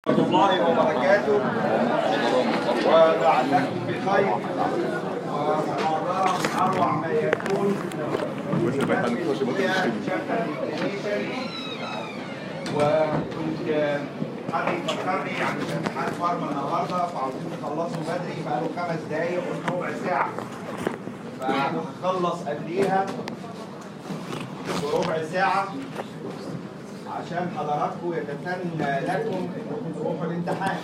ورحمة الله وبركاته ولعلكم بخير ومحاضرة من أروع ما يكون وكنت حد يفكرني عشان امتحان فارما النهارده فعاوزين نخلصه بدري بقاله خمس دقايق قلت ربع ساعة فهخلص قبليها بربع ساعة عشان حضراتكم يتسنى لكم انكم تروحوا الامتحان.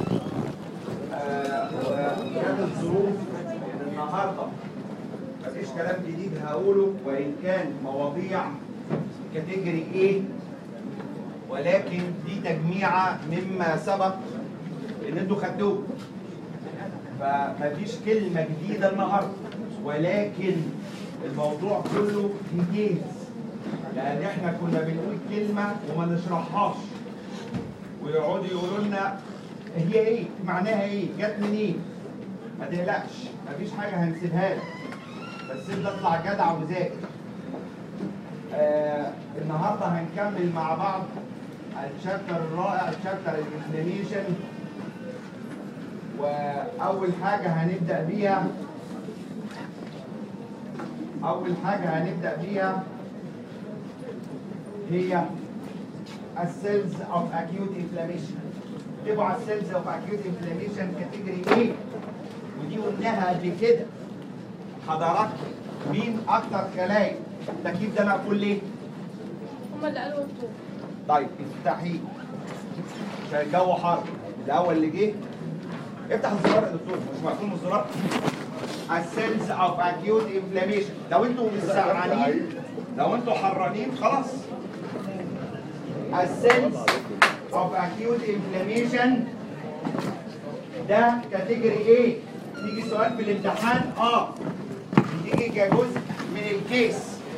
آه، وكانت الظروف ان النهارده مفيش كلام جديد هقوله وان كان مواضيع كاتيجوري ايه ولكن دي تجميعه مما سبق ان انتوا خدتوه. فمفيش كلمه جديده النهارده ولكن الموضوع كله انجاز لان احنا كنا بنقول كلمه وما نشرحهاش ويقعدوا يقولوا لنا هي ايه معناها ايه جت منين ما تقلقش مفيش حاجه هنسيبها لك بس انت اطلع جدع وذاكر آه النهارده هنكمل مع بعض الشابتر الرائع الشابتر الانفلاميشن واول حاجه هنبدا بيها اول حاجه هنبدا بيها هي السيلز اوف اكيوت انفلاميشن تبقوا على السيلز اوف اكيوت انفلاميشن كاتيجوري ايه ودي قلناها قبل كده حضراتكم مين اكتر خلايا التكييف ده مقفول ليه؟ هما اللي قالوا انتوا طيب افتحيه عشان الجو حر الاول اللي جه افتح الزرار يا دكتور مش مقفول من الزرار السيلز اوف اكيوت انفلاميشن لو انتوا مستعرانين لو انتوا حرانين خلاص السيلز اوف اكيوت انفلاميشن ده كاتيجوري ايه تيجي سؤال في الامتحان اه بتيجي كجزء من الكيس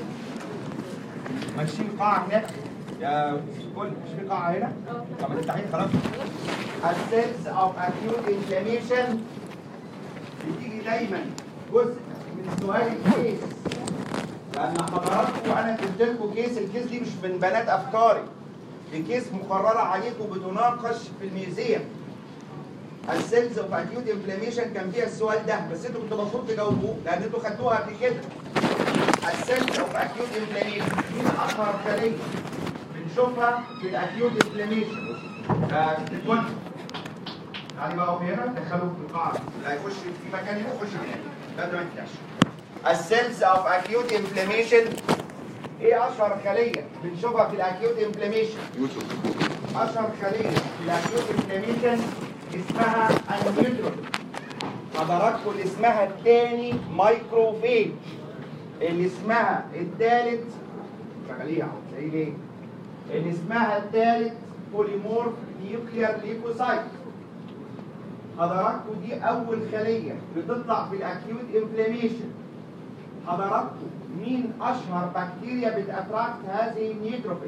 ماشيين قاعه هناك يا كل مش في قاعه هنا طب ما تفتحين خلاص السيلز اوف اكيوت انفلاميشن بتيجي دايما جزء من سؤال الكيس لان حضراتكم انا قلت لكم كيس الكيس دي مش من بنات افكاري دي كيس مقرره عليكم بتناقش في الميوزيوم السيلز اوف اكيوت انفلاميشن كان فيها السؤال ده بس انتوا كنتوا المفروض تجاوبوه لان انتوا خدتوها قبل كده السيلز اوف اكيوت انفلاميشن مين اشهر خليه بنشوفها في الاكيوت انفلاميشن ده الكل يعني بقى هنا دخلوه في القاعه اللي هيخش في مكان هنا يخش هنا ده ما ينفعش السيلز اوف اكيوت انفلاميشن ايه اشهر خليه بنشوفها في الاكيوت انفلاميشن اشهر خليه في الاكيوت انفلاميشن اسمها النيوترون حضراتكم اللي اسمها الثاني مايكروفيج اللي اسمها الثالث شغاليه اهو زي ليه اللي اسمها الثالث بوليمورف نيوكليار ليكوسايت حضراتكم دي اول خليه بتطلع في الاكيوت انفلاميشن حضراتكم مين اشهر بكتيريا بتاتراكت هذه النيوتروفيل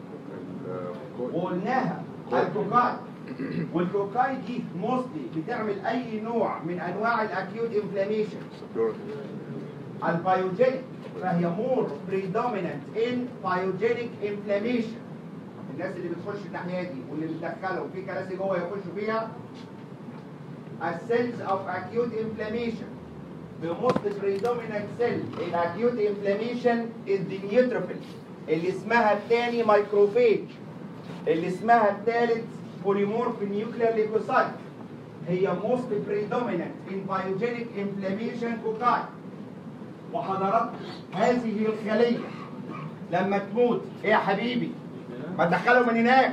وقلناها الكوكاي والكوكاي دي موستلي بتعمل اي نوع من انواع الاكيوت انفلاميشن البايوجينيك فهي مور بريدومينانت ان بايوجينيك انفلاميشن الناس اللي بتخش الناحيه دي واللي بتدخلهم في كراسي جوه يخشوا فيها السيلز اوف اكيوت انفلاميشن The most predominant cell in acute inflammation is the neutrophil اللي اسمها الثاني مايكروفيج اللي اسمها الثالث بوليمورف نيوكلير ليكوسايت هي most predominant in biogenic inflammation كوكاي وحضرات هذه الخلية لما تموت ايه يا حبيبي ما تدخله من هناك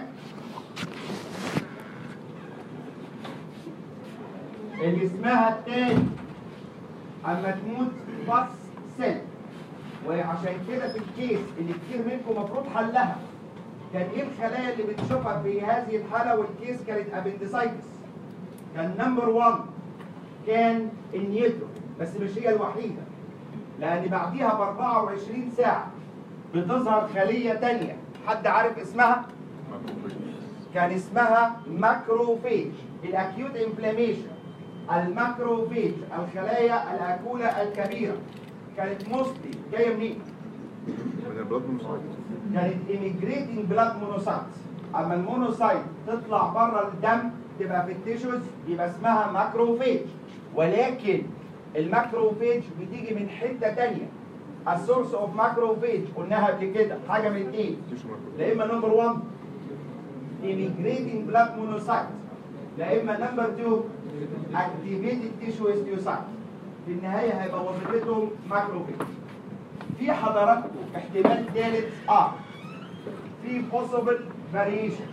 اللي اسمها الثاني اما تموت بس سيل وعشان كده في الكيس اللي كتير منكم مفروض حلها كان ايه الخلايا اللي بنشوفها في هذه الحاله والكيس كانت ابندسايتس كان نمبر 1 كان النيوترو بس مش هي الوحيده لان بعديها ب 24 ساعه بتظهر خليه تانية حد عارف اسمها؟ كان اسمها ماكروفيج الاكيوت انفلاميشن الماكروفيج الخلايا الاكوله الكبيره كانت موستلي جايه منين؟ من البلاد مونوسايت كانت immigrating blood monocytes اما المونوسايت تطلع بره الدم تبقى في التيشوز يبقى اسمها ماكروفيج ولكن الماكروفيج بتيجي من حته تانية السورس اوف ماكروفيج قلناها قبل كده حاجه من اتنين لا اما نمبر 1 immigrating blood monocyte لا اما نمبر 2 activated tissue histiocyte في النهايه هيبقى وظيفتهم ماكروفيج في حضراتكم احتمال ثالث اه في possible variation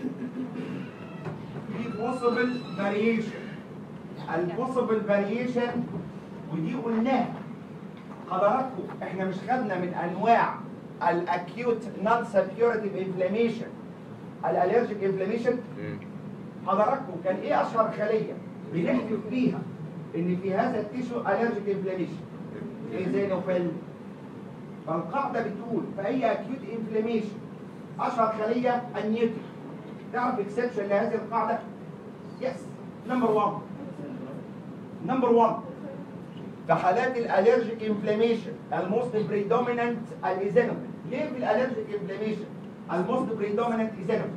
في possible variation البوسيبل فاريشن ودي قلناها حضراتكم احنا مش خدنا من انواع الاكيوت نون سبيورتيف انفلاميشن الالرجيك انفلاميشن حضراتكم كان ايه اشهر خليه بنحكي فيها ان في هذا التيشو الرجيك انفلاميشن ايزينوفيل فالقاعده بتقول في اي اكيوت انفلاميشن اشهر خليه النيوتن تعرف اكسبشن لهذه القاعده يس نمبر 1 نمبر 1 في حالات الالرجيك انفلاميشن الموست بريدومينانت الايزينوفيل ليه في الالرجيك انفلاميشن الموست بريدومينانت ايزينوفيل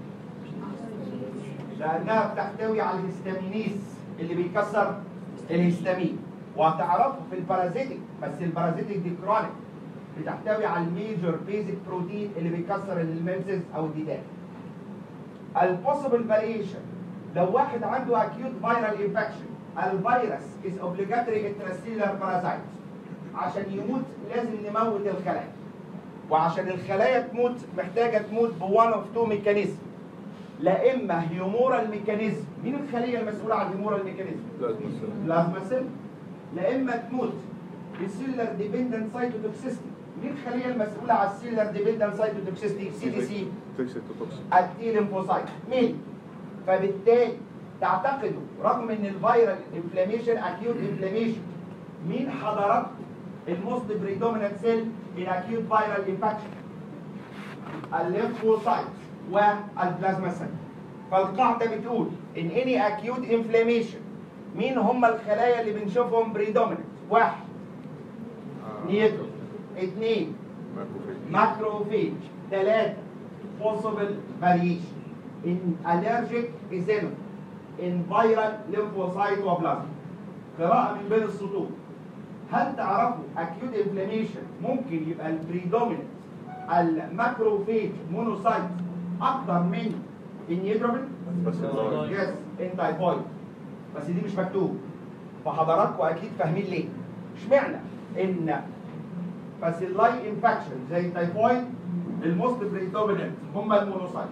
لانها بتحتوي على الهستامينيز اللي بيكسر الهستامين وهتعرفوا في البارازيتيك بس البارازيتيك دي كرونيك بتحتوي على الميجر بيزك بروتين اللي بيكسر الميمسز او الديدان البوسيبل فاريشن لو واحد عنده اكيوت فيرال انفكشن الفيروس از اوبليجاتوري انترستيلر بارازايت عشان يموت لازم نموت الخلايا وعشان الخلايا تموت محتاجه تموت بوان اوف تو ميكانيزم لا اما هيومورال ميكانيزم مين الخليه المسؤوله عن الهيومورال ميكانيزم بلازما سيل لا اما تموت بسيلر ديبندنت سايتوتوكسيستي مين الخليه المسؤوله عن السيلر ديبندنت سايتوتوكسيستي سي دي سي التي ليمفوسايت مين فبالتالي تعتقدوا رغم ان الفيرال انفلاميشن اكيوت انفلاميشن مين حضراتكم الموست بريدومينانت سيل ان اكيوت فيرال انفكشن الليمفوسايت والبلازما سيل فالقاعده بتقول ان اني اكيوت انفلاميشن مين هم الخلايا اللي بنشوفهم بريدومينانت واحد نيترو اثنين ماكروفيج ثلاثة possible variation in allergic eosinophil in viral lymphocyte وبلازما قراءة من بين السطور هل تعرفوا acute inflammation ممكن يبقى البريدوميننت الماكروفيج مونوسايت أكتر من النيوتروفيل؟ يس ان تايفويد بس دي مش مكتوب فحضراتكم أكيد فاهمين ليه اشمعنى ان باسيلاي انفكشن زي التايفويد الموست بريدوميننت هم المونوسايت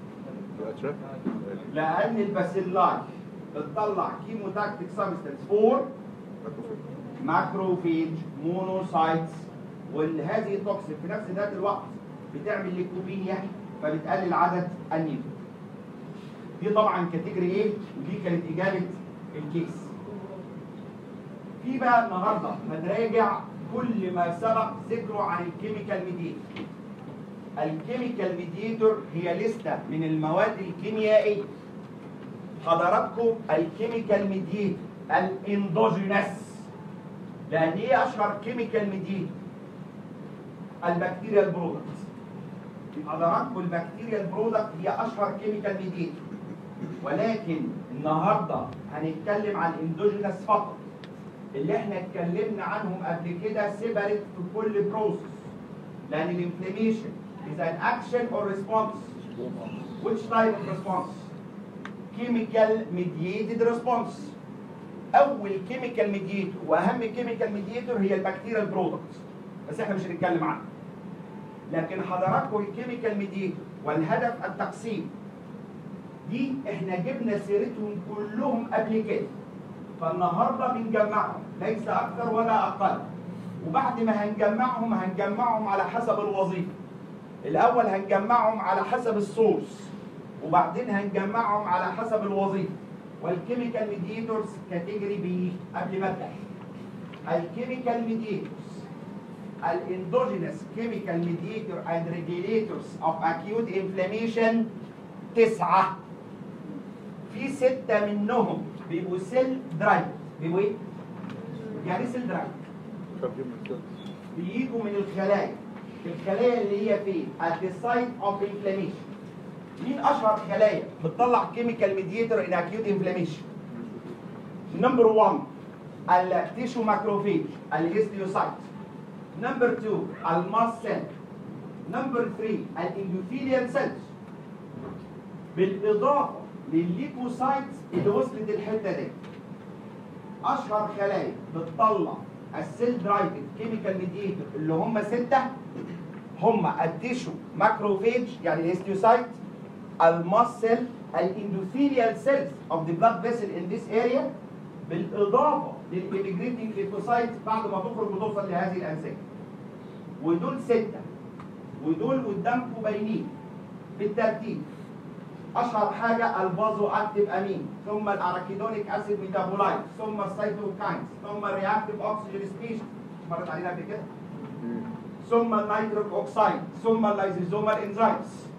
لان الباسيلاي بتطلع كيموتاكتيك سبستنس فور ماكروفيج مونوسايتس وهذه توكسين في نفس ذات الوقت بتعمل ليكوبينيا فبتقلل عدد النيوتن دي طبعا كاتيجوري ايه ودي كانت اجابه الكيس في بقى النهارده هنراجع كل ما سبق ذكره عن الكيميكال ميديتور الكيميكال ميديتور هي لستة من المواد الكيميائية حضراتكم الكيميكال ميديتور الاندوجينس لان ايه اشهر كيميكال ميديتور البكتيريا برودكت حضراتكم البكتيريا برودكت هي اشهر كيميكال ميديتور ولكن النهارده هنتكلم عن الاندوجينس فقط اللي احنا اتكلمنا عنهم قبل كده سيبريت في كل بروسيس لان الانفلاميشن is an action or response which type of response chemical mediated response اول chemical mediator واهم chemical mediator هي البكتيريا برودكت بس احنا مش هنتكلم عنها لكن حضراتكم الكيميكال ميديتور والهدف التقسيم دي احنا جبنا سيرتهم كلهم قبل كده فالنهارده بنجمعهم ليس اكثر ولا اقل وبعد ما هنجمعهم هنجمعهم على حسب الوظيفه الاول هنجمعهم على حسب السورس وبعدين هنجمعهم على حسب الوظيفه والكيميكال ميديتورز كاتيجوري بي قبل ما ابدا الكيميكال ميديتورز الاندوجينس كيميكال ميديتور اند ريجيليتورز اوف اكيوت انفلاميشن تسعه في سته منهم بيبقوا سيل درايف بيبقوا ايه؟ يعني ايه سيل درايف؟ بيجوا من الخلايا الخلايا اللي هي فين؟ at the site of inflammation مين اشهر خلايا بتطلع كيميكال ميديتور ان اكيوت انفلاميشن نمبر 1 التيشو ماكروفيج الهيستيوسايت نمبر 2 الماس سيل نمبر 3 الاندوثيليال سيلز بالاضافه للليكوسايت اللي وصلت الحته دي اشهر خلايا بتطلع السيل درايفد كيميكال ميديتور اللي هم سته هم التيشو ماكروفيج يعني الهيستيوسايت الماس سيل الاندوثيليال سيلز اوف ذا بلاد فيسل ان ذيس اريا بالاضافه للاميجريتنج ليكوسايت بعد ما تخرج وتوصل لهذه الانسجه ودول سته ودول قدامكم باينين بالترتيب اشهر حاجه البازو اكتيف امين ثم الاراكيدونيك اسيد ميتابولايت ثم السيتوكاينز ثم الرياكتيف اوكسجين سبيشيز مرت علينا قبل كده ثم النيتروك اوكسايد ثم اللايزوزومال انزيمز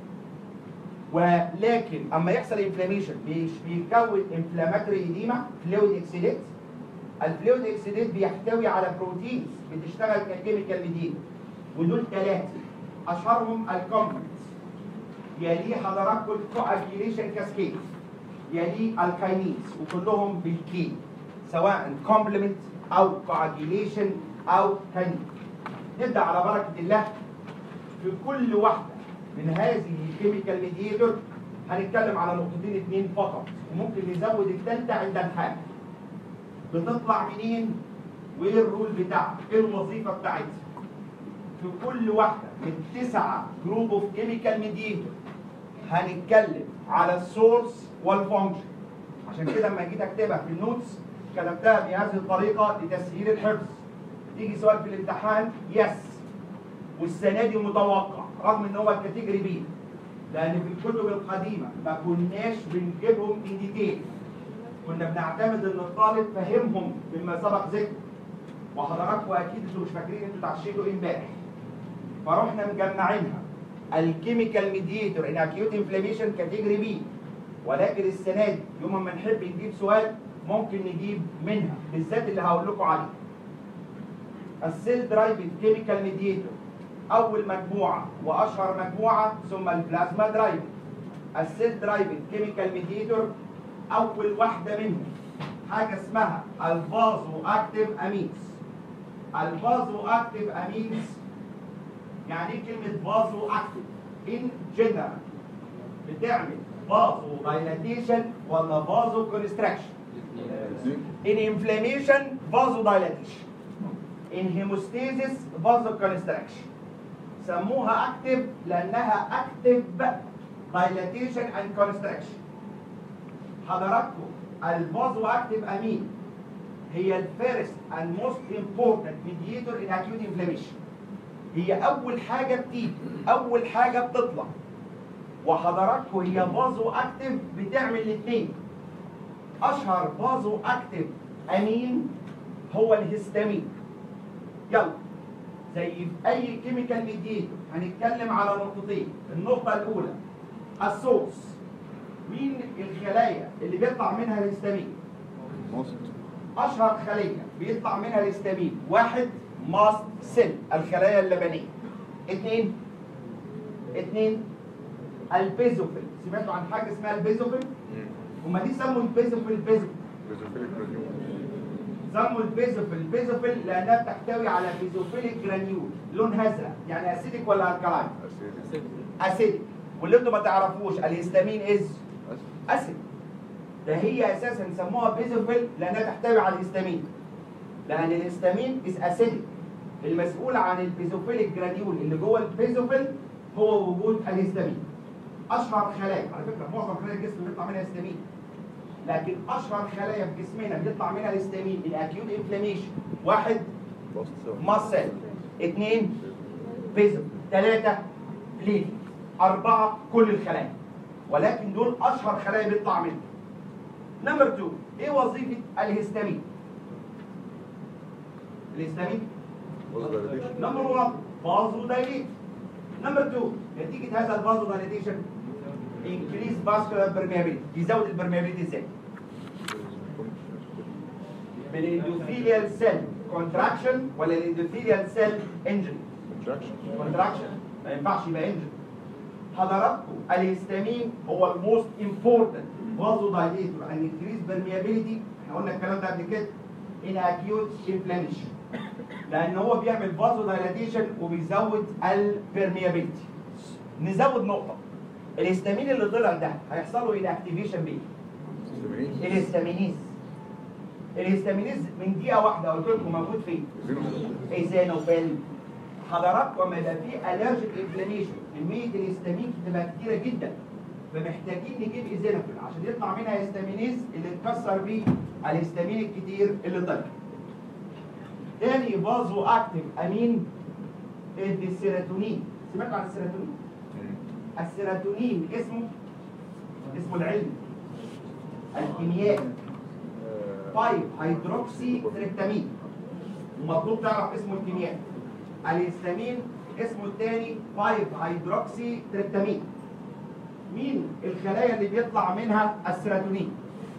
ولكن اما يحصل انفلاميشن بيكون انفلاماتوري ايديما فلويد اكسيديت الفلويد اكسيديت بيحتوي على بروتينز بتشتغل ككيميكال ميديا ودول ثلاثه اشهرهم الكومبلكس يليه حضراتكم الكواجيليشن كاسكيد يليه الكاينيز وكلهم بالكي سواء كومبلمنت او كواجيليشن او كاينيز نبدا على بركه الله في كل واحده من هذه الكيميكال ميديتور هنتكلم على نقطتين اتنين فقط وممكن نزود الثالثه عند الحاجه بتطلع منين وايه الرول بتاعها ايه الوظيفه بتاعتها في كل واحده من تسعه جروب اوف كيميكال ميديتور هنتكلم على السورس والفانكشن عشان كده لما جيت اكتبها في النوتس كتبتها بهذه الطريقه لتسهيل الحفظ تيجي سؤال في الامتحان يس والسنه دي متوقع رغم ان هو الكاتيجوري بي لان في الكتب القديمه ما كناش بنجيبهم ان ديتيل كنا بنعتمد ان الطالب فهمهم مما سبق ذكره وحضراتكم اكيد انتوا مش فاكرين انتوا اتعشيتوا ايه امبارح فرحنا مجمعينها الكيميكال ميديتور ان اكيوت انفلاميشن كاتيجوري بي ولكن السنه دي يوم ما نحب نجيب سؤال ممكن نجيب منها بالذات اللي هقول لكم عليه السيل درايفد كيميكال ميديتور اول مجموعه واشهر مجموعه ثم البلازما درايفد السيل درايفد كيميكال ميديتور اول واحده منهم حاجه اسمها الفازو اكتيف امينز الفازو اكتيف امينز يعني ايه كلمه فازو اكتيف ان جنرال بتعمل فازو دايلاتيشن ولا فازو كونستراكشن in inflammation vasodilation in hemostasis vasoconstriction سموها active لأنها active dilatation and constriction حضراتكم الفازو اكتيف امين هي الفيرست and most important mediator in acute inflammation هي أول حاجة بتيجي أول حاجة بتطلع وحضراتكم هي فازو اكتيف بتعمل الاثنين اشهر فازو اكتيف امين هو الهستامين يلا زي في اي كيميكال ميديتور هنتكلم على نقطتين النقطه الاولى السورس مين الخلايا اللي بيطلع منها الهستامين اشهر خليه بيطلع منها الهستامين واحد ماست سيل الخلايا اللبنيه اثنين اثنين البيزوفيل سمعتوا عن حاجه اسمها البيزوفيل هما دي سموا البيزوفيل بيزوفيل سموا البيزوفيل بيزوفيل لانها بتحتوي على بيزوفيليك جرانيول لونها ازرق يعني اسيدك ولا الكلاين اسيدك واللي انتوا ما تعرفوش الهستامين از اسيد ده هي اساسا سموها بيزوفيل لانها تحتوي على الهستامين لان الهستامين از اسيدك المسؤول عن البيزوفيليك جرانيول اللي جوه البيزوفيل هو وجود الهستامين اشهر خلايا على فكره معظم خلايا الجسم بيطلع منها هستامين لكن اشهر خلايا في جسمنا بيطلع منها الهستامين الاكيوت انفلاميشن واحد ماسل اثنين بيزو ثلاثة بليدنج أربعة كل الخلايا ولكن دول أشهر خلايا بيطلع منها نمبر 2 إيه وظيفة الهستامين؟ الهستامين نمبر 1 فازو دايليت نمبر 2 نتيجة هذا الفازو دايليتيشن انكريز فاسكولار برميابيلتي يزود البرميابيلتي ازاي؟ بالاندوثيليال سيل كونتراكشن ولا الاندوثيليال سيل انجري؟ كونتراكشن ما ينفعش يبقى انجري حضراتكم الهستامين هو الموست امبورتنت فازو دايليتور ان انكريز برميابيليتي احنا قلنا الكلام ده قبل كده ان اكيوت انفلاميشن لان هو بيعمل فازو دايلاتيشن وبيزود البرميابيليتي نزود نقطه الهستامين اللي طلع ده هيحصل له انكتيفيشن بايه؟ الهستامينيز الهستامينيز من دقيقه واحده قلت لكم موجود فين؟ ايزانوفيل حضراتكم لما يبقى في الرجيك انفلاميشن كميه الهستامين بتبقى كتيره جدا فمحتاجين نجيب ايزانوفيل عشان يطلع منها هيستامينيز اللي اتكسر بيه الهستامين الكتير اللي طلع تاني فازو اكتف امين السيروتونين سمعتوا عن السيروتونين؟ السيروتونين اسمه اسمه العلمي الكيميائي 5 هيدروكسي تريبتامين ومطلوب تعرف اسمه الكيميائي الهستامين اسمه الثاني 5 هيدروكسي تريبتامين مين الخلايا اللي بيطلع منها السيروتونين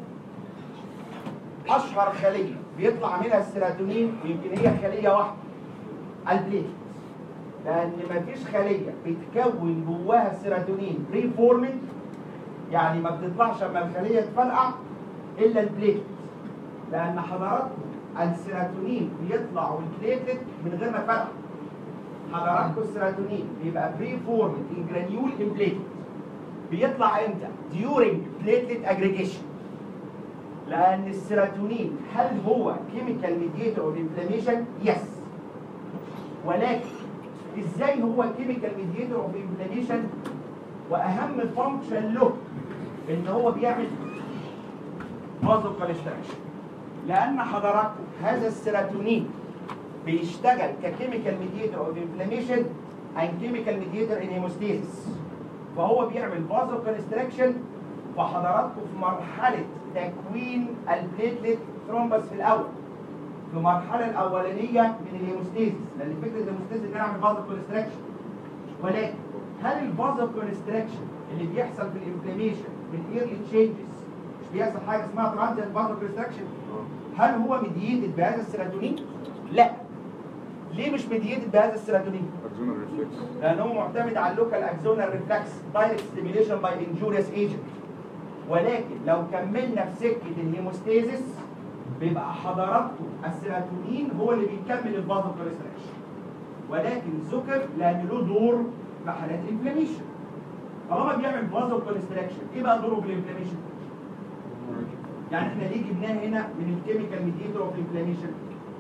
اشهر خليه بيطلع منها السيروتونين يمكن هي خليه واحده البليت لان مفيش خليه بتكون جواها السيروتونين بري فورمد يعني ما بتطلعش اما الخليه تفرقع الا البليت لان حضراتكم السيروتونين بيطلع والبليتلت من غير ما تفرقع حضراتكم السيروتونين بيبقى بري فورمد ان جرانيول ان بليتلت بيطلع امتى؟ during platelet aggregation لان السيروتونين هل هو chemical mediator of inflammation؟ يس ولكن ازاي هو chemical mediator of inflammation واهم فانكشن له ان هو بيعمل فازو كونستراكشن لان حضراتكم هذا السيروتونين بيشتغل ككيميكال ميديتور اوف انفلاميشن and chemical mediator in hemostasis فهو بيعمل فازو كونستراكشن فحضراتكم في مرحله تكوين البليتلت ثرومبس في الاول في المرحله الاولانيه من الهيموستاسيس لان فكره الهيموستاسيس ان انا اعمل فازو كونستراكشن ولكن هل الفازو كونستراكشن اللي بيحصل في الانفلاميشن من ايرلي تشينجز مش بيحصل حاجه اسمها ترانزيت فازو كونستراكشن هل هو مدييتد بهذا السيروتونين؟ لا ليه مش مدييتد بهذا السيروتونين؟ اكزونال ريفلكس لان هو معتمد على اللوكال اكزونال ريفلكس دايركت ستيميليشن باي انجوريوس ايجنت ولكن لو كملنا في سكه الهيموستاسيس بيبقى حضراتكم السيروتونين هو اللي بيكمل الفازو كونستراكشن ولكن ذكر لان له دور في حالات الانفلاميشن طالما بيعمل فازو كونستراكشن ايه بقى دوره في الانفلاميشن؟ يعني احنا ليه جبناه هنا من الكيميكال ميديتور اوف انفلاميشن؟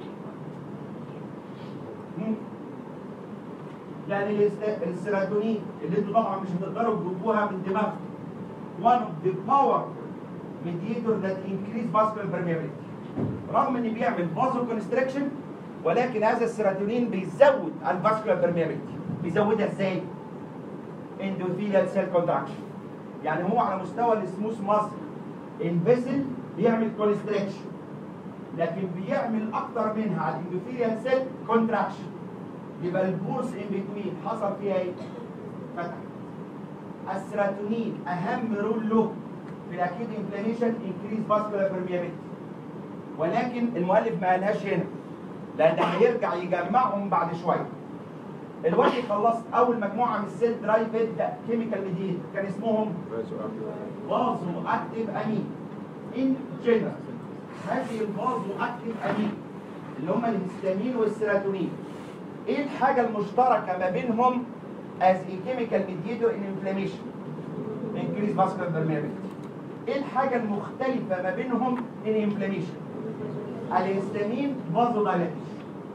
لان الاست- السيروتونين اللي انتوا طبعا مش هتقدروا تجيبوها من دماغكم one of the powerful mediator that increase vascular permeability رغم ان بيعمل فازو كونستراكشن ولكن هذا السيروتونين بيزود الفاسكولار permeability بيزودها ازاي؟ endothelial cell contraction يعني هو على مستوى السموث ماسل الفيسل بيعمل كونستراكشن لكن بيعمل اكتر منها على الاندوثيليال سيل كونتراكشن يبقى البورس ان بتوين حصل فيها ايه؟ فتح السيروتونين اهم رول له في الاكيد انفلاميشن انكريز فاسكولار permeability ولكن المؤلف ما قالهاش هنا لان هيرجع يجمعهم بعد شويه دلوقتي خلصت اول مجموعه من السيل درايفد كيميكال ميديتور كان اسمهم فازو اكتيف امين ان جنرال هذه الفازو اكتيف امين اللي هم الهستامين والسيروتونين ايه الحاجه المشتركه ما بينهم as a chemical mediator in inflammation increase vascular permeability ايه الحاجه المختلفه ما بينهم in inflammation الهستامين فازو دايلاتيشن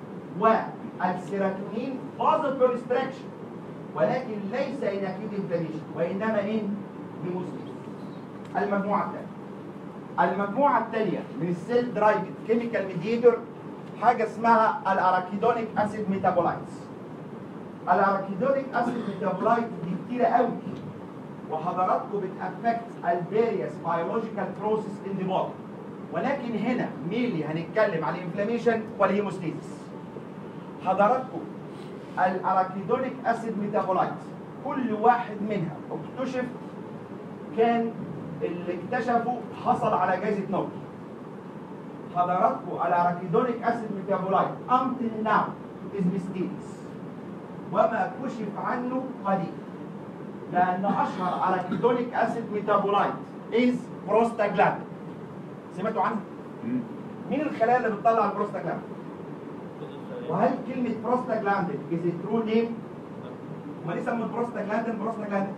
والسيروتونين فازو كونستراكشن ولكن ليس in acute inflammation وانما in هيموستاسيس المجموعه الثانيه المجموعه الثانيه من السيل درايفد كيميكال ميديتور حاجه اسمها الاراكيدونيك اسيد ميتابولايتس الاراكيدونيك اسيد ميتابولايت دي كتيره قوي وحضراتكم بتافكت الفيريوس بيولوجيكال بروسيس ان ذا بودي ولكن هنا ميلي هنتكلم على الانفلاميشن والهيموستاسيس حضراتكم الاراكيدونيك اسيد ميتابولايت كل واحد منها اكتشف كان اللي اكتشفه حصل على جائزه نوبل حضراتكم الاراكيدونيك اسيد ميتابولايت until now is mysterious وما كشف عنه قليل لان اشهر اراكيدونيك اسيد ميتابولايت از بروستاجلاند سمعتوا عنها؟ مين الخلايا اللي بتطلع البروستاجلاند؟ وهل كلمة بروستاجلاندين از ترو نيم؟ امال ليه سموا البروستاجلاندين بروستاجلاندين؟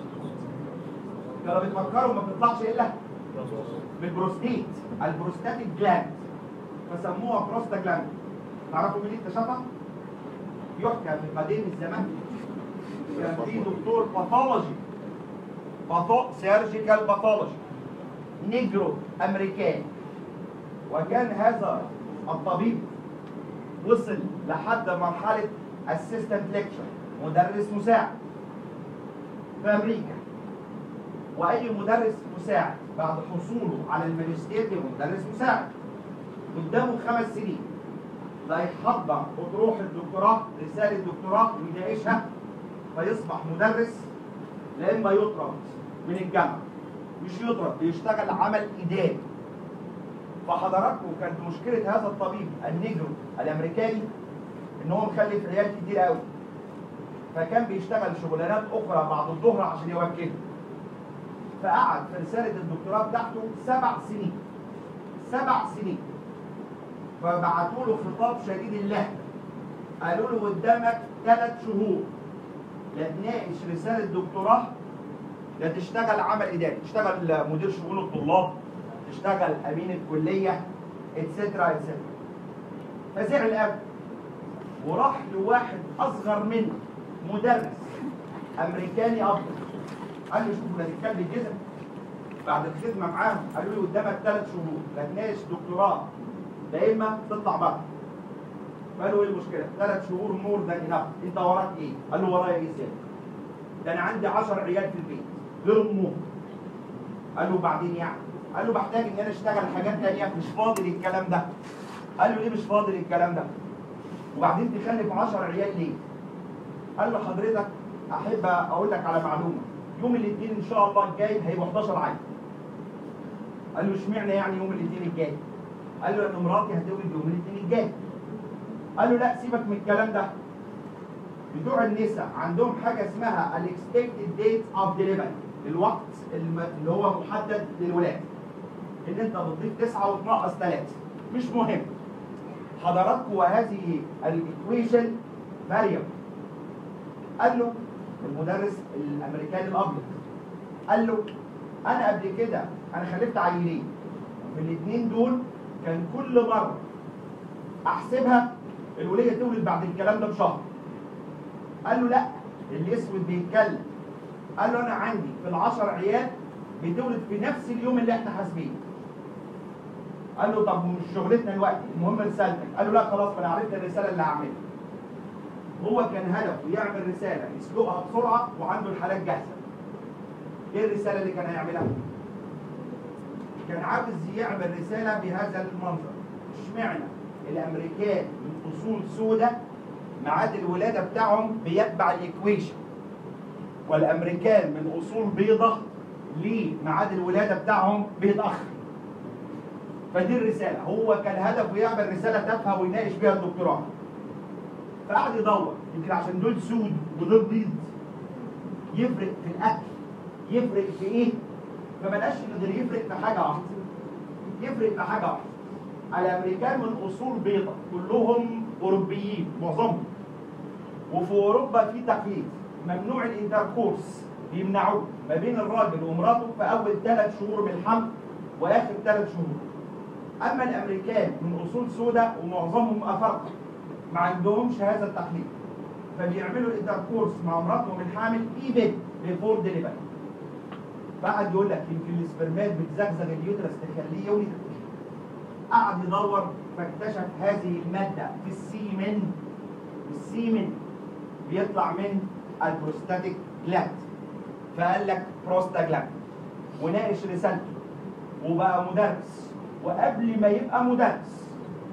كانوا بتفكروا ما بتطلعش الا بالبروستيت البروستاتيك جلاند فسموها بروستاجلاند تعرفوا مين اكتشفها؟ يحكى في قديم الزمان كان في دكتور باثولوجي باثو سيرجيكال باثولوجي نيجرو امريكاني وكان هذا الطبيب وصل لحد مرحله اسيستنت ليكتشر مدرس مساعد في امريكا واي مدرس مساعد بعد حصوله على الماجستير يبقى مدرس مساعد قدامه خمس سنين لا يتحضر وتروح الدكتوراه رساله دكتوراه ويناقشها فيصبح مدرس لا اما يطرد من الجامعه مش يطرد بيشتغل عمل اداري فحضراتكم كانت مشكله هذا الطبيب النيجرو الامريكاني ان هو مخلف عيال كتير قوي فكان بيشتغل شغلانات اخرى بعد الظهر عشان يوكله فقعد في رساله الدكتوراه بتاعته سبع سنين سبع سنين فبعتوا له خطاب شديد اللهجه قالوا له قدامك ثلاث شهور لا تناقش رساله دكتوراه لا تشتغل عمل اداري تشتغل مدير شؤون الطلاب تشتغل امين الكليه اتسترا اتسترا فزعل قوي وراح لواحد اصغر منه مدرس امريكاني افضل قال له شوف لا تتكلم الجزم بعد الخدمه معاهم قالوا لي قدامك ثلاث شهور لا تناقش دكتوراه لا اما تطلع بره قالوا ايه المشكله؟ ثلاث شهور مور ذان انف انت وراك ايه؟ قال له ورايا ايه ازاي؟ ده انا عندي 10 عيال في البيت غير امهم قال له بعدين يعني قال له بحتاج ان انا اشتغل حاجات تانية مش فاضي للكلام ده قال له ليه مش فاضي للكلام ده وبعدين تخلف 10 عيال ليه قال له حضرتك احب اقول لك على معلومه يوم الاثنين ان شاء الله الجاي هيبقوا 11 عيل قال له اشمعنى يعني يوم الاثنين الجاي قال له ان مراتي هتولد يوم الاثنين الجاي قال له لا سيبك من الكلام ده بتوع النساء عندهم حاجه اسمها الاكسبكتد ديت اوف ديليفري الوقت الم- اللي هو محدد للولاده ان انت بتضيف تسعه وتنقص ثلاثه مش مهم حضراتكم وهذه الايكويشن فاريبل قال له المدرس الامريكاني الابيض قال له انا قبل كده انا خلفت عيلين في الاثنين دول كان كل مره احسبها الوليه تولد بعد الكلام ده بشهر قال له لا الاسود بيتكلم قال له انا عندي في العشر عيال بتولد في نفس اليوم اللي احنا حاسبينه قال له طب مش شغلتنا دلوقتي المهم رسالتك قال له لا خلاص ما انا عرفت الرساله اللي هعملها هو كان هدفه يعمل رساله يسلقها بسرعه وعنده الحالات جاهزه ايه الرساله اللي كان هيعملها كان عاوز يعمل رساله بهذا المنظر اشمعنى الامريكان من اصول سوداء ميعاد الولاده بتاعهم بيتبع الايكويشن والامريكان من اصول بيضة ليه ميعاد الولاده بتاعهم بيتاخر فدي الرساله هو كان هدفه يعمل رساله تافهه ويناقش بيها الدكتوراه فقعد يدور يمكن عشان دول سود ودول بيض يفرق في الاكل يفرق في ايه فما لقاش غير يفرق في حاجه واحده يفرق في حاجه واحده الامريكان من اصول بيضة كلهم اوروبيين معظمهم وفي اوروبا في تقليد ممنوع الانتركورس بيمنعوه ما بين الراجل ومراته في اول ثلاث شهور من الحمل واخر ثلاث شهور اما الامريكان من اصول سوداء ومعظمهم افارقه ما عندهمش هذا التقليد فبيعملوا الانتركورس مع مراتهم الحامل ايفن بيفور ديليفري فقعد يقول لك يمكن السبرمات بتزغزغ اليوترس تخليه يولد قعد يدور فاكتشف هذه المادة في السيمن السيمن بيطلع من البروستاتيك جلاند فقال لك بروستاجلاند وناقش رسالته وبقى مدرس وقبل ما يبقى مدرس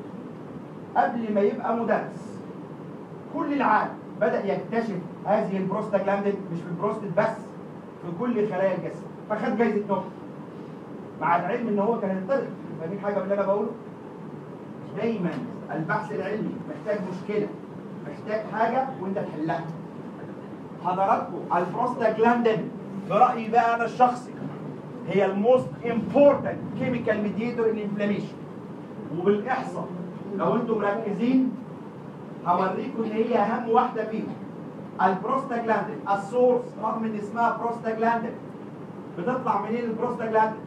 قبل ما يبقى مدرس كل العالم بدأ يكتشف هذه البروستاجلاندين مش في البروستات بس في كل خلايا الجسم فخد جايزة نوبل مع العلم ان هو كان ينطلق فاهمين حاجه من اللي انا بقوله؟ دايما البحث العلمي محتاج مشكله محتاج حاجه وانت تحلها حضراتكم البروستاجلاندين برايي بقى انا الشخصي هي الموست امبورتنت كيميكال ميديتور ان انفلاميشن وبالاحصاء لو انتم مركزين هوريكم ان هي اهم واحده فيهم البروستاجلاندين السورس رغم ان اسمها بروستاجلاندين بتطلع منين البروستاجلاندين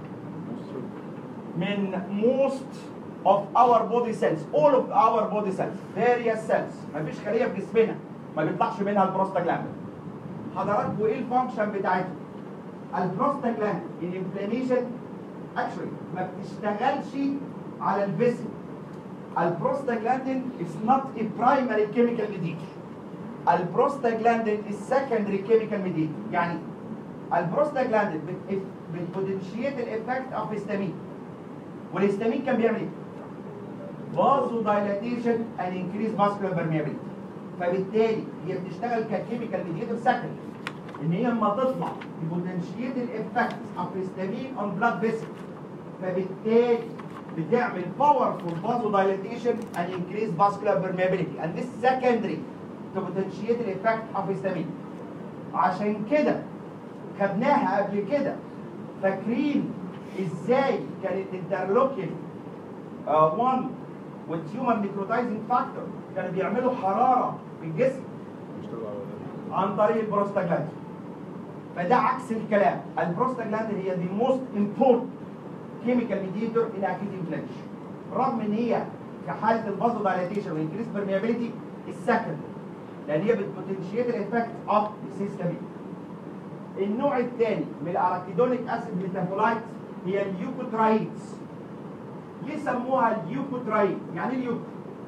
من most of our body cells all of our body cells various cells مفيش خليه في جسمنا ما بيطلعش منها البروستاجلاندين حضراتكم ايه الفانكشن بتاعتها البروستاجلاندين الانفلاميشن اكشولي ما بتشتغلش على الفيسل البروستاجلاندين is not a primary chemical mediator البروستاجلاندين is secondary chemical mediator يعني البروستاجلاندين بت بتبوتنشيت الافكت اوف هيستامين والهيستامين كان بيعمل ايه؟ فازو دايلاتيشن اند انكريز فاسكولار permeability فبالتالي هي بتشتغل ككيميكال ميديتور سكند ان هي لما تطلع تبوتنشيت الافكت اوف هيستامين اون بلاد فيسل فبالتالي بتعمل powerful vasodilation and increase vascular permeability and this secondary to potentiate the effect of histamine عشان كده خدناها قبل كده فاكرين ازاي كانت انترلوكين 1 والتيومر نيكروتايزنج فاكتور كانوا بيعملوا حراره في الجسم عن طريق البروستاجلاندين فده عكس الكلام البروستاجلاندين هي the most important chemical mediator in acute inflammation رغم ان هي في حاله الفازو دايلاتيشن والانكريس permeability السكند لان هي بتبوتنشيت الافكت اوف السيستامين النوع الثاني من الاراكيدونيك اسيد ميتابولايت هي اليوكوترايدز ليه سموها اليوكوترايد يعني ايه اليوكو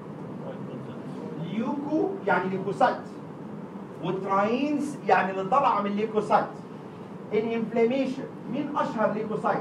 ليوكو يعني ليكوسايت وتراينز يعني اللي طالعه من الليكوسايت الانفلاميشن مين اشهر ليكوسايت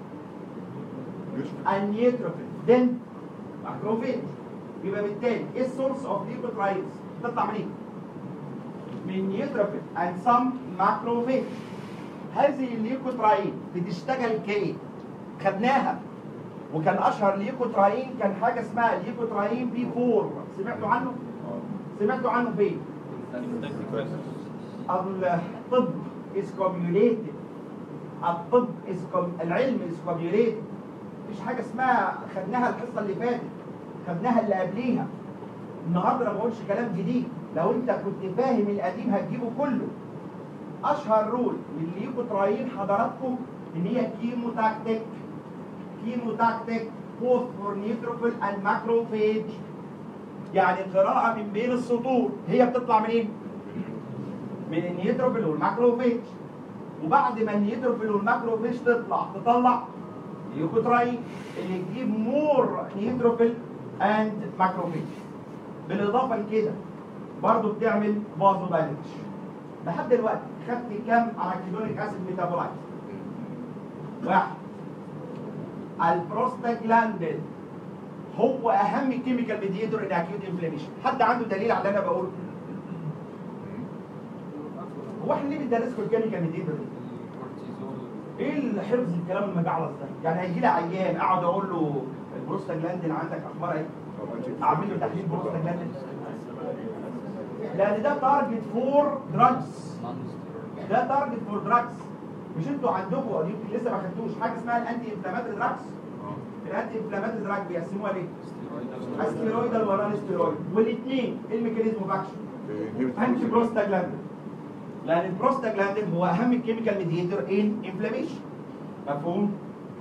النيوتروفيل دين ماكروفيج يبقى بالتالي ايه السورس اوف ليكوترايدز تطلع منين من نيوتروفيل اند سم ماكروفيج هذه الليكوتراين بتشتغل كايه خدناها وكان اشهر ليكوتراين كان حاجه اسمها ليكوتراين بي 4 سمعتوا عنه سمعتوا عنه فين الطب is cumulative الطب is com... العلم is cumulative مفيش حاجه اسمها خدناها الحصه اللي فاتت خدناها اللي قبليها النهارده انا ما بقولش كلام جديد لو انت كنت فاهم القديم هتجيبه كله اشهر رول للليوكوتراين حضراتكم ان هي كيمو تاكتيك كيمو تاكتيك both for neutrophil and macrophage يعني قراءة من بين السطور هي بتطلع منين؟ من النيوتروفيل والماكروفيج وبعد ما النيوتروفيل والماكروفيج تطلع تطلع ليوكوتراين اللي تجيب مور نيوتروفيل اند ماكروفيج بالاضافه لكده برضه بتعمل فازو دايليتيشن لحد دلوقتي خدت كام اراكيدونيك اسيد ميتابولايت؟ واحد البروستاجلاندين هو اهم كيميكال ميديتور ان اكيوت انفلاميشن حد عنده دليل على اللي انا بقوله هو احنا ليه بندرسكم الكيميكال ميديتور ايه اللي حفظ الكلام المجعلص ده يعني هيجي لي عيان اقعد اقول له البروستاجلاندين عندك اخبار ايه اعمل له تحليل بروستاجلاندين لان ده تارجت فور دراجز ده تارجت فور دراجز مش انتوا عندكم يمكن لسه ما خدتوش حاجه اسمها الانتي انفلاماتوري دراجز الانتي انفلاماتوري دراج بيقسموها ليه؟ استيرويدال ولا ستيرويد والاثنين ايه الميكانيزم اوف اكشن؟ انتي بروستاجلاندين لان البروستاجلاندين هو اهم كيميكال ميديتور ان انفلاميشن مفهوم؟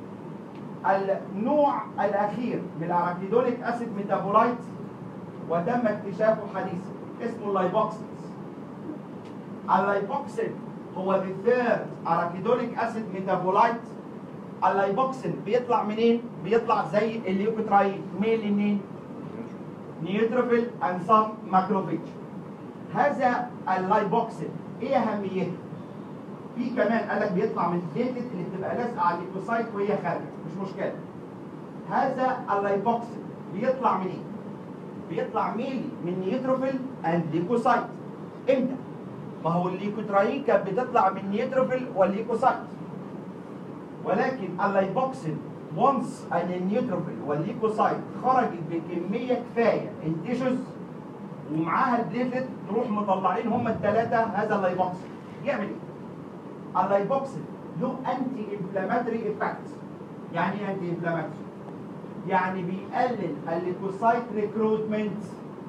النوع الاخير من الاراكيدونيك اسيد ميتابولايت وتم اكتشافه حديثا اسمه اللايبوكسينز اللايبوكسين هو الثيرد اراكيدونيك اسيد ميتابولايت اللايبوكسين بيطلع منين؟ بيطلع زي الليوكوتراين مين منين؟ نيوتروفيل اند سم ماكروفيج هذا اللايبوكسين ايه اهميته؟ في كمان قال لك بيطلع من الديتد اللي بتبقى لازقه على الليكوسايت وهي خارجه مش مشكله هذا اللايبوكسين بيطلع منين؟ بيطلع ميلي من نيوتروفيل اند ليكوسايت امتى؟ ما هو الليكوتراين كانت بتطلع من نيوتروفيل والليكوسايت ولكن اللايبوكسين وانس ان النيوتروفيل والليكوسايت خرجت بكميه كفايه التيشوز ومعاها البليتلت تروح مطلعين هم الثلاثه هذا اللايبوكسل يعمل ايه؟ اللايبوكسل له انتي انفلاماتوري افكت يعني ايه انتي انفلاماتوري؟ يعني بيقلل الليكوسايت ريكروتمنت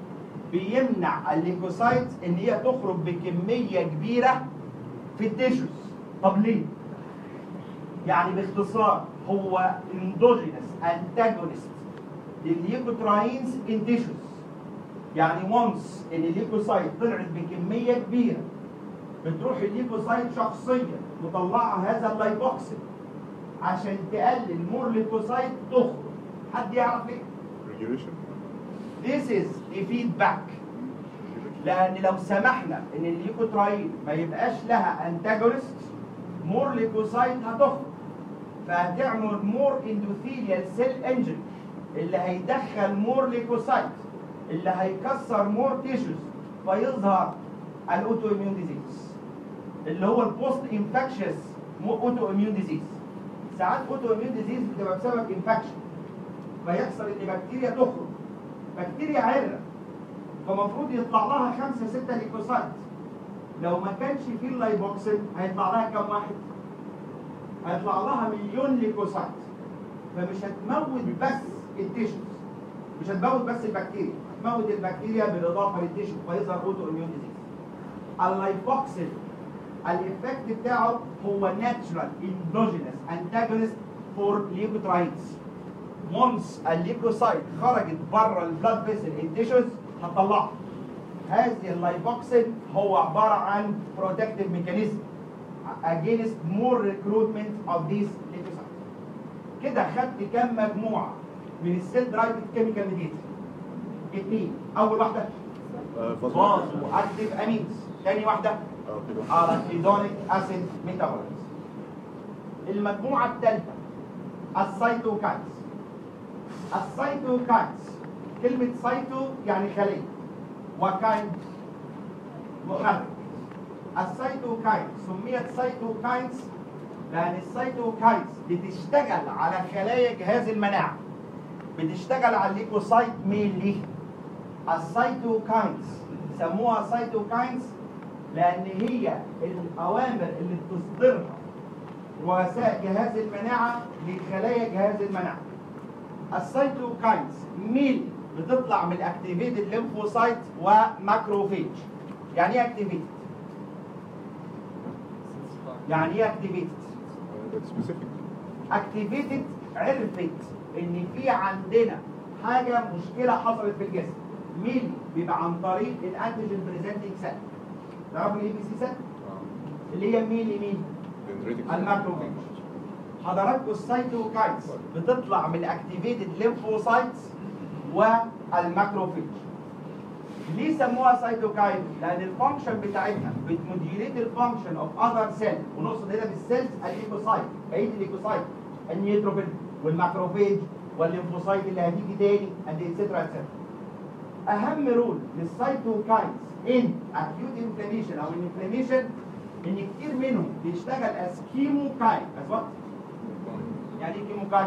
بيمنع الليكوسايت ان هي تخرج بكميه كبيره في التيشوز طب ليه؟ يعني باختصار هو اندوجينس انتاجونست للليكوتراينز ان تيشوز يعني وانس ان الليكوسايت طلعت بكميه كبيره بتروح الليكوسايت شخصيا مطلعه هذا اللايبوكسل عشان تقلل مور ليكوسايت تخرج حد يعرف ليه؟ regulation This is a feedback لان لو سمحنا ان الليكوتراين ما يبقاش لها انتاجونست مور ليكوسايت هتخرج فهتعمل مور اندوثيليال سيل انجري اللي هيدخل مور ليكوسايت اللي هيكسر مور تيشوز فيظهر الاوتو اميون ديزيز اللي هو البوست انفكشس اوتو اميون ديزيز ساعات اوتو اميون ديزيز بتبقى بسبب انفكشن فيحصل ان بكتيريا تخرج بكتيريا عره فمفروض يطلع لها خمسة ستة ليكوسايت لو ما كانش فيه اللايبوكسل هيطلع لها كم واحد؟ هيطلع لها مليون ليكوسايت فمش هتموت بس التيشوز مش هتموت بس البكتيريا هتموت البكتيريا بالاضافه للتيشو فيظهر اوتو اميون ديزيز اللايبوكسل الايفكت بتاعه هو ناتشرال اندوجينس انتاجونست فور ليكوترايتس once الليكوسايت خرجت بره البلاد فيسل التيشوز هتطلعها هذه اللايبوكسل هو عباره عن protective mechanism against more recruitment of these leukocytes كده خدت كام مجموعه من السيل درايفد كيميكال ميديتر اثنين اول واحده فازو اكتيف امينز ثاني واحده اركيدونيك اسيد ميتابولايتس المجموعه الثالثه السيتوكاينز السيتوكاينز كلمه سيتو يعني خليه وكاين مخرج السيتوكاينز سميت سيتوكاينز لان السيتوكاينز بتشتغل على خلايا جهاز المناعه بتشتغل على الليكوسايت مينلي السيتوكاينز سموها سيتوكاينز لان هي الاوامر اللي بتصدرها رؤساء جهاز المناعه لخلايا جهاز المناعه السيتوكاينز ميل بتطلع من الاكتيفيتد ليمفوسايت وماكروفيج يعني ايه اكتيفيتد يعني ايه اكتيفيتد that's specific اكتيفيتد عرفت ان في عندنا حاجه مشكله حصلت في الجسم مين بيبقى عن طريق الانتيجين بريزنتنج سيل تعرفوا الاي بي سي سيل اللي هي مين لمين dendritic الماكروفيج حضراتكم السيتوكاينز بتطلع من الاكتيفيتد ليمفوسايتس والماكروفيج ليه سموها سيتوكاين؟ لان الفانكشن بتاعتها بتموديوليت الفانكشن اوف اذر سيل ونقصد هنا بالسيلز الليكوسايت بقيه الليكوسايت النيوتروفيل والماكروفيج والليمفوسايت اللي هتيجي تاني اند اتسترا اتسترا اهم رول للسيتوكاينز ان اكيوت انفلاميشن او انفلاميشن ان كتير منهم بيشتغل از كيموكاين از وات؟ يعني ايه كيموكاين؟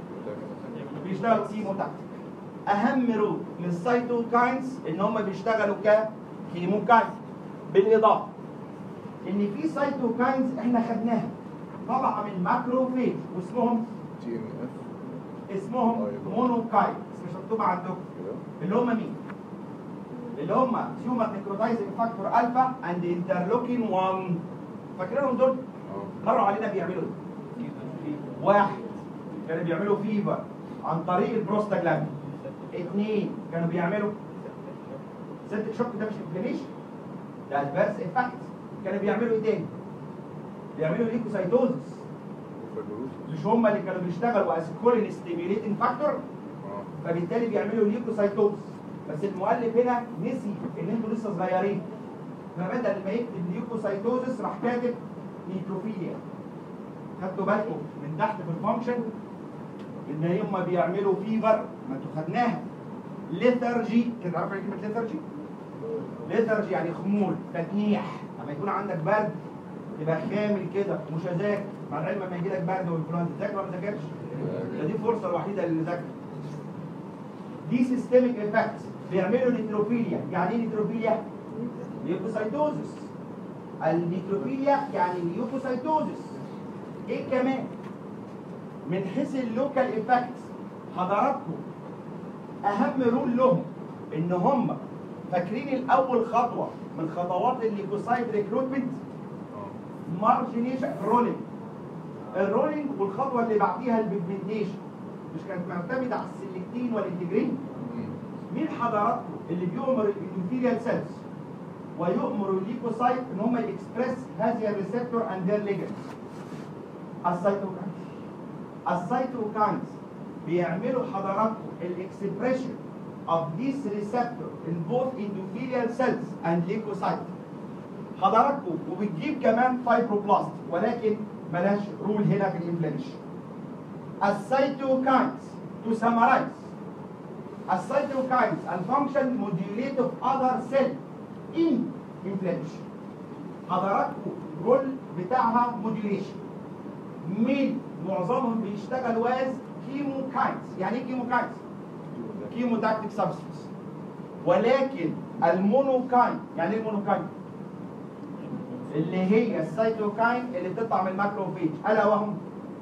بيشتغل كيموتاكتيك اهم رول للسيتوكاينز ان هم بيشتغلوا ككيموكاين بالاضافه ان في سيتوكاينز احنا خدناها طالعه من ماكروفيج واسمهم TNF اسمهم أيوة. مونوكاين مش مكتوبه عندكم كده اللي هم مين؟ اللي هم تيومر نيكروتايزنج فاكتور الفا اند انترلوكين 1 فاكرينهم دول؟ اه مروا علينا بيعملوا ايه؟ واحد كانوا بيعملوا فيفر عن طريق البروستاجلاندين اثنين كانوا بيعملوا سيبتك شوك ده مش انفلاميشن ده ادفيرس افكت كانوا بيعملوا ايه تاني؟ بيعملوا ليكوسايتوزس فيبروسيس مش هم اللي كانوا بيشتغلوا از كولين ستيميوليتنج فاكتور اه فبالتالي بيعملوا ليكوسايتوز بس المؤلف هنا نسي ان انتوا لسه صغيرين فبدل ما يكتب ليكوسايتوزس راح كاتب نيتروفيليا خدتوا بالكم من تحت في الفانكشن ان هم بيعملوا فيفر ما انتوا خدناها ليثرجي كده عارف كلمه ليثرجي؟ ليثرجي يعني خمول تتنيح لما يكون عندك برد تبقى خامل كده ومش هذاكر مع العلم لما يجي لك برد وانفلونزا تذاكر ولا ما تذاكرش؟ ده دي الفرصه الوحيده للمذاكره دي سيستميك افكت بيعملوا نيتروفيليا يعني ايه نيتروفيليا؟ ليوكوسايتوزس النيتروفيليا يعني ليوكوسايتوزس ايه كمان؟ من حيث اللوكال افكتس حضراتكم اهم رول لهم ان هم فاكرين الاول خطوه من خطوات الليكوسايت ريكروتمنت مارجنيشن رولينج الرولينج والخطوه اللي بعديها البيجمنتيشن مش كانت معتمده على السلكتين والانتجرين مين حضراتكم اللي بيؤمر الانفيريال سيلز ويؤمر الليكوسايت ان هم يكسبرس هذه الريسبتور اند ذير ليجندز السيتوكاينز السيتوكاينز بيعملوا حضراتكم الاكسبريشن of this receptor in both endothelial cells and leukocytes حضراتكم وبتجيب كمان فايبروبلاست ولكن ملاش رول هنا في الانفلاميشن السيتوكاينز to summarize السيتوكاينز الفانكشن modulate of other cell in inflammation حضراتكم رول بتاعها موديوليشن مين معظمهم بيشتغل واز كيموكاينز يعني ايه كيموكاينز كيموتاكتيك سبستنس ولكن المونوكاين يعني ايه المونوكاين اللي هي السيتوكاين اللي بتطلع من الماكروفيج الا وهم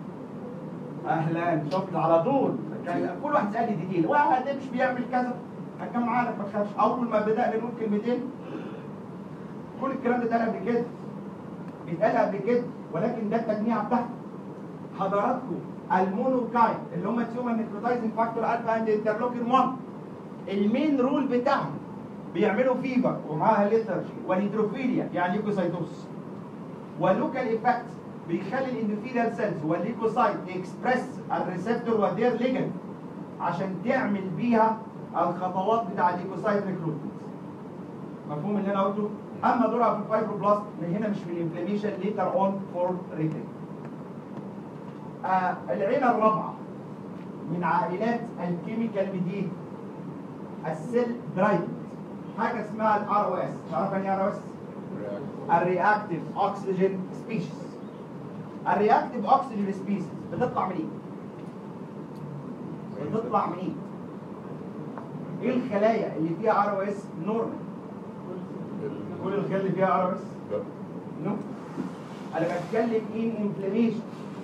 اهلا شفت على طول كان كل واحد سالني ديتيل واحد ده مش بيعمل كذا كان معانا ما تخافش اول ما بدانا نقول كلمتين كل الكلام ده اتقال قبل كده اتقال قبل كده ولكن ده التجميع بتاعته حضراتكم المونوكاين اللي هم تيومر نيكروتايزنج فاكتور الفا اند انترلوكين 1 المين رول بتاعهم بيعملوا فيبر ومعاها ليثرجي ونيتروفيليا يعني ليكوسايتوس ولوكال ايفكت بيخلي الاندوثيليال سيلز والليكوسايت اكسبرس الريسبتور ودير ليجند عشان تعمل بيها الخطوات بتاع الليكوسايت ريكروتمنت مفهوم اللي انا قلته اما دورها في الفايبروبلاست من هنا مش في الانفلاميشن ليتر اون فور ريتين آه العيله الرابعه من عائلات الكيميكال ميديت السيل درايفد حاجه اسمها الار او اس تعرف يعني ايه ار او اس؟ الرياكتيف اوكسجين سبيشيز الرياكتيف اوكسجين سبيشيز بتطلع منين؟ بتطلع منين؟ ايه الخلايا اللي فيها ار او اس نورمال؟ كل الخلايا اللي فيها ار او اس لا نو انا بتكلم ان انفلاميشن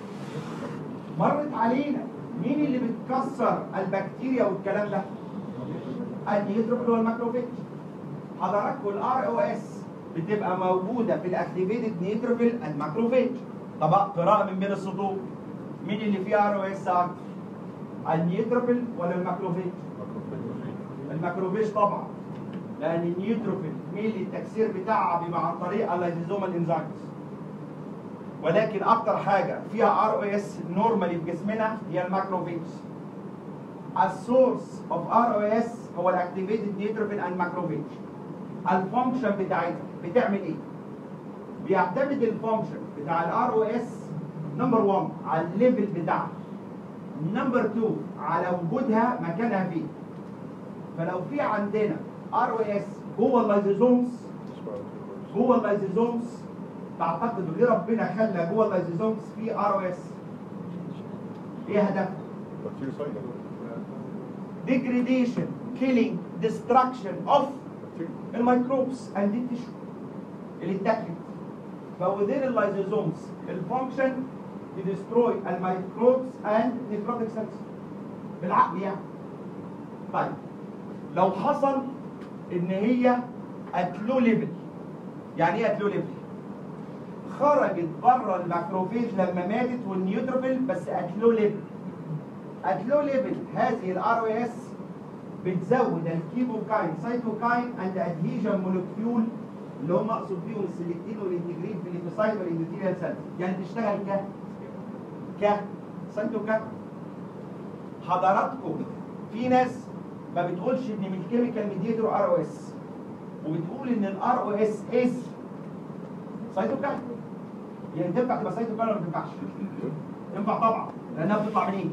مرت علينا مين اللي بتكسر البكتيريا والكلام ده؟ النيوتروفيل والماكروفيج حضراتكم الار او اس بتبقى موجوده في الاكتيفيتد نيوتروفيل اند ماكروفيج طب قراءه من بين السطور مين اللي فيه ار او اس اكتر؟ النيوتروفيل ولا الماكروفيج؟ الماكروفيج طبعا لان النيوتروفيل ميل التكسير بتاعها بيبقى عن طريق اللايزوزومال انزيمز ولكن اكتر حاجه فيها ار او اس نورمالي في جسمنا هي الماكروفيج السورس اوف ار او اس هو الاكتيفيتد نيوتروفيل اند ماكروفيج الفانكشن بتاعتها بتعمل ايه بيعتمد الفانكشن بتاع الار او اس نمبر 1 على الليفل بتاعها نمبر 2 على وجودها مكانها فين فلو في عندنا ار او اس جوه اللايزوزومز جوه اللايزوزومز تعتقد ليه ربنا خلى جوه اللايزوزومز في ار او اس ايه هدفها بكتيريوسايد degradation killing destruction of الميكروبس and the tissue اللي اتاكلت فوذين اللايزوزومز الفانكشن destroy الميكروبس and necrotic cells بالعقل يعني طيب لو حصل ان هي at low level يعني ايه at low level خرجت بره الماكروفيج لما ماتت والنيوتروفيل بس at low level at low level هذه الار او اس بتزود الكيموكاين سيتوكاين اند ادهيجن مولكيول اللي هم اقصد بيهم السلكتين والانتجرين في الليفوسايت والاندوثيليال سيلز يعني بتشتغل ك ك سيتوكاين حضراتكم في ناس ما بتقولش ان من الكيميكال ميديتور ار او اس وبتقول ان الار او اس از سيتوكاين يعني تنفع تبقى سيتوكاين ولا ما تنفعش؟ تنفع طبعا لانها بتطلع منين؟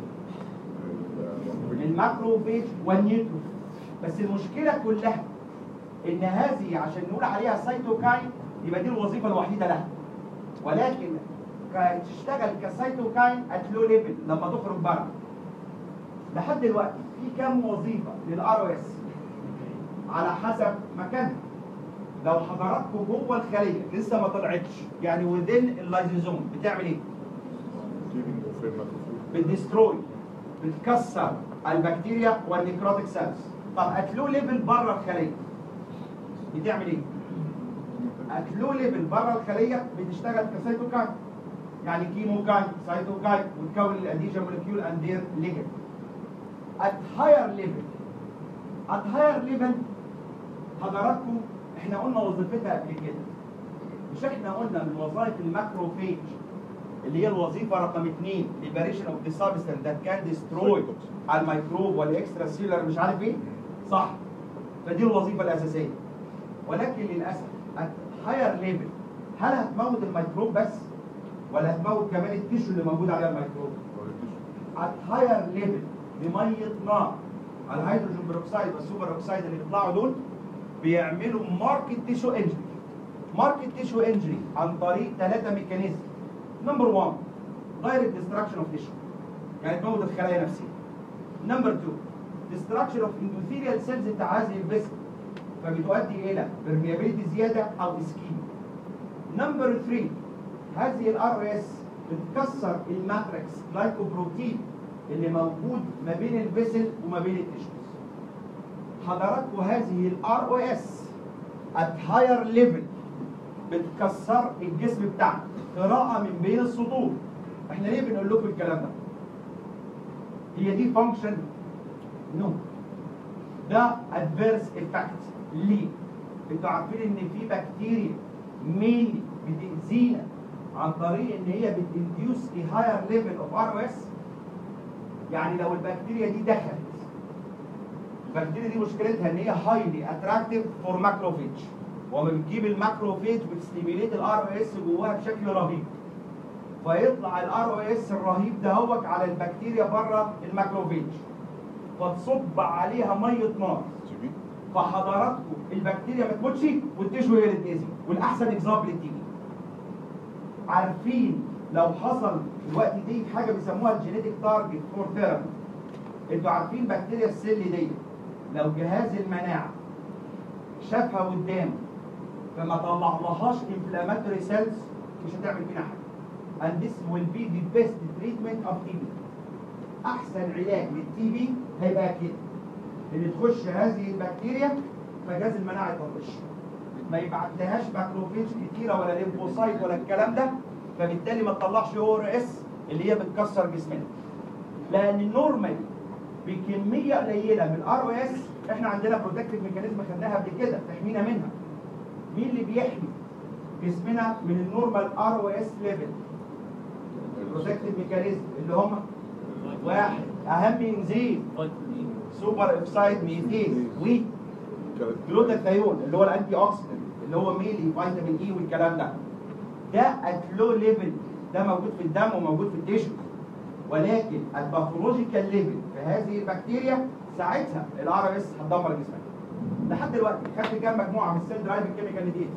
من الماكروفيج والنيوتروفيل بس المشكله كلها ان هذه عشان نقول عليها سيتوكاين يبقى دي الوظيفه الوحيده لها ولكن ك- تشتغل كسيتوكاين ات لو ليفل لما تخرج بره لحد دلوقتي في كام وظيفه للار او اس على حسب مكانها لو حضراتكم جوه الخليه لسه ما طلعتش يعني وذين اللايزوزوم بتعمل ايه؟ Leaving the frame macrophage. بتدستروي بتكسر البكتيريا والنيكروتيك سيلز طب ات لو ليفل بره الخليه بتعمل ايه؟ ات لو ليفل بره الخليه بتشتغل كسيتوكاين يعني كيموكاين سيتوكاين وتكون الاديجن مولكيول اند دير ليجند ات هاير ليفل ات هاير ليفل حضراتكم احنا قلنا وظيفتها قبل كده مش احنا قلنا من وظائف الماكروفيج اللي هي الوظيفه رقم اثنين liberation of the substance that can destroy الميكروب والاكسترا سيلر مش عارف ايه صح فدي الوظيفه الاساسيه ولكن للاسف at higher level هل هتموت الميكروب بس ولا هتموت كمان التيشو اللي موجود عليها الميكروب Or addition. at higher level بميه نار الهيدروجين بروكسيد والسوبر اوكسيد اللي بيطلعوا دول بيعملوا ماركت تيشو انجري ماركت تيشو انجري عن طريق ثلاثه ميكانيزم نمبر 1 دايركت ديستراكشن اوف تيشو يعني تموت الخلايا نفسها نمبر 2 ديستراكشن اوف اندوثيريال سيلز بتاع هذه الفيسل فبتؤدي الى برميابيليتي زياده او اسكيميا نمبر 3 هذه الار اس بتكسر الماتريكس جلايكوبروتين اللي موجود ما بين الفيسل وما بين التشوز حضراتكم هذه الار او اس ات هاير ليفل بتكسر الجسم بتاعنا قراءه من بين السطور احنا ليه بنقول لكم الكلام ده هي دي فانكشن نو ده ادفيرس افكت ليه انتوا عارفين ان في بكتيريا مينلي بتاذينا عن طريق ان هي بتنديوس a higher level of ROS يعني لو البكتيريا دي دخلت البكتيريا دي مشكلتها ان هي هايلي اتراكتيف فور ماكروفيج وما بتجيب الماكروفيج بتستيميليت الار او اس جواها بشكل رهيب فيطلع الار او اس الرهيب دهوت على البكتيريا بره الماكروفيج فتصب عليها ميه نار TV. فحضراتكم البكتيريا ما تموتش والتشو هي اللي تاذي والاحسن اكزامبل تيجي عارفين لو حصل الوقت دي حاجه بيسموها الجينيتك تارجت فور ثيرابي انتوا عارفين بكتيريا السل دي لو جهاز المناعه شافها قدامه فما طلعلهاش انفلاماتوري سيلز مش هتعمل فينا حاجه and this will be the best treatment of TB احسن علاج للتي بي هيبقى كده ان تخش هذه البكتيريا فجهاز المناعه يطنش ما يبعتلهاش ماكروفيج كتيره ولا ليمفوسايت ولا الكلام ده فبالتالي ما تطلعش او ار اس اللي هي بتكسر جسمنا لان النورمال بكميه قليله من الار او اس احنا عندنا بروتكتيف ميكانيزم خدناها قبل كده تحمينا منها مين اللي بيحمي جسمنا من النورمال ار او اس ليفل البروتكتيف ميكانيزم اللي هم واحد اهم انزيم سوبر اوكسايد ميتيز وجلوتاثيون اللي هو الانتي اوكسيدنت اللي هو ميلي فيتامين اي والكلام ده ده ات لو ليفل ده موجود في الدم وموجود في التيشو ولكن الباثولوجيكال ليفل في هذه البكتيريا ساعتها الار اس هتدمر جسمك لحد دلوقتي خدت كام مجموعه من السيل درايف كيميكال دي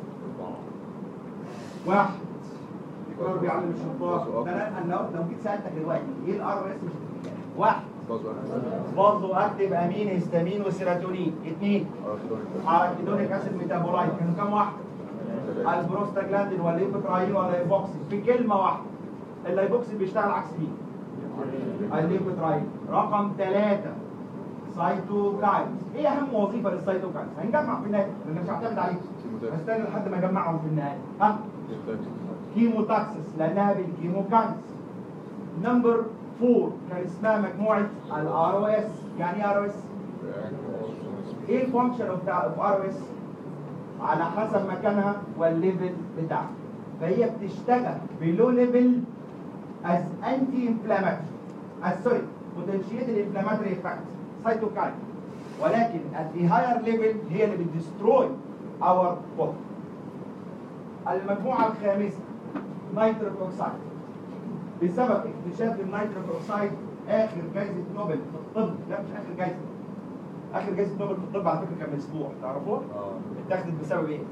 واحد الدكتور بيعلم الشطار ده انا أنا لو جيت سالتك دلوقتي ايه الار اس مش هتفتكر. واحد برضه اكتب امين هيستامين وسيراتونين اثنين اركيدونيك اسيد ميتابولايت كانوا كام واحد؟ البروستاجلاندين والليبوتراين واللايبوكسين في كلمه واحده اللايبوكسين بيشتغل عكس مين؟ الليبوتراين رقم ثلاثة سايتوكاينز ايه اهم وظيفه للسيتوكاينز؟ هنجمع في النهايه لان مش هعتمد عليك هستنى لحد ما اجمعهم في النهايه ها كيموتاكسس لانها بالكيموكاينز نمبر 4 كان اسمها مجموعه الار او اس يعني ايه ار او اس؟ ايه الفانكشن اوف ار او اس؟ على حسب مكانها والليفل بتاعها فهي بتشتغل بلو ليفل از انتي انفلاماتوري از سوري بوتنشيت الانفلاماتوري افكت سايتوكاين ولكن at the higher level هي اللي بتدستروي اور بودي المجموعه الخامسه نيتروك اوكسايد بسبب اكتشاف النيتروك اوكسايد اخر جائزه نوبل في الطب لا مش اخر جائزه اخر جائزه نوبل في الطب على فكره كان من اسبوع تعرفوها؟ اتاخدت بسبب ايه؟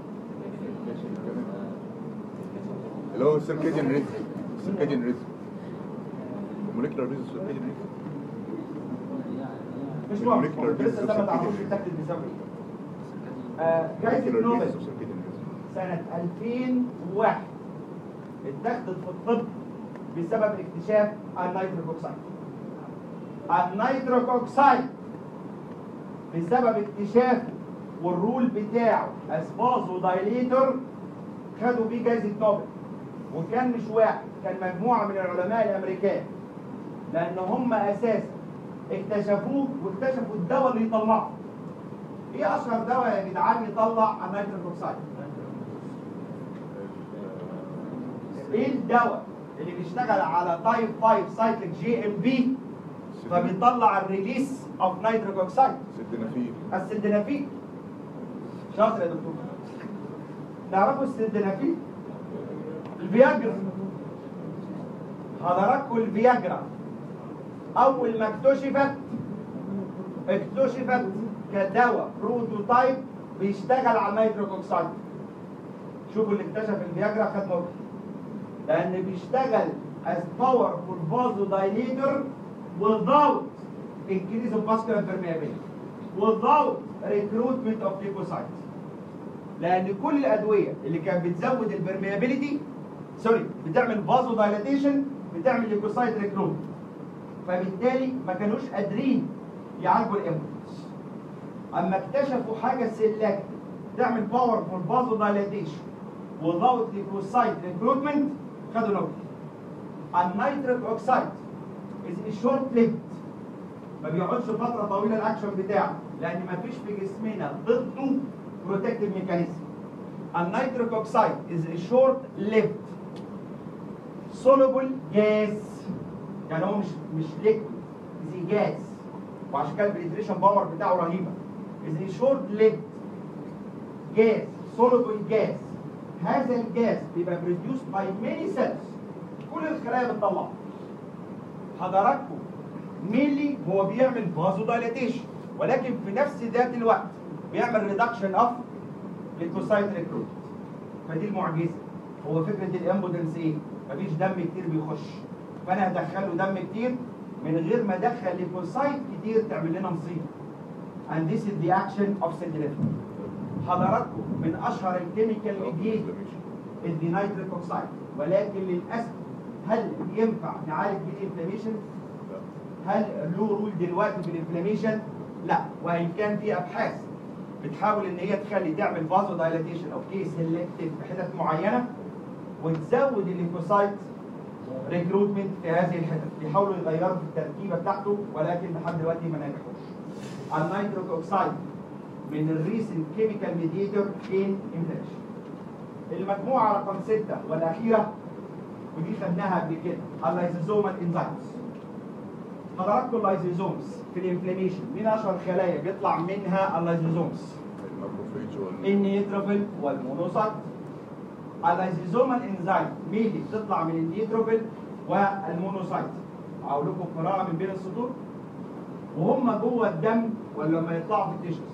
اللي هو السيركيديان ريزم السيركيديان ريزم موليكولار ريزم السيركيديان ريزم مش مهم لسه ده ما تعرفوش اتاخدت بسبب ايه؟ آه، جائزة molecular نوبل disease of circadian rhythm. سنة 2001 اتخذت في الطب بسبب اكتشاف النيتروك اوكسيد النيتروك اوكسيد بسبب اكتشافه والرول بتاعه اسبازو دايليتور خدوا بيه جائزة نوبل وكان مش واحد كان مجموعة من العلماء الامريكان لان هم اساسا اكتشفوه واكتشفوا الدواء اللي يطلعه ايه اشهر دواء يا جدعان يطلع النيتروك اوكسيد ايه الدواء اللي بيشتغل على تايب 5 سايكليك جي ام بي فبيطلع الريليس اوف نيتروك اوكسيد سيدنافيل السلدنافيل شاطر يا دكتور تعرفوا السلدنافيل الفياجرا حضراتكم الفياجرا اول ما اكتشفت اكتشفت كدواء بروتوتايب بيشتغل على النيتروك اوكسيد شوفوا اللي اكتشف الفياجرا خد نقطه لان بيشتغل as powerful vasodilator without increase of vascular permeability without recruitment of leukocytes لان كل الادويه اللي كانت بتزود البرميابيليتي سوري بتعمل فازو دايلاتيشن بتعمل ليوكوسايت ريكروت فبالتالي ما كانوش قادرين يعالجوا الامبولس اما اكتشفوا حاجه سيلكت تعمل باور فور فازو دايلاتيشن without leukocyte recruitment خدوا نوبل النيتريك اوكسيد is short lived ما بيقعدش فتره طويله الاكشن بتاعه لان ما فيش في جسمنا ضده بروتكتيف ميكانيزم النيتريك اوكسيد is شورت lived soluble gas يعني هو مش مش ليكويد is gas وعشان كده البنتريشن باور بتاعه رهيبه is شورت lived gas soluble gas هذا الجاز بيبقى produced by many cells كل الخلايا بتطلعه حضراتكم ميلي هو بيعمل فازو دايلاتيشن ولكن في نفس ذات الوقت بيعمل ريدكشن اوف ليكوسايت ريكروت فدي المعجزه هو فكره الامبودنس ايه؟ مفيش دم كتير بيخش فانا هدخله دم كتير من غير ما ادخل ليكوسايت كتير تعمل لنا مصيبه and this is the action of cell حضراتكم من اشهر الكيميكال ميديت الدينايتريك اوكسايد ولكن للاسف هل ينفع نعالج بيه الانفلاميشن؟ هل له رول دلوقتي في الانفلاميشن؟ لا وان كان في ابحاث بتحاول ان هي تخلي تعمل فازو دايلاتيشن او كي سيلكتيف في حتت معينه وتزود الليمفوسايت ريكروتمنت في هذه الحتت بيحاولوا يغيروا في التركيبه بتاعته ولكن لحد دلوقتي ما نجحوش. النيتروك اوكسايد من الريسنت كيميكال ميديتور ان انفلاميشن. المجموعه رقم 6 والاخيره ودي خدناها قبل كده اللايزوزومال انزيمز حضراتكم اللايزوزومز في الانفلاميشن مين اشهر خلايا بيطلع منها اللايزوزومز الماكروفيج وال النيتروفيل والمونوسايت اللايزوزومال انزيم ميلي بتطلع من النيتروفيل والمونوسايت اقول لكم قراءه من بين السطور وهم جوه الدم ولا لما يطلعوا في التيشوز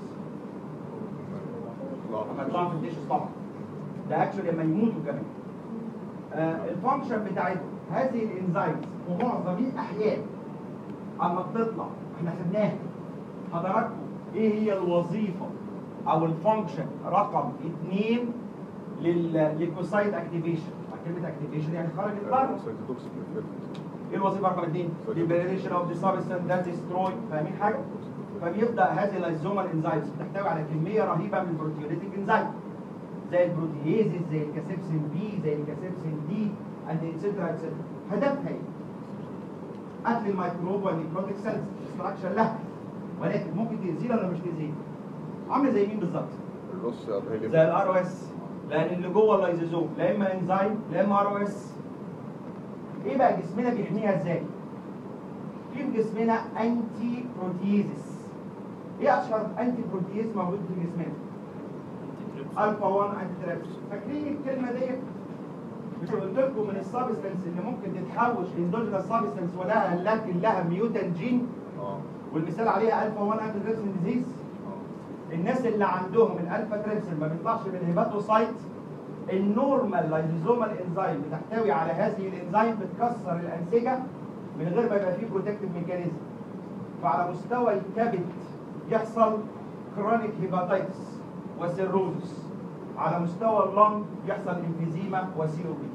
لما يطلعوا في التيشوز طبعا ده اكشولي لما يموتوا كمان آه الفانكشن بتاعتهم هذه الانزيمز ومعظم الاحيان اما بتطلع احنا خدناها حضراتكم ايه هي الوظيفه او الفانكشن رقم اثنين للليكوسايت اكتيفيشن كلمه اكتيفيشن يعني خرجت بره سايتوتوكسيك افكت ايه الوظيفه رقم اثنين؟ liberation of the substance that destroy فاهمين حاجه؟ فبيبدا هذه اللايزومال انزيمز بتحتوي على كميه رهيبه من البروتيوليتيك انزيم زي البروتييزز زي الكاسيبسين بي زي الكاسيبسين دي اند اتسترا اتسترا هدفها ايه؟ قتل الميكروب والنيكروتيك سيلز ديستراكشن لها ولكن ممكن تاذينا ولا مش تاذينا؟ عامله زي مين بالظبط؟ الرص الهيلي زي الار او اس لان اللي جوه اللايزوزوم لا اما انزيم لا اما ار او اس ايه بقى جسمنا بيحميها ازاي؟ في في جسمنا انتي بروتيزس ايه اشهر انتي بروتيز موجود في جسمنا؟ الفا 1 انتي تريبس فاكرين الكلمه ديت؟ مش قلت لكم من السبستنس اللي ممكن تتحوش لاندوجينس سبستنس ولها لكن لها ميوتن جين اه والمثال عليها الفا 1 انتي تريبس ديزيز اه الناس اللي عندهم الالفا تريبسين ما بيطلعش من الهيباتوسايت النورمال لايزوزومال انزيم بتحتوي على هذه الانزيم بتكسر الانسجه من غير ما يبقى فيه بروتكتيف ميكانيزم فعلى مستوى الكبد يحصل كرونيك هيباتيتس وسيروزس على مستوى اللنج يحصل انفيزيما وسيرو بي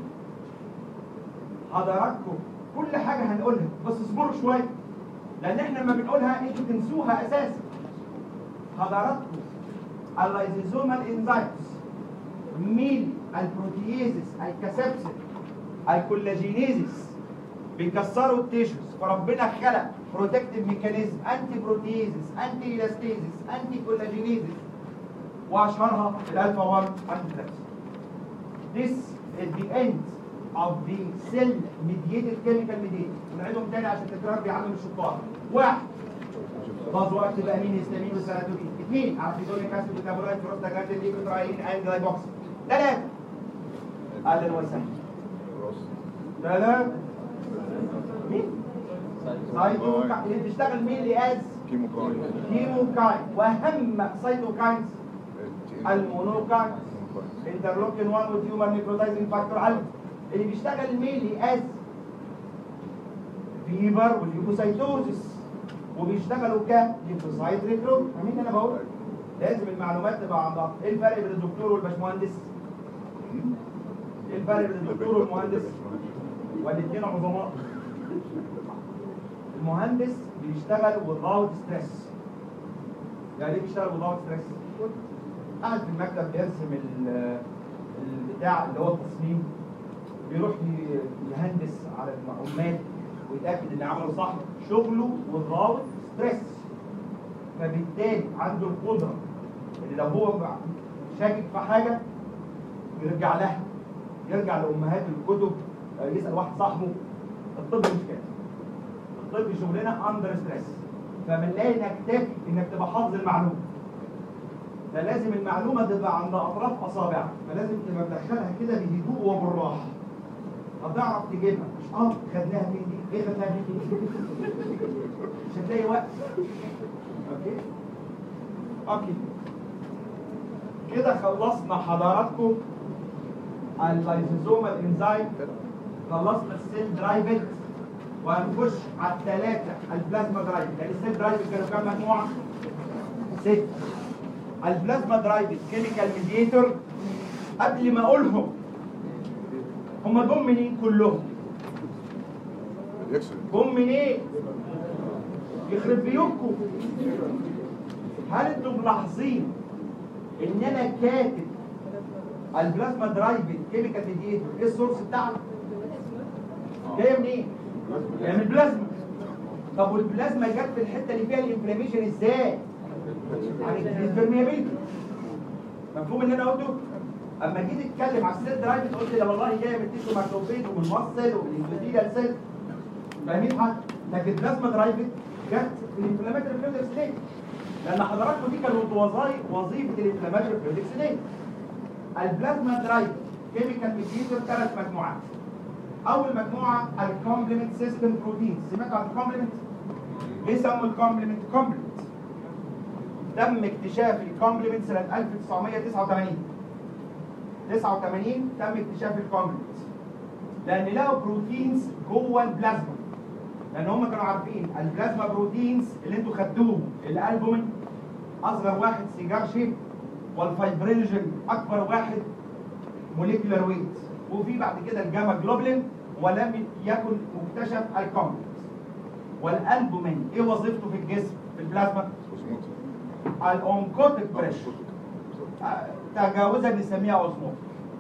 حضراتكم كل حاجه هنقولها بس اصبروا شويه لان احنا لما بنقولها انتوا تنسوها اساسا حضراتكم اللايزيزومال انزايمز مين البروتييزس الكسبسل الكولاجينيزس بيكسروا التيشوز فربنا خلق بروتكتيف ميكانيزم انتي بروتييزس انتي ايلاستيزس انتي كولاجينيزس واشهرها الالفا 1 انتي This is the end of the cell mediated chemical mediated ونعيدهم تاني عشان التكرار بيعلم الشطار واحد باظ وقت بقى مين هيستامين وسيراتونين اثنين ارتيدونيك اسيد ميتابولايت بروستاجلاندين ليكوتراين اند جلايبوكسي ثلاثة اهلا وسهلا ثلاثة مين؟ سايتوكاين اللي بتشتغل مين اللي از كيموكاين كيموكاين واهم سايتوكاينز المونوكاين انترلوكين 1 وتيومر نيكروتايزنج فاكتور الفا اللي بيشتغل مينلي از فيبر والليوكوسايتوزس وبيشتغلوا كليفوسايت ريكروت فاهمين اللي انا بقول لازم المعلومات تبقى عن بعض ايه الفرق بين الدكتور والباشمهندس ايه الفرق بين الدكتور والمهندس والاثنين عظماء المهندس بيشتغل without ستريس يعني ايه بيشتغل without ستريس قاعد في المكتب بيرسم ال- البتاع اللي هو التصميم بيروح ي- يهندس على العمال ويتاكد ان عمله صح شغله without ستريس فبالتالي عنده القدره ان لو هو شاكك في حاجه يرجع لها يرجع لامهات الكتب آه، يسال واحد صاحبه الطب مش كده الطب شغلنا اندر ستريس فبنلاقي انك تكفي انك تبقى حافظ المعلومه فلازم المعلومه تبقى عند اطراف اصابعك فلازم تبقى مدخلها كده بهدوء وبالراحه هتعرف تجيبها مش اه خدناها فين دي ايه خدناها فين دي مش هتلاقي وقت اوكي اوكي كده خلصنا حضراتكم اللايزوزومال انزايم خلصنا السيل درايفد وهنخش على الثلاثه البلازما درايفد يعني السيل درايفد كانوا كام مجموعه؟ ست البلازما درايفد كيميكال ميديتور قبل ما اقولهم هم جم منين كلهم؟ الاكسلنت جم منين؟ يخرب بيوتكم هل انتم ملاحظين ان انا كاتب البلازما درايفد كيميكال ميديتور ايه السورس بتاعها؟ جايه منين؟ جايه من البلازما طب والبلازما جت في الحته اللي فيها الانفلاميشن ازاي؟ يعني البرميابيلتي مفهوم اللي انا قلته؟ اما جيت اتكلم على السيل درايفد قلت ده والله جايه من التيشو ماكروفيج ومن المصل ومن الانفلاميشن سيل فاهمين حاجه؟ لكن البلازما درايفد جت في الانفلاماتوري فلويد ستيت لان حضراتكم دي كانت وظائف وظيفه الانفلاماتوري فلويد ستيت البلازما درايفد كيميكال ميديتور ثلاث مجموعات اول مجموعه الكومبلمنت سيستم بروتين سمعتوا عن الكومبلمنت ليه سموا الكومبلمنت كومبلمنت تم اكتشاف الكومبلمنت سنه 1989 89 تم اكتشاف الكومبلمنت لان لقوا بروتينز جوه البلازما لان هم كانوا عارفين البلازما بروتينز اللي انتوا خدتوه الالبومين اصغر واحد سيجار شيب والفايبرينجين اكبر واحد موليكولار ويت وفي بعد كده الجاما جلوبلين ولم يكن مكتشف الكومبلكس والالبومين ايه وظيفته في الجسم في البلازما اوزموتيك الاونكوتيك بريشر تجاوزا نسميها اوزموتيك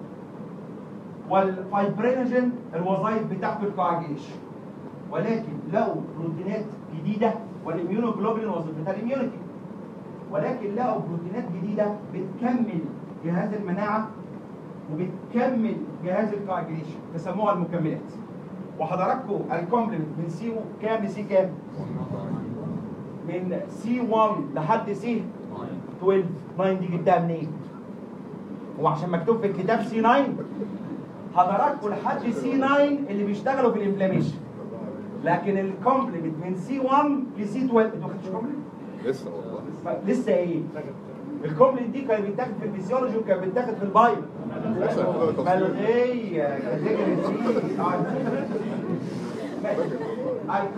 والفايبرينوجين الوظائف بتاعته الكواجيشن ولكن لو بروتينات جديده والاميونوجلوبولين وظيفتها الاميونيتي ولكن لقوا بروتينات جديده بتكمل جهاز المناعه وبتكمل جهاز الكواجيشن بيسموها المكملات وحضراتكم الكومبلمنت من سي كام لسي كام؟ من سي 1 لحد سي 12 9 دي جبتها منين؟ هو عشان مكتوب في الكتاب سي 9 حضراتكم لحد سي 9 اللي بيشتغلوا في الانفلاميشن لكن الكومبلمنت من سي 1 لسي 12 انتوا ما خدتوش كومبلمنت؟ لسه والله لسه ايه؟ الكومبلمنت دي كان بيتاخد في الفسيولوجي وكان بيتاخد في البايو لسه كده تفصيل ملغية كاتيجوري سي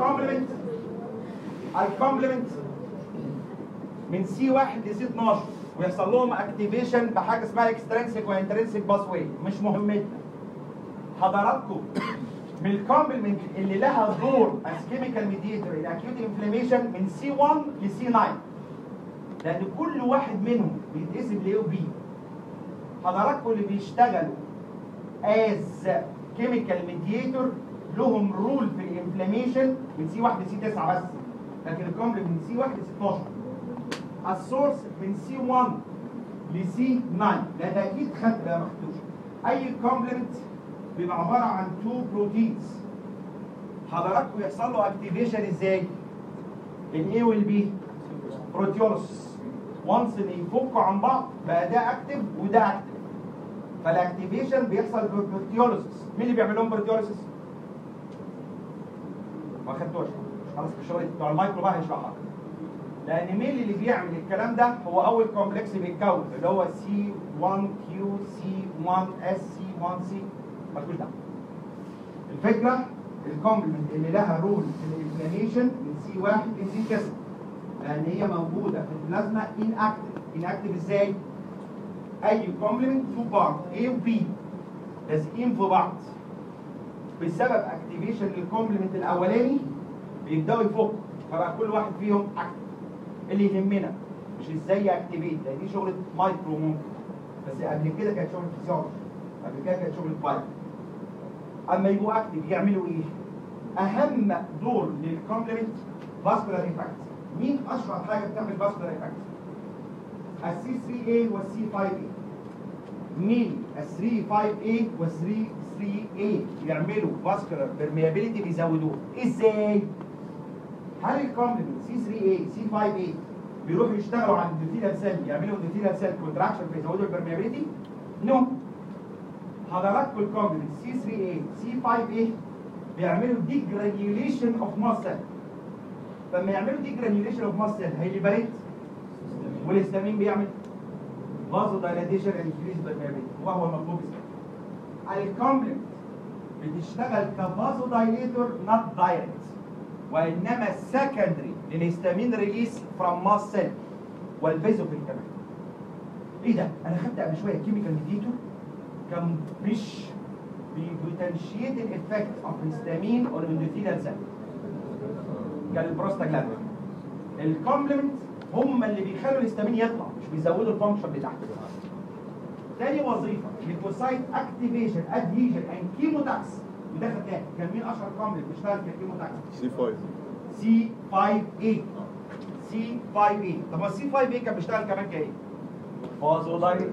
الكومبلمنت الكومبلمنت من سي 1 لسي 12 ويحصل لهم اكتيفيشن بحاجه اسمها اكسترنسيك وانترنسيك باس واي مش مهمتنا حضراتكم من الكومبلمنت اللي لها دور از كيميكال ميديتور الاكيوت انفلاميشن من سي 1 لسي 9 لان كل واحد منهم بيتقسم لاي وبي حضراتكم اللي بيشتغلوا از كيميكال ميديتور لهم رول في الانفلاميشن من سي 1 لسي 9 بس لكن الكومبلمنت من سي 1 ل 16 السورس من سي 1 لسي 9 لا ده اكيد خدت لا ما خدتوش اي كومبلمنت بيبقى عباره عن تو بروتينز حضراتكم يحصل له اكتيفيشن ازاي؟ الاي والبي بروتيولوس وانس ان يفكوا عن بعض بقى ده اكتف وده اكتف فالاكتيفيشن بيحصل بروتيولوسيس مين اللي بيعمل لهم بروتيولوسيس؟ ما خدتوش خلاص مش شريط بتوع المايكرو بقى هيشرحها لان مين اللي بيعمل الكلام ده هو اول كومبلكس بيتكون اللي هو سي 1 كيو سي 1 اس سي 1 سي مالكوش دعوه الفكره الكومبلمنت اللي لها رول في الانفلاميشن من سي 1 لسي 9 لان هي موجوده في البلازما ان اكتف ان اكتف ازاي؟ اي كومبلمنت تو بارت A و B لازقين في بعض بسبب اكتيفيشن للكومبلمنت الاولاني بيبداوا يفكوا فبقى كل واحد فيهم اكتف اللي يهمنا مش ازاي اكتيفيت لان دي شغله مايكرو ممكن بس قبل كده كانت شغله فيزيولوجي قبل كده كانت شغله بايو اما يبقوا اكتف يعملوا ايه؟ اهم دور للكومبلمنت فاسكولار افكت مين اشهر حاجه بتعمل فاسكولار افكت؟ السي 3 a والسي 5 a مين ال 3 5 a وال 3 3 a يعملوا فاسكولار بيرميابيليتي بيزودوه ازاي؟ هل الكومبلمنت سي 3 a سي 5 a بيروحوا يشتغلوا على الدوثيلال سيل يعملوا الدوثيلال سيل كونتراكشن فيزودوا البرميابيليتي؟ نو حضراتكم الكومبلمنت سي 3 a سي 5 a بيعملوا دي جرانيوليشن اوف ماسل فلما يعملوا دي جرانيوليشن اوف ماسل هيليبريت والهستامين بيعمل فازو دايلاتيشن انكريز بالميابيليتي وهو المطلوب اسمه الكومبلمنت بتشتغل كفازو دايليتور نوت دايركت وانما سكندري للهستامين ريليس فروم ماس سيل والفيزوفيل كمان ايه ده انا خدت قبل شويه كيميكال ميديتور كان مش بيبوتنشيت الافكت اوف هستامين اون اندوثيلال سيل كان البروستاجلاندين الكومبلمنت هم اللي بيخلوا الهستامين يطلع مش بيزودوا الفانكشن بتاعته تاني وظيفه ليكوسايت اكتيفيشن ادهيجن اند كيموتاكس وده خدناه كان مين اشهر كومبلمنت بيشتغل ككيموتاكس سي 5 سي 5 a سي 5 a طب ما السي 5 a كان بيشتغل كمان كايه؟ فازودايليت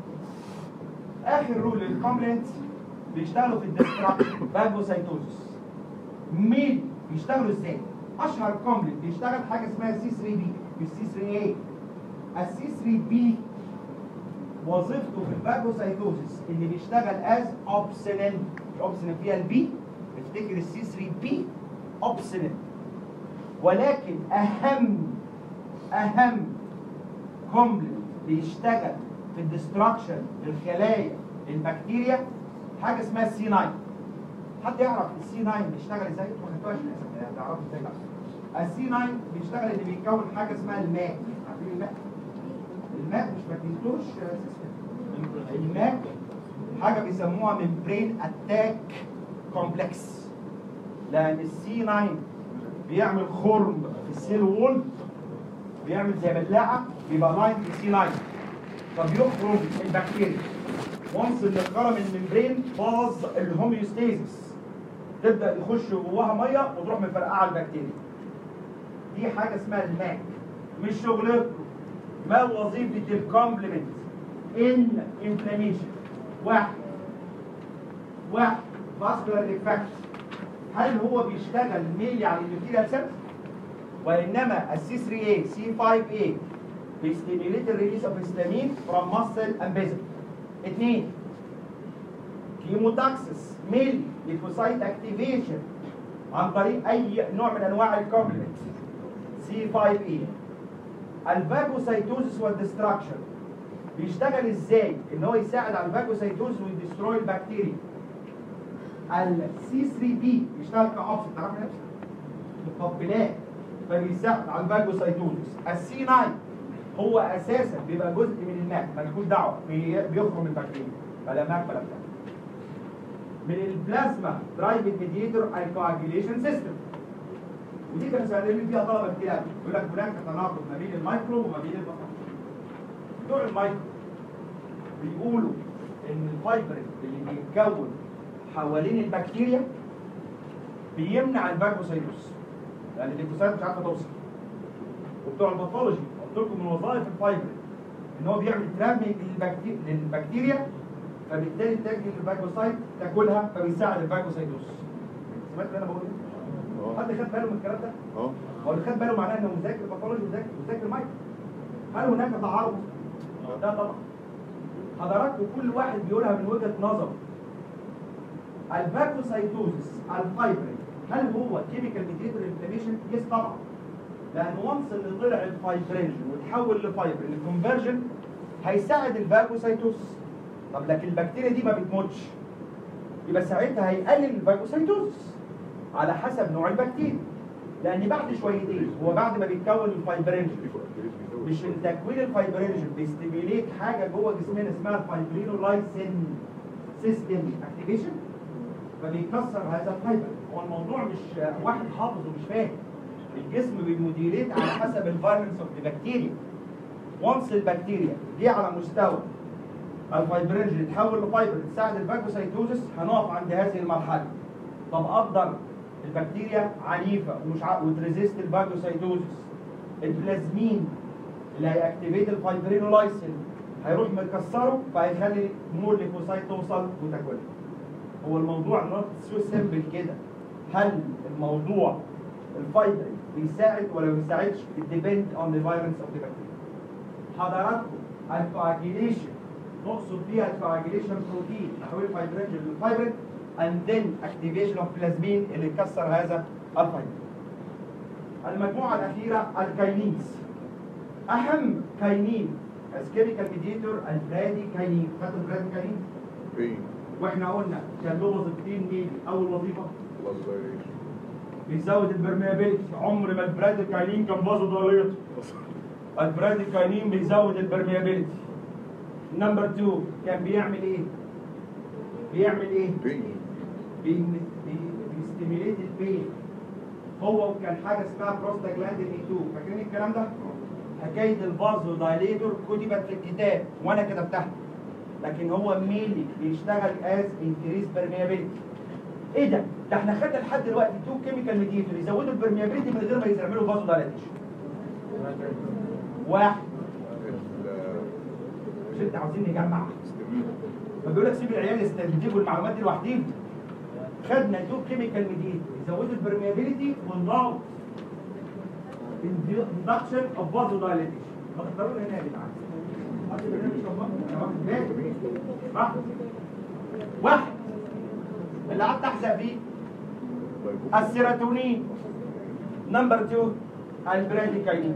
اخر رول للكومبلمنت بيشتغلوا في الدستراكشن باجوسايتوزس مين بيشتغلوا ازاي؟ اشهر كومبلمنت بيشتغل حاجه اسمها سي 3 بي مش سي 3 a السي 3 بي وظيفته في الفاجوسايتوزس اللي بيشتغل از اوبسينين اوبسينين فيها البي افتكر السي 3 بي اوبسينين ولكن اهم اهم كومبلمنت بيشتغل في الدستراكشن للخلايا البكتيريا حاجه اسمها السي 9 حد يعرف السي 9 بيشتغل ازاي؟ ما خدتوهاش للاسف تعرفوا ازاي بقى السي 9 بيشتغل اللي بيكون حاجه اسمها الماء عارفين الماء؟ الماء مش ماكنتوش سيستم الماء حاجه بيسموها ممبرين اتاك كومبلكس لان السي 9 بيعمل خرم في السيل وول بيعمل زي بلاعه بيبقى لاين في السي 9 فبيخرج البكتيريا وانس اللي خرم الممبرين باظ الهوميوستيزس تبدا يخش جواها ميه وتروح مفرقعه البكتيريا دي حاجه اسمها الماك مش شغلتكم ما وظيفه الكومبلمنت ان انفلاميشن واحد واحد فاسكولار افكت هل هو بيشتغل ميلي على النيوكليير سيلز وانما السي 3 a سي 5 a بيستيميليت الريليس اوف هيستامين فروم ماسل اند بيزل اثنين كيموتاكسس ميل ليفوسايت اكتيفيشن عن طريق اي نوع من انواع الكومبلمنت سي 5 اي الفاجوسايتوزس والدستراكشن بيشتغل ازاي ان هو يساعد على الفاجوسايتوزس ويدستروي البكتيريا السي 3 بي بيشتغل كاوبسيت تعرف نفسك مقبلات فبيساعد على الفاجوسايتوزس السي 9 هو اساسا بيبقى جزء من الماك مالكوش دعوه بي- بيخرج من البكتيريا ولا ماك ولا بتاع من البلازما درايفد ميديتور الكواجيليشن سيستم ودي كانوا سالين فيها طلبه كتير قوي يقول لك هناك تناقض ما بين المايكرو وما بين البطن بتوع المايكرو بيقولوا ان الفايبرين اللي بيتكون حوالين البكتيريا بيمنع الفاجوسايتوس لان الليكوسايت مش عارفه توصل وبتوع الباثولوجي قلت لكم من وظائف الفايبرين ان هو بيعمل ترامينج للبكتيريا للبكتيريا فبالتالي تجي الفاجوسايت تاكلها فبيساعد الفاجوسايتوس سمعت اللي انا بقوله اه حد خد باله من الكلام ده؟ اه هو اللي خد باله معناه انه مذاكر باثولوجي ومذاكر ومذاكر مايكرو هل هناك تعارض؟ ده طبعا حضراتكم كل واحد بيقولها من وجهه نظره الفاكوسايتوزس الفايبرين هل هو كيميكال ميديتور انفلاميشن؟ يس طبعا لان وانس ان طلع الفايبرين وتحول لفايبرين الكونفرجن هيساعد الفاكوسايتوزس طب لكن البكتيريا دي ما بتموتش يبقى ساعتها هيقلل الفاكوسايتوزس على حسب نوع البكتيريا لان بعد شويتين هو بعد ما بيتكون الفايبرين مش تكوين الفايبرينجن بيستيميليت حاجه جوه جسمنا اسمها الفايبرينولايسين سيستم اكتيفيشن فبيكسر هذا الفايبر هو الموضوع مش واحد حافظ ومش فاهم الجسم بيموديليت على حسب الفيروس اوف ذا بكتيريا وانس البكتيريا دي على مستوى الفايبرينجن يتحول لفايبر تساعد الفاجوسايتوزس هنقف عند هذه المرحله طب افضل البكتيريا عنيفه ومش ع... وتريزيست الفاجوسايتوزس البلازمين اللي هيأكتيفيت الفايبرينولايسين هيروح مكسره فهيخلي مور ليكوسايت توصل وتاكلها هو الموضوع نوت سو سيمبل كده هل الموضوع الفايبرين بيساعد ولا ما بيساعدش ديبند اون ذا فيروس اوف ذا بكتيريا حضراتكم الكواجيليشن نقصد بيها الكواجيليشن بروتين تحويل الفايبرين للفايبرين and then activation of plasmin اللي يكسر هذا الفايبرين المجموعة الأخيرة الكاينينز أهم كاينين as chemical mediator البرادي كاينين خدتوا البرادي كاينين؟ فين واحنا قلنا كان له وظيفتين مين؟ أول وظيفة الله بيزود البرميابيلتي عمر ما البرادي كاينين كان باظه ضليط البرادي كاينين بيزود البرميابيلتي نمبر 2 كان بيعمل ايه؟ بيعمل ايه؟ فين بيستيميليت البين هو كان حاجه اسمها بروستاجلاندين اي 2 فاكرين الكلام ده؟ حكايه الفازو دايليتور كتبت في الكتاب وانا كتبتها لكن هو مينلي بيشتغل از انكريز برميابيلتي ايه ده؟ ده احنا خدنا لحد دلوقتي تو كيميكال ميديتور يزودوا البرميابيلتي من غير ما يعملوا فازو دايليتيشن واحد مش انت عاوزين نجمع فبيقول لك سيب العيال يستنتجوا المعلومات دي لوحدهم خدنا تو كيميكال ميديتور يزودوا البرميابيلتي والضغط induction of vasodilation ما تقدروا هنا يا جدعان حد برنامج شباب انا واخد بالي صح واحد اللي قعدت احزق فيه السيروتونين نمبر 2 البراديكاينين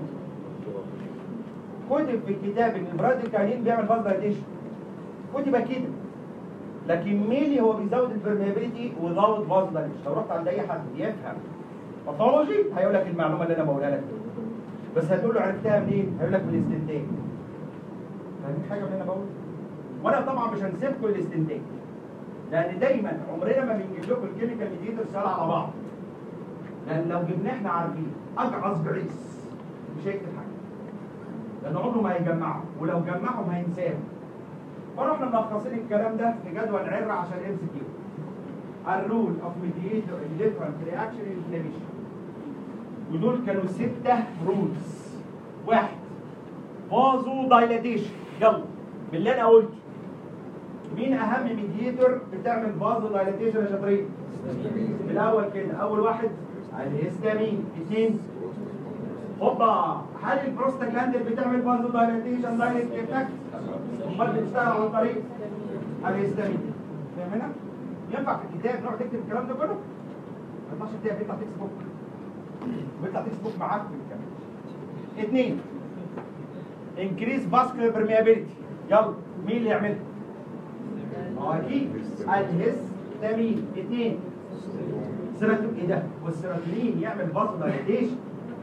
كتب في الكتاب ان البراديكاينين بيعمل فازودايليشن كتب كده لكن ميلي هو بيزود البرميابيليتي ويزود فازودايليشن لو رحت عند اي حد يفهم باثولوجي هيقول لك المعلومه اللي انا بقولها لك دي. بس هتقول له عرفتها منين؟ هيقول لك من الاستنتاج. فاهمين حاجه من اللي انا بقوله؟ وانا طبعا مش هنسيبكم الاستنتاج. لان دايما عمرنا ما بنجيب لكم الكيميكال ميديتور سهل على بعض. لان لو جبناه احنا عارفين اجعص بعيس مش هيكتب حاجه. لان عمره ما هيجمعهم ولو جمعهم هينساهم. فرحنا ملخصين الكلام ده في جدول عره عشان ام سي كيو. الرول اوف ميديتور ان ديفرنت رياكشن انفلاميشن ودول كانوا ستة رولز واحد فازو دايلاتيشن يلا باللي انا قلته مين اهم ميديتور بتعمل فازو دايلاتيشن يا شاطرين؟ الاول كده اول واحد الهستامين اثنين هوبا هل البروستاجلاندين بتعمل فازو دايلاتيشن دايركت افكت؟ امال بتشتغل عن طريق الهستامين فاهم هنا؟ ينفع في الكتاب نقعد نكتب الكلام ده كله؟ ما ينفعش الكتاب بيطلع تكست بوك بيطلع تكست بوك معاك في الكلام اثنين انكريز فاسكولار برميابيلتي يلا مين اللي يعملها؟ اه اكيد الهستامين اثنين سيراتونين ايه ده؟ والسيراتونين يعمل فاسو دايليتيشن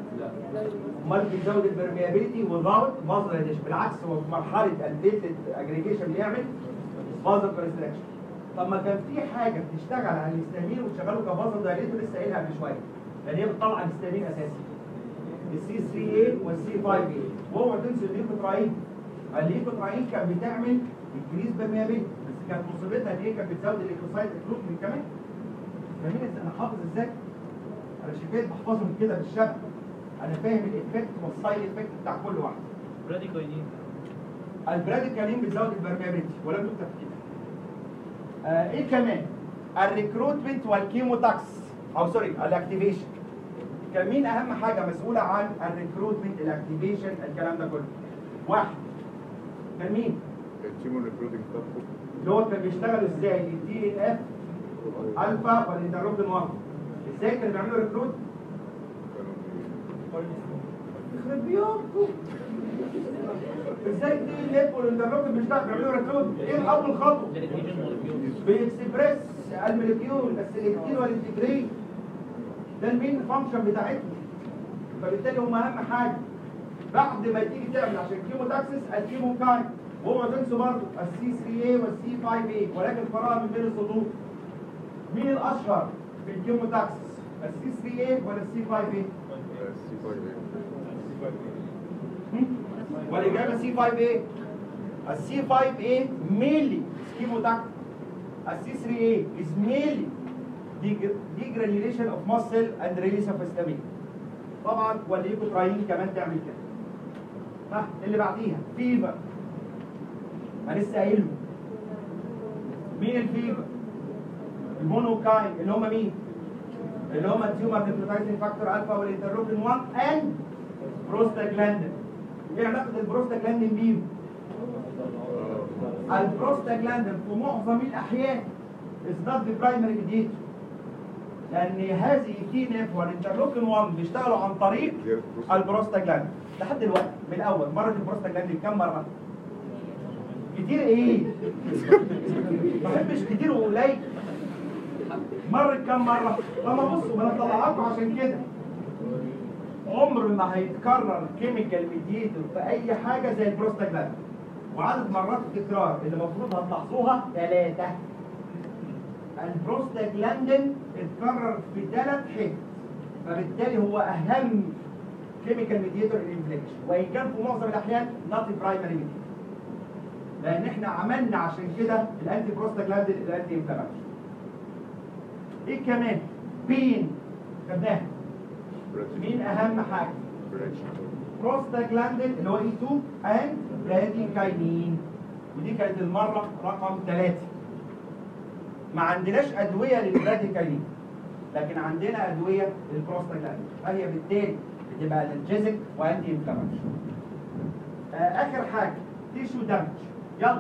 امال بيزود البرميابيلتي وضغط مصدر الدش بالعكس هو في مرحله البيتلت اجريجيشن بيعمل مصدر كونستراكشن طب ما كان في حاجه بتشتغل على الهستامين وتشغله كمصدر دايليتور لسه قايلها قبل شويه لان هي بتطلع الهستامين اساسي السي 3 اي والسي 5 اي وهو تنسى الليكوتراين الليكوتراين كان بتعمل انكريز برميابيلتي بس كانت مصيبتها ان هي كانت بتزود الليكوسايت ريكروتمنت كمان فاهمين إز- انا حافظ ازاي؟ انا شفيت بحفظهم كده بالشبه انا فاهم الايفكت والسايد افكت بتاع كل واحد براديكاينين البراديكالين بتزود البرميابيلتي ولم تكتب كده آه ايه كمان الريكروتمنت والكيموتاكس او سوري الاكتيفيشن كان مين اهم حاجه مسؤوله عن الريكروتمنت الاكتيفيشن الكلام ده كله واحد كان مين التيمون ريكروتنج ستاف اللي هو كان بيشتغل ازاي الدي ان اف الفا والانترلوكين 1 ازاي كانوا بيعملوا ريكروت يخرب بيوتكم ازاي الدي ان اف والانترلوكين بيشتغلوا بيعملوا ريكروت ايه اول خطوه الادهيجن مولكيول بيكسبريس الموليكيول السلكتين والانتجرين ده المين فانكشن بتاعتهم فبالتالي هم اهم حاجه بعد ما تيجي تعمل عشان كيموتاكسس الكيموكاين وهو تنسوا برضه السي 3 اي والسي 5 اي ولكن فرقها من بين السطور مين الاشهر في الكيموتاكسس السي 3 اي ولا السي 5 اي سي 5 والاجابه سي 5 اي السي 5 اي ميلي كيموتاكسس السي 3 اي is mainly degranulation of muscle and release of histamine طبعا والليكوتراين كمان تعمل كده ها اللي بعديها فيفر انا لسه قايله مين الفيفر المونوكاين اللي هم مين اللي هم التيومر نيوكليوتايزنج فاكتور الفا والانترلوكين 1 اند بروستاجلاندين ايه علاقه البروستاجلاندين بيهم البروستاجلاندين في معظم الاحيان is not the primary mediator لان هذه تي نف والانترلوكين 1 بيشتغلوا عن طريق زيادة البروستاجلاندين. البروستاجلاندين لحد دلوقتي من الاول مرت البروستاجلاندين كم مره؟ كتير ايه؟ ما بحبش كتير وقليل مرت كم مره؟ لما بصوا ما انا طلعكم عشان كده عمر ما هيتكرر كيميكال ميديتور في اي حاجه زي البروستاجلاندين وعدد مرات التكرار اللي المفروض هتلاحظوها ثلاثه البروستاجلاندين اتكرر في ثلاث حتت فبالتالي هو اهم كيميكال ميديتور الانفليكشن وان كان في معظم الاحيان نوت برايمري ميديتور لان احنا عملنا عشان كده الانتي بروستاجلاندين الانتي انفلاماتوري ايه كمان بين خدناها مين اهم حاجه بروستاجلاندين اللي هو اي 2 اند براديكاينين ودي كانت المره رقم ثلاثة ما عندناش ادويه للبراديكاينين لكن عندنا ادويه للبروستاجلاندين فهي بالتالي بتبقى انرجيزك وانتي انفلاماتوري آه اخر حاجه تيشو دامج يلا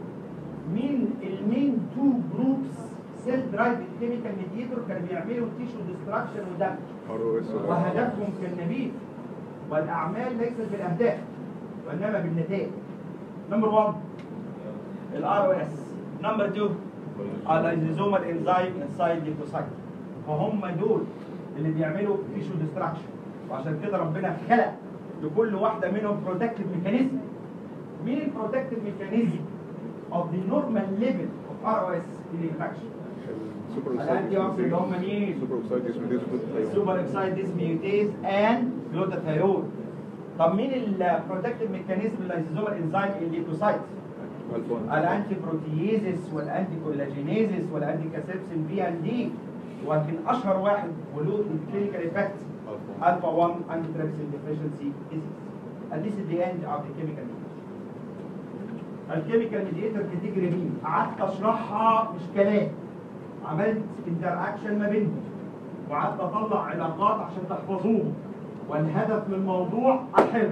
مين المين تو جروبس سيل درايف كيميكال ميديتور كانوا بيعملوا تيشو ديستراكشن ودامج ار او اس وهدفهم كالنبيذ والاعمال ليست بالاهداف وانما بالنتائج نمبر 1 الار او اس نمبر 2 اللايزوزومال انزيم انسايد ليكوسايت فهم دول اللي بيعملوا تيشو ديستراكشن وعشان كده ربنا خلق لكل واحده منهم بروتكتيف ميكانيزم مين البروتكتيف ميكانيزم of the normal level of ROS in infection سوبر الانتي اوكسيد اللي هم مين؟ سوبر اوكسايد اسمه ديس السوبر اكسايد ديسميوتيز اند جلوتاثيون طب مين البروتكتيف ميكانيزم اللايزوزومال انزيم الليكوسايت الانتي بروتييزس والانتي كولاجينيزس والانتي كاسيبسين بي ان دي ولكن اشهر واحد وله كلينيكال افكت الفا 1 انتي تريبسين ديفيشنسي ديزيز and this is the end of the chemical mediator الكيميكال ميديتور كاتيجوري مين قعدت اشرحها مش كلام عملت انتر اكشن ما بينهم وقعدت اطلع علاقات عشان تحفظوهم والهدف من الموضوع الحفظ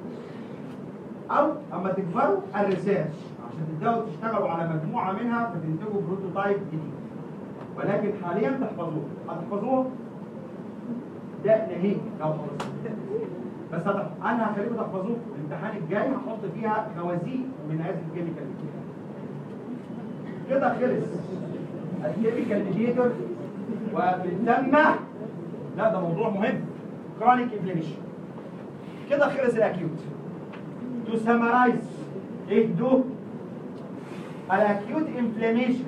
او اما تكبروا الريسيرش عشان تبداوا تشتغلوا على مجموعه منها فتنتجوا بروتوتايب جديد ولكن حاليا تحفظوه هتحفظوه ده نهائي لو حفظتوه بس هتح- انا هخليكم تحفظوه الامتحان الجاي هحط فيها خوازيق من هذه الكيميكال كده خلص الكيميكال ميديتور وبالدم لا ده موضوع مهم كرونيك انفلاميشن كده خلص الاكيوت تو سمرايز اهدوا الاكيوت انفلاميشن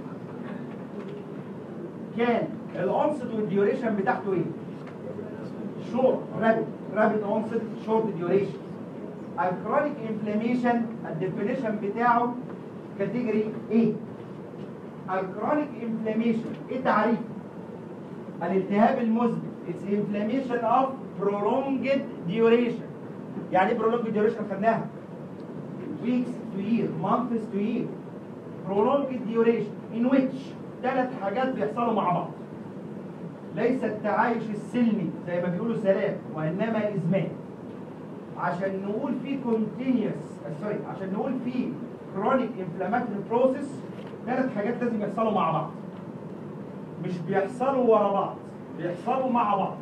كان الانست والديوريشن بتاعته ايه؟ شورت رابid رابid onset شورت ديوريشن الكرونيك انفلاميشن الديفينيشن بتاعه كاتيجوري ايه؟ الكرونيك انفلاميشن ايه تعريف؟ الالتهاب المزمن اتس انفلاميشن اوف prolonged duration يعني ايه prolonged duration خدناها weeks to year months to year prolonged duration in which ثلاث حاجات بيحصلوا مع بعض ليس التعايش السلمي زي ما بيقولوا سلام وانما ازمان عشان نقول في continuous سوري عشان نقول في chronic inflammatory process ثلاث حاجات لازم يحصلوا مع بعض مش بيحصلوا ورا بعض بيحصلوا مع بعض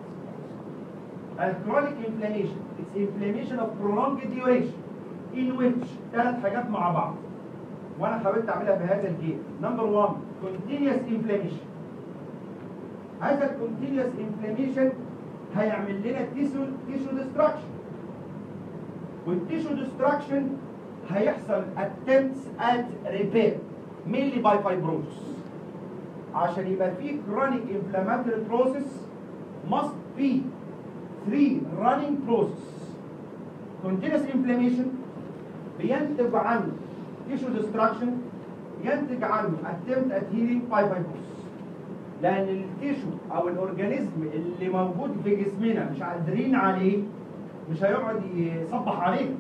الكرونيك انفلاميشن اتس انفلاميشن اوف prolonged duration in which ثلاث حاجات مع بعض وانا حاولت اعملها بهذا الجيل نمبر 1 continuous inflammation هذا الكونتينيوس انفلاميشن هيعمل لنا تيشو تيشو ديستراكشن والتيشو ديستراكشن هيحصل attempts at repair mainly by fibrosis عشان يبقى في chronic inflammatory process must be three running process continuous inflammation بينتج عنه tissue destruction ينتج عنه attempt at healing by fibrosis لان التيشو او الاورجانيزم اللي موجود في جسمنا مش قادرين عليه مش هيقعد يصبح علينا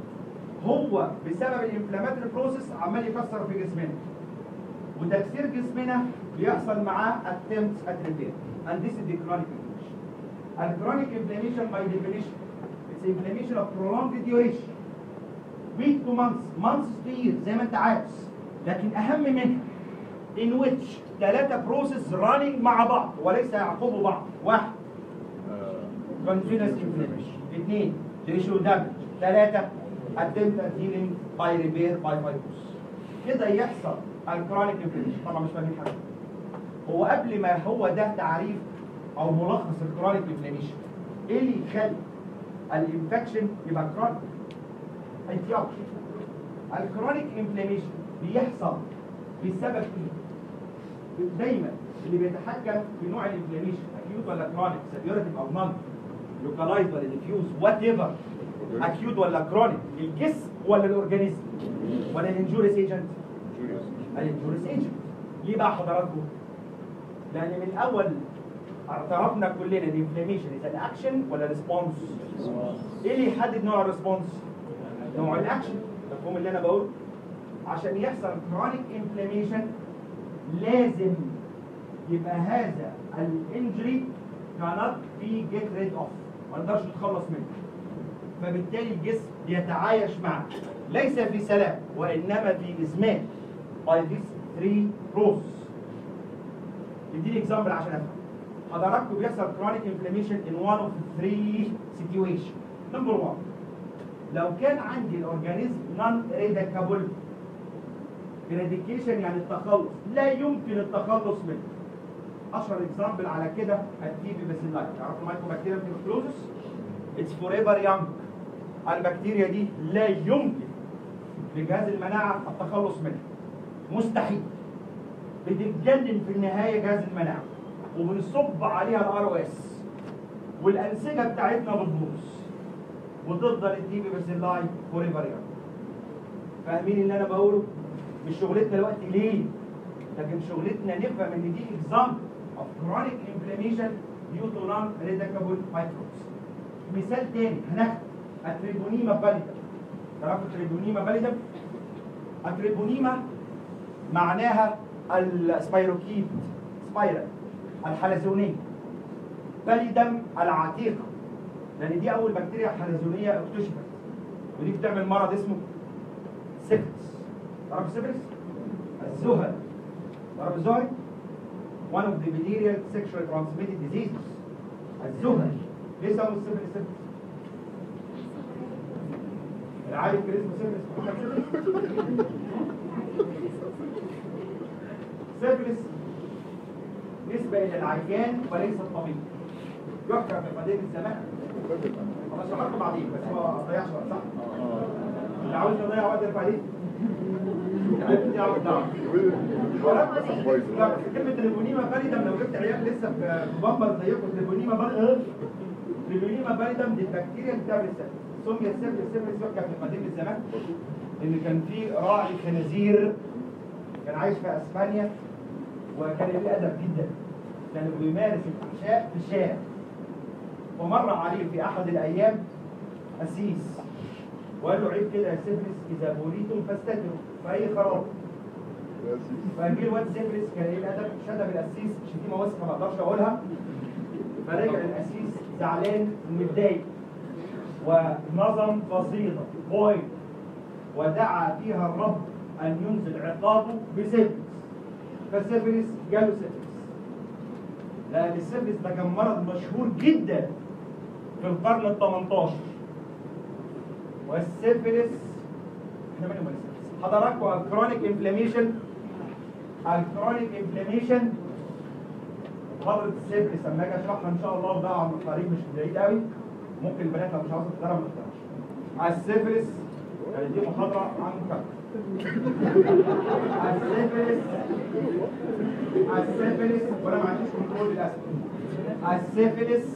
هو بسبب الانفلاماتوري بروسيس عمال يكسر في جسمنا وتكسير جسمنا بيحصل معاه attempts at repair and this is the chronic inflammation and chronic inflammation by definition it's inflammation of prolonged duration week to months months to years زي ما انت عاوز لكن اهم منها in which ثلاثة بروسيس رانينج مع بعض وليس يعقبوا بعض واحد continuous inflammation اثنين tissue damage ثلاثة attempt at healing by repair by fibrosis كده يحصل الكرونيك inflammation طبعا مش فاهمين حاجة هو قبل ما هو ده تعريف او ملخص الكرونيك inflammation ايه اللي يخلي الانفكشن يبقى كرونيك انتياج الكرونيك انفلاميشن بيحصل بسبب ايه دايما اللي بيتحكم في نوع الانفلاميشن اكيوت ولا كرونيك سيفيورتيف او نون لوكالايز ولا ديفيوز وات ايفر اكيوت ولا كرونيك الجسم ولا الاورجانيزم ولا الانجوريس ايجنت الانجوريس ايجنت ليه بقى حضراتكم لان من الاول اعترفنا كلنا الانفلاميشن از اكشن ولا ريسبونس ايه اللي يحدد نوع الريسبونس نوع الاكشن مفهوم اللي انا بقوله عشان يحصل كرونيك انفلاميشن لازم يبقى هذا الانجري cannot be get rid of ما نقدرش نتخلص منه فبالتالي الجسم يتعايش معه ليس في سلام وانما في ازمان by these three process اديني اكزامبل عشان افهم حضراتكم بيحصل chronic inflammation in one of three situation number one لو كان عندي الاورجانيزم نون ريدكابل eradication يعني التخلص لا يمكن التخلص منه اشهر اكزامبل على كده التيبي باسيلاي تعرفوا مايكروبكتيريا تيوبروزس اتس فور ايفر يانج البكتيريا دي لا يمكن لجهاز المناعه التخلص منها مستحيل بتتجنن في النهايه جهاز المناعه وبنصب عليها الار او اس والانسجه بتاعتنا بتبوظ وتفضل التيبي باسيلاي فور ايفر يانج فاهمين اللي انا بقوله مش شغلتنا دلوقتي ليه لكن شغلتنا نفهم ان دي اكزامبل اوف كرونيك انفلاميشن ديو تو نون ريدكابل مايكروبس مثال تاني هناخد اتريبونيما باليدم تعرفوا اتريبونيما باليدم اتريبونيما معناها السبايروكيد سبايرال الحلزونيه باليدم العتيقه لان دي اول بكتيريا حلزونيه اكتشفت ودي بتعمل مرض اسمه سيفلس تعرف السيفلس؟ الزهد تعرف الزهد؟ one of the venereal sexually transmitted diseases الزهد ليه سموا السيفلس سيفلس؟ العالم كان اسمه سيفلس سيفلس نسبة إلى العيان وليس الطبيب يحكى في قديم الزمان انا شرحت لكم بعدين بس هو ما ضيعش وقت صح؟ اللي عاوز يضيع وقت يرفع ايديه دي عاوز دعوه لا، كلمة تليفونيما باردم لو جبت عيال لسه في بامبر زيكم تليفونيما باردم تليفونيما باردم دي البكتيريا اللي بتعمل السبب سمي السبب السبب يحكى في قديم الزمان ان كان في راعي خنازير كان عايش في اسبانيا وكان له ادب جدا كان بيمارس الفحشاء في الشارع ومر عليه في احد الايام قسيس وقال له عيب كده يا سيفلس اذا بوليتم فاستتروا فاي خراب فجه الواد سيفلس كان ايه الادب شتم القسيس شتيمه وسخه ما اقدرش اقولها فرجع القسيس زعلان ومتضايق ونظم قصيده بوينت ودعا فيها الرب ان ينزل عقابه بسيفلس فسيفلس جاله سيفلس لان السيفلس ده كان مرض مشهور جدا في القرن ال 18 والسيفلس احنا مالنا ومال السيفلس حضراتكم الكرونيك انفلاميشن الكرونيك انفلاميشن محاضرة السيفلس لما اجي اشرحها ان شاء الله وده عن قريب مش بعيد قوي ممكن البنات لو مش عاوزه تحضرها ما تحضرهاش على السيفلس يعني دي محاضرة عن كذا السيفلس السيفلس وانا ما عنديش كنترول للاسف السيفلس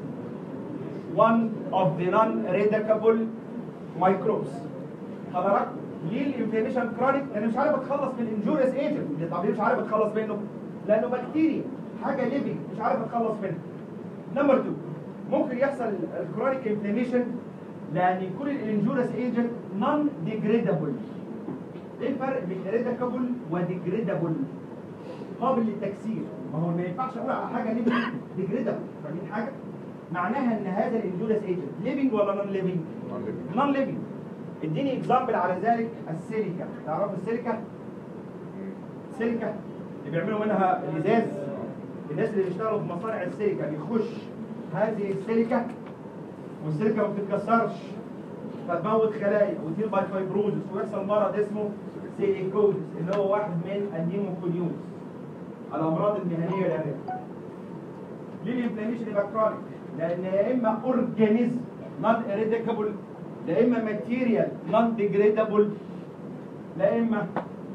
one of the non-redacable microbes حضرتك ليه الانفلاميشن كرونيك لان مش عارف اتخلص من الانجوريوس ايجنت طب ليه مش عارف اتخلص منه لانه بكتيريا حاجه ليفنج مش عارف اتخلص منه نمبر 2 ممكن يحصل الكرونيك انفلاميشن لان كل الانجوريوس ايجنت نون ديجريدابل ايه الفرق بين ريدكابل وديجريدابل قابل للتكسير ما هو ما ينفعش اقول على حاجه ليفنج ديجريدابل فاهمين حاجه معناها ان هذا الانجوريوس ايجنت ليفنج ولا نون ليفنج نون ليفنج اديني اكزامبل على ذلك السيليكا تعرفوا السيليكا السيليكا اللي بيعملوا منها الازاز الناس اللي بيشتغلوا في مصانع السيليكا بيخش هذه السيليكا والسيليكا ما بتتكسرش فتموت خلايا وتصير باي فايبروزس ويحصل مرض اسمه سيليكوزس اللي هو واحد من النيموكونيوز الامراض المهنيه العلاج ليه الانفلاميشن يبقى كرونيك؟ لان يا اما اورجانيزم نون اريديكابل لا اما ماتيريال نون ديجريدابل لا اما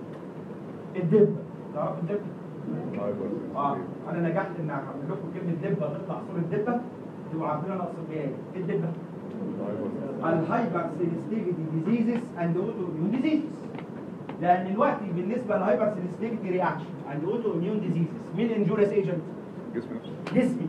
الدب تعرف الدب؟ اه انا نجحت ان اعمل لكم كلمه دبه تطلع صوره دبه تبقوا عارفين انا اقصد بيها ايه إيه الدبه؟ الهايبر سينستيفيتي ديزيزز اند اوتو اميون ديزيزز لان دلوقتي بالنسبه للهايبر سينستيفيتي رياكشن اند اوتو اميون ديزيزز مين انجوريس ايجنت؟ جسم نفسه جسمي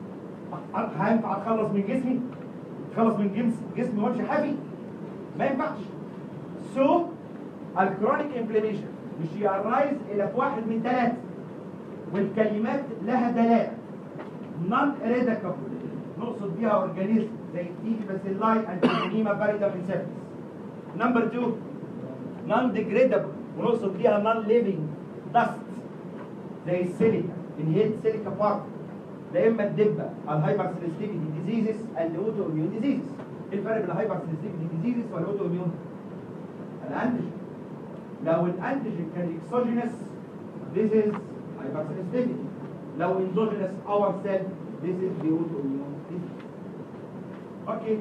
هينفع اتخلص من جسمي اتخلص من جنس جسمي وامشي حافي ما ينفعش سو الكرونيك انفلاميشن مش يرايز الى في واحد من ثلاثه والكلمات لها دلاله نون اريدكابل نقصد بيها اورجانيزم زي التيجي باسيلاي انتيمونيما باريدا انسيفلس نمبر 2 نون ديجريدابل ونقصد بيها نون ليفنج داست زي السيليكا انهيت سيليكا بارت لا اما الدبه الهايبر سنسيتيفيتي ديزيزز اند اوتو اميون ديزيزز ايه الفرق بين الهايبر سنسيتيفيتي ديزيزز والاوتو اميون الانتيجين لو الانتيجين كان اكسوجينس this is hypersensitivity لو endogenous our cell this is the autoimmune disease اوكي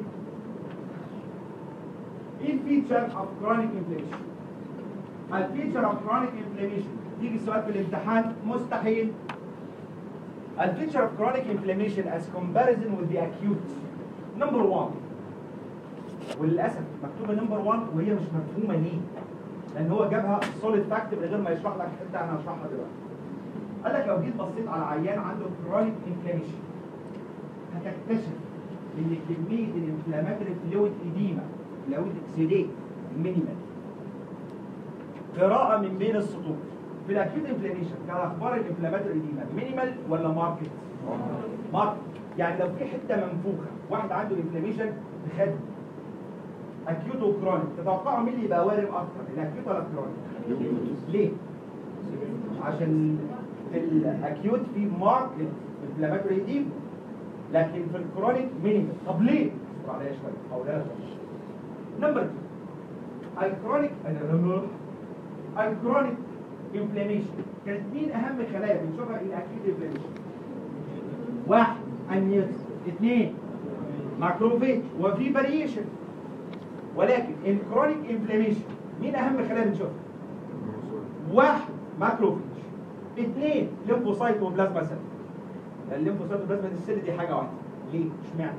ايه الفيتشر اوف chronic inflammation الفيتشر اوف chronic inflammation تيجي السؤال في الامتحان مستحيل الفيتشر اوف chronic inflammation as comparison with the acute number one وللاسف مكتوبه نمبر 1 وهي مش مفهومه ليه لان هو جابها سوليد فاكت من غير ما يشرح لك حته انا هشرحها دلوقتي قال لك لو جيت بصيت على عيان عنده كرونيك انفلاميشن هتكتشف ان كميه الانفلاماتوري فلويد اديما فلويد اكسيديت مينيمال قراءه من بين السطور في الاكيوت انفلاميشن كان اخبار الانفلاماتوري اديما مينيمال ولا ماركت؟ ماركت يعني لو في حته منفوخه واحد عنده انفلاميشن في خد اكيوت وكرونيك تتوقعوا مين اللي يبقى وارم اكتر الاكيوت ولا الكرونيك؟ ليه؟ عشان في الاكيوت في ماركت انفلاماتوري ديب لكن في الكرونيك مينيمال طب ليه؟ اصبر عليا شويه او لا نمبر 2 الكرونيك الكرونيك انفلاميشن كانت مين اهم خلايا بنشوفها الاكيوت انفلاميشن واحد النيوتن اثنين ماكروفيج وفي فاريشن ولكن الكرونيك انفلاميشن مين اهم خلايا بنشوفها؟ واحد ماكروفيج اثنين ليمفوسايت وبلازما سيل الليمفوسايت وبلازما سيل دي حاجه واحده ليه؟ اشمعنى؟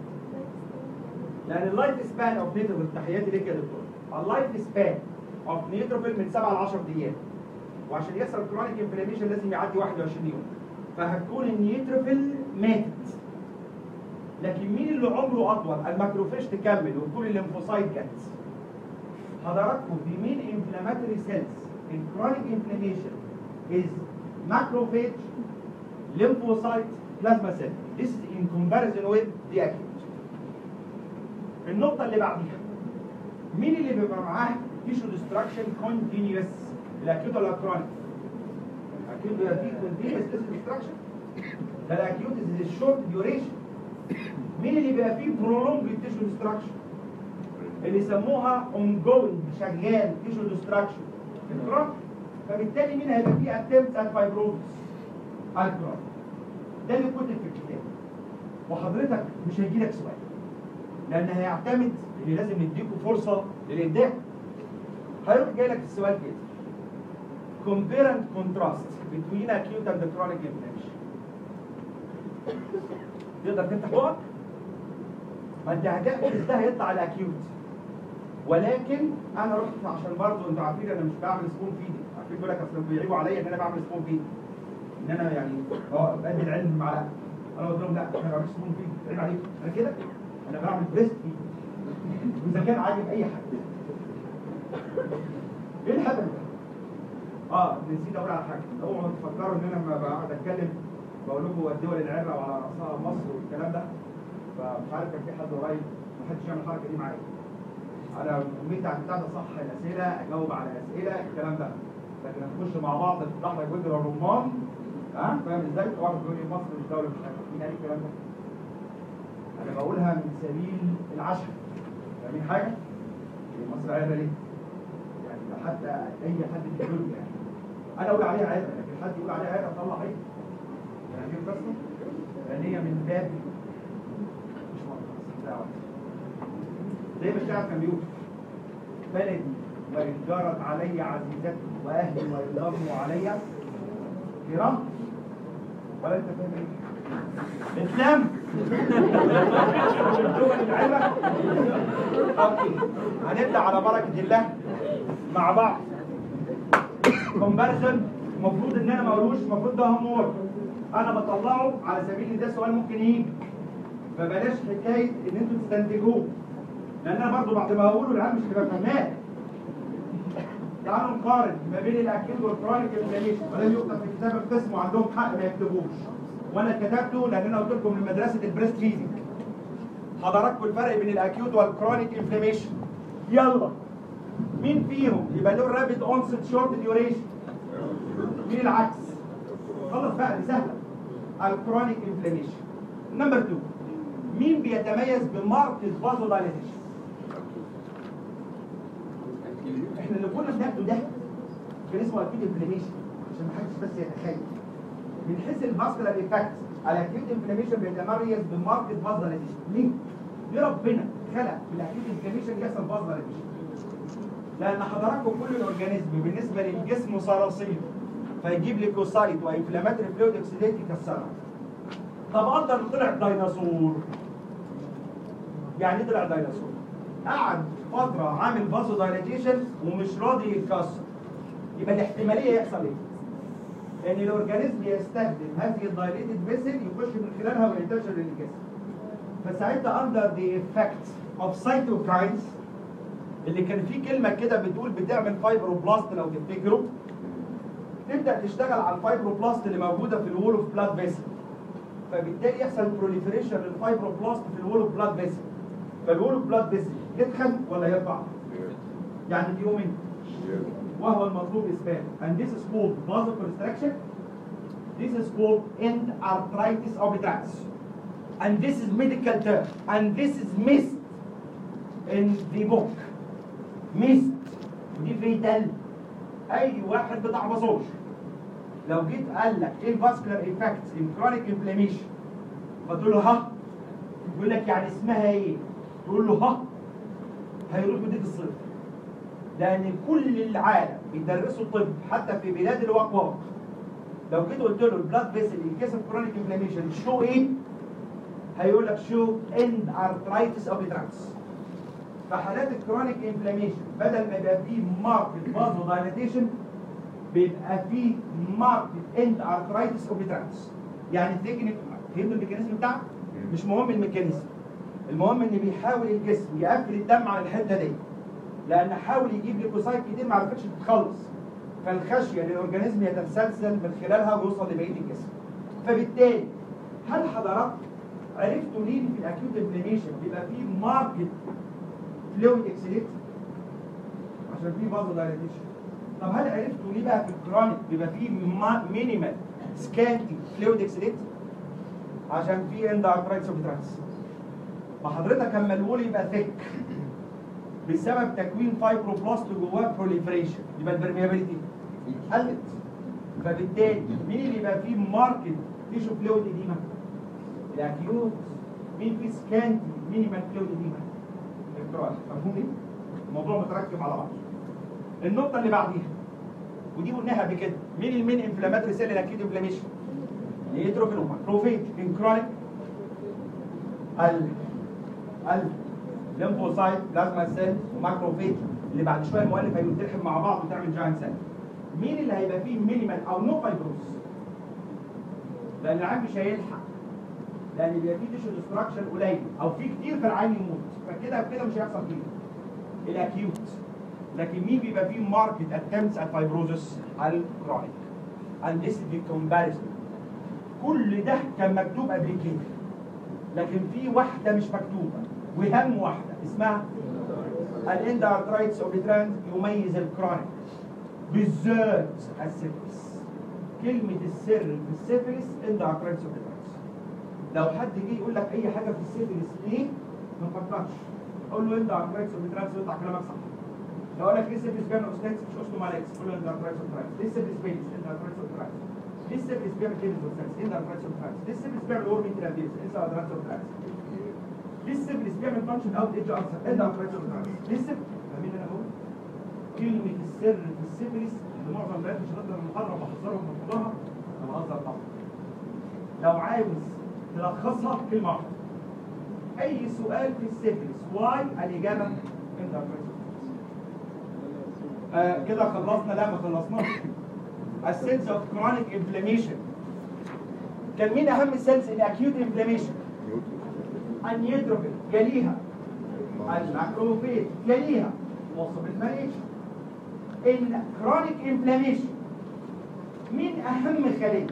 لان اللايف سبان اوف نيتروفيل تحياتي ليك يا دكتور اللايف سبان اوف نيتروفيل من 7 ل 10 ايام وعشان يحصل كرونيك انفلاميشن لازم يعدي 21 يوم فهتكون النيتروفيل ماتت لكن مين اللي عمره اطول الماكروفيج تكمل وتكون الليمفوسايت جت حضراتكم the main inflammatory cells in chronic inflammation is macrophage lymphocyte plasma cell this is in comparison with the acute النقطة اللي بعديها مين اللي بيبقى معاه tissue destruction continuous الاكيوت ولا الكرونيك؟ الاكيوت بيبقى فيه continuous tissue destruction ده الاكيوت is a short duration مين اللي بيبقى فيه prolonged tissue destruction؟ اللي يسموها ongoing شغال tissue destruction الكرونيك فبالتالي مين هيبقى فيه attempts at fibrosis؟ الكرونيك ده اللي كتب في الكتاب وحضرتك مش هيجيلك سؤال لان هيعتمد ان لازم نديكوا فرصه للابداع هيروح جاي لك السؤال كده compare and contrast between acute and chronic inflammation تقدر تفتح بقك ما انت هتحجز ده هيطلع على اكيوت ولكن انا رحت عشان برضه انتوا عارفين انا مش بعمل سبون فيدنج عارفين بيقول لك اصل بيعيبوا عليا ان انا بعمل سبون فيدنج ان انا يعني اه بدي العلم بالمعلقه انا قلت لهم لا انا ما بعملش سبون فيدنج عيب عليك انا كده انا بعمل بريست فيدنج واذا كان عاجب اي حد ايه الهبل ده؟ اه نسيت اقول على حاجه اوعوا تفكروا ان انا لما بقعد اتكلم بقول لكم الدول العره وعلى راسها مصر والكلام ده فمش عارف كان في حد قريب ما حدش يعمل الحركه دي معايا انا امنيتي على البتاع ده صح الاسئله اجاوب على اسئله الكلام ده لكن هنخش مع بعض في لحظه جزر الرمان ها فاهم ازاي؟ واحد بيقول لي مصر مش دوله مش عارف مين قال الكلام ده؟ انا بقولها من سبيل العشم فاهمين حاجه؟ هي مصر عره ليه؟ يعني لو حتى اي حد في الدنيا يعني انا اقول عليها عره لكن حد يقول عليها عره اطلع عيب يعني دي القصه لان هي من باب مش منطقه دعوه زي ما الشاعر كان بيقول بلدي وإن جرت علي عزيزتي وأهلي وإن ضموا علي كرام ولا أنت فاهم إيه؟ إسلام الدول العلة أوكي هنبدأ على بركة الله مع بعض كومباريسون المفروض إن أنا ما أقولوش المفروض ده هوم أنا بطلعه على سبيل إن ده سؤال ممكن يجي فبلاش حكاية إن أنتوا تستنتجوه لان انا برضه بعد ما اقوله العيال مش هتبقى فهمان تعالوا نقارن ما بين الاكيد والكرونيك انفلاميشن ولم يكتب في كتاب القسم وعندهم حق ما يكتبوش وانا كتبته لان انا قلت لكم من مدرسه البريست فيدنج حضراتكم الفرق بين الاكيوت والكرونيك انفلاميشن يلا مين فيهم يبقى له رابيد اونست شورت ديوريشن مين العكس خلاص بقى دي سهله الكرونيك انفلاميشن نمبر 2 مين بيتميز بماركت فازو دايليتيشن احنا اللي كنا بناخده ده كان اسمه اكيد انفلاميشن عشان ما حدش بس يتخيل من حيث الفاسكولار ايفكت الاكيوت انفلاميشن بيتميز بماركت فازو دايليتيشن ليه؟ ليه ربنا خلق في الاكيوت انفلاميشن يحصل فازو دايليتيشن لان حضراتكم كل الاورجانيزم بالنسبه للجسم صراصير فيجيب ليكوسايت وانفلاماتوري فلويد اوكسيديت يكسرها طب قدر طلع ديناصور يعني ايه طلع ديناصور قعد فتره عامل فازو دايليتيشن ومش راضي يتكسر يبقى الاحتماليه يحصل ايه؟ ان الاورجانيزم يستخدم هذه الدايليتد فيسل يخش من خلالها وينتشر للجسم فساعتها اندر ذا افكت اوف سايتوكاينز اللي كان فيه كلمه كده بتقول بتعمل فايبروبلاست لو تفتكروا تبدا تشتغل على الفايبروبلاست اللي موجوده في الوول اوف بلاد فيسل فبالتالي يحصل بروليفريشن للفايبروبلاست في الوول اوف بلاد فيسل فالوول اوف بلاد فيسل يتخن ولا يرفع؟ يعني دي يومين وهو المطلوب اثبات and this is called vasoconstriction this is called end arthritis obliterans and this is medical term and this is missed in the book missed ودي فيتال اي واحد بتاع بصوش لو جيت قال لك ايه الفاسكولار ايفكتس ان كرونيك انفلاميشن فتقول له ها يقول لك يعني اسمها ايه تقول له ها هيروح يديك الصفر لان كل العالم بيدرسوا الطب حتى في بلاد الوقواق لو كده قلت له البلاد فيسل ان كيس اوف كرونيك انفلاميشن شو ايه هيقول لك شو اند ارثرايتس اوف ترانس فحالات الكرونيك انفلاميشن بدل ما يبقى فيه ماركت فازو دايلاتيشن بيبقى فيه ماركت اند ارثرايتس اوف ترانس يعني تكنيك فهمتوا الميكانيزم بتاعك مش مهم الميكانيزم المهم ان بيحاول الجسم يقفل الدم على الحته دي لان حاول يجيب ليكوسايت كتير ما عرفتش تتخلص فالخشيه للاورجانيزم يتسلسل من خلالها ويوصل لبقيه الجسم فبالتالي هل حضرتك عرفتوا ليه في الاكيوت انفلاميشن بيبقى فيه ماركت فلويد اكسليت عشان فيه فازو دايليتيشن طب هل عرفتوا ليه بقى في الكرونيك بيبقى فيه مينيمال سكانتي فلويد اكسليت عشان فيه اند ارترايتس اوف ترانس ما حضرتك اما الوول يبقى ثيك بسبب تكوين فايبروبلاست جواه بروليفريشن يبقى البرميابيلتي قلت فبالتالي مين اللي يبقى فيه ماركت تيشو فلويد اديما الاكيوت مين فيه سكانتي مينيمال فلويد اديما الكرونيك مفهوم ايه؟ الموضوع متركب على بعض النقطه اللي بعديها ودي قلناها قبل كده مين المين انفلاماتوري سيل الاكيوت انفلاميشن الاتروفين وماكروفيج ان كرونيك ال ال ليمفوسايت بلازما سيل وماكروفيج اللي بعد شويه المؤلف هيتلحم مع بعض وتعمل جاينت سيل مين اللي هيبقى فيه مينيمال او نو فايبروس لان العين مش هيلحق لان بيبقى فيه تيشو ديستراكشن قليل او في كتير في العين يموت فكده كده مش هيحصل فيه الاكيوت لكن مين بيبقى فيه ماركت اتمتس ات فايبروزس الكرونيك and this is the comparison كل ده كان مكتوب قبل كده لكن في واحده مش مكتوبه وهم واحده اسمها الاند ارترايتس اوبيترانس يميز الكرونيك بالذات السيفلس كلمه السر في السيفلس اند ارترايتس اوبيترانس لو حد جه يقول لك اي حاجه في السيفلس ليه ما تفكرش قول له اند ارترايتس اوبيترانس ويطلع كلامك صح لو قال لك ليه السيفلس بيعمل اوستاتس مش اوستومالاكس قول له اند ارترايتس اوبيترانس ليه السيفلس بيلس اند ارترايتس اوبيترانس ليه السيفلس بيعمل كيدز اوستاتس اند ارترايتس اوبيترانس ليه السيفلس بيعمل اورمين ترابيز اند ارترايتس اوبيترانس ليه السيفلس بيعمل فانكشن اوت ايدج ارثر اند ارترايتس اوبيترانس ليه السيفلس فاهمين اللي انا بقول كلمه السر في السيفلس اللي معظم البنات مش هتقدر المحاضره وبحذرهم من حضورها انا بهزر طبعا لو عاوز تلخصها كلمه واحده اي سؤال في السيفلس واي الاجابه اند ارترايتس آه كده خلصنا لا ما خلصناش السيلز اوف كرونيك انفلاميشن كان مين اهم السيلز الاكيوت انفلاميشن النيوتروفيل يليها الماكروفيج يليها وصف الماليشن الكرونيك انفلاميشن مين اهم خليه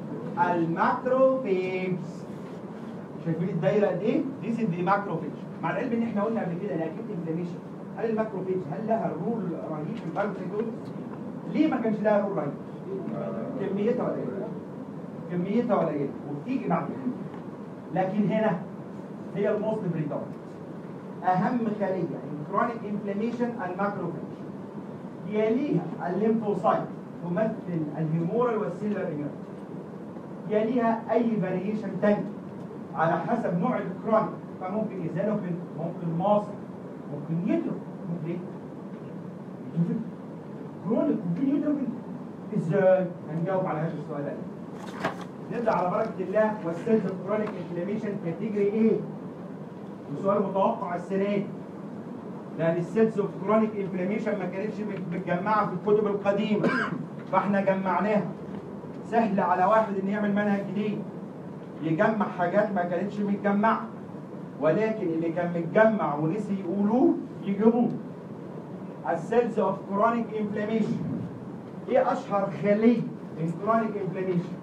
الماكروفيجز شايفين الدايره قد ايه دي دي ماكروفيج مع العلم ان احنا قلنا قبل كده الاكيوت انفلاميشن هل الماكروفيج هل لها رول رهيب في البايوسيتوز ليه ما كانش لها رول رهيب كميتها قليله كميتها قليله وبتيجي بعد كده لكن هنا هي الموست بريدومينت اهم خليه الكرونيك انفلاميشن الماكروفيج يليها الليمفوسايت تمثل الهيمورال والسيلر اميونيتي يليها اي فاريشن تاني على حسب نوع الكرونيك فممكن ايزانوفيل ممكن ماصر ممكن يترك ممكن ايه؟ يترك كرونيك ممكن يترك ازاي؟ هنجاوب على هذا السؤال ده نبدا على بركه الله والسيلز كرونيك انفلاميشن كاتيجوري ايه؟ وسؤال متوقع السنه دي لان السيلز اوف كرونيك انفلاميشن ما كانتش متجمعه في الكتب القديمه فاحنا جمعناها سهل على واحد ان يعمل منهج جديد يجمع حاجات ما كانتش متجمعه ولكن اللي كان متجمع ونسي يقولوه يجيبوه السيلز اوف كرونيك انفلاميشن ايه اشهر خليه من كرونيك انفلاميشن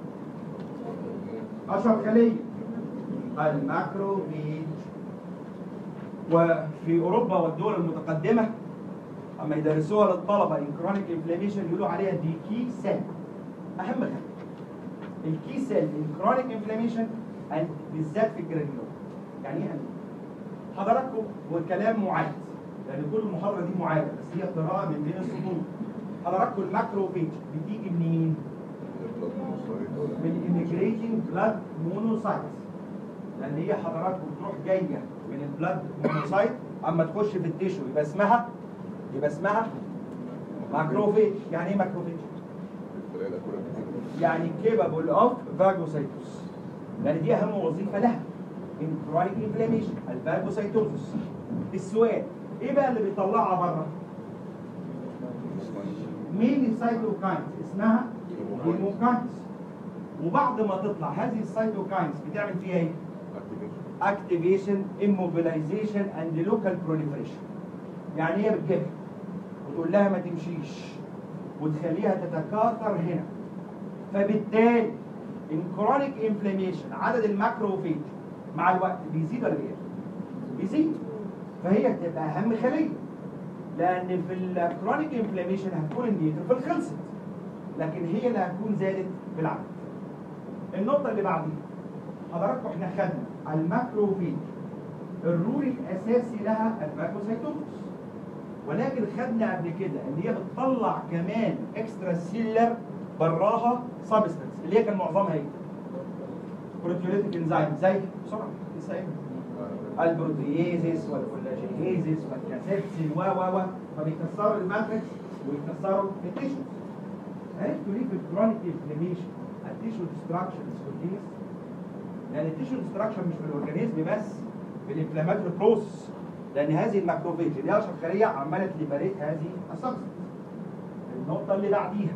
اشهر خليه الماكروفيج وفي اوروبا والدول المتقدمه اما يدرسوها للطلبه ان كرونيك انفلاميشن يقولوا عليها دي كي سيل اهم خليه الكي سيل ان كرونيك انفلاميشن بالذات في الجرانيول يعني ايه حضراتكم والكلام معاد لان كل المحاضره دي معاده بس هي قراءه من بين السطور حضراتكم الماكروفيج بتيجي منين؟ من immigrating blood monocytes لان هي حضراتكم بتروح جايه من البلاد مونوسايت اما تخش في التيشو يبقى اسمها يبقى اسمها ماكروفيج يعني ايه ماكروفيج؟ الخلايا الأكولة بتيجي. يعني كيبابل اوف فاجوسايتوس لان دي اهم وظيفه لها ان كرونيك انفلاميشن الفاجوسايتوزس السؤال ايه بقى اللي بيطلعها بره؟ مين السايتوكاينز اسمها هيموكاينز وبعد ما تطلع هذه السايتوكاينز بتعمل فيها ايه؟ Activation. اكتيفيشن immobilization اند لوكال proliferation يعني هي بتجيبها وتقول لها ما تمشيش وتخليها تتكاثر هنا فبالتالي ان كرونيك انفلاميشن عدد الماكروفيج مع الوقت بيزيد ولا بيقل؟ بيزيد فهي بتبقى اهم خليه لان في الكرونيك انفلاميشن هتكون النيوتروفيل خلصت لكن هي اللي هتكون زادت بالعدد النقطه اللي بعديها حضراتكم احنا خدنا الماكروفيج الرول الاساسي لها الفاجوسايتوزس ولكن خدنا قبل كده ان هي بتطلع كمان اكسترا سيلر براها سبستنس اللي هي كان معظمها ايه؟ بروتيوليتيك انزيم زي بسرعه لسه ايه؟ البروتييزيس والكولاجينيزيس والكاسيبسين و و و فبيكسروا الماتريكس ويكسروا التيشوز عرفتوا ليه في الكرونيك انفلاميشن التيشو ديستراكشن سبونتينيوس لان التيشو ديستراكشن مش في الاورجانيزم بس في الانفلاماتوري بروسس لان هذه الماكروفيج اللي هي اشهر خليه عماله تليبريت هذه السبستنس النقطه اللي بعديها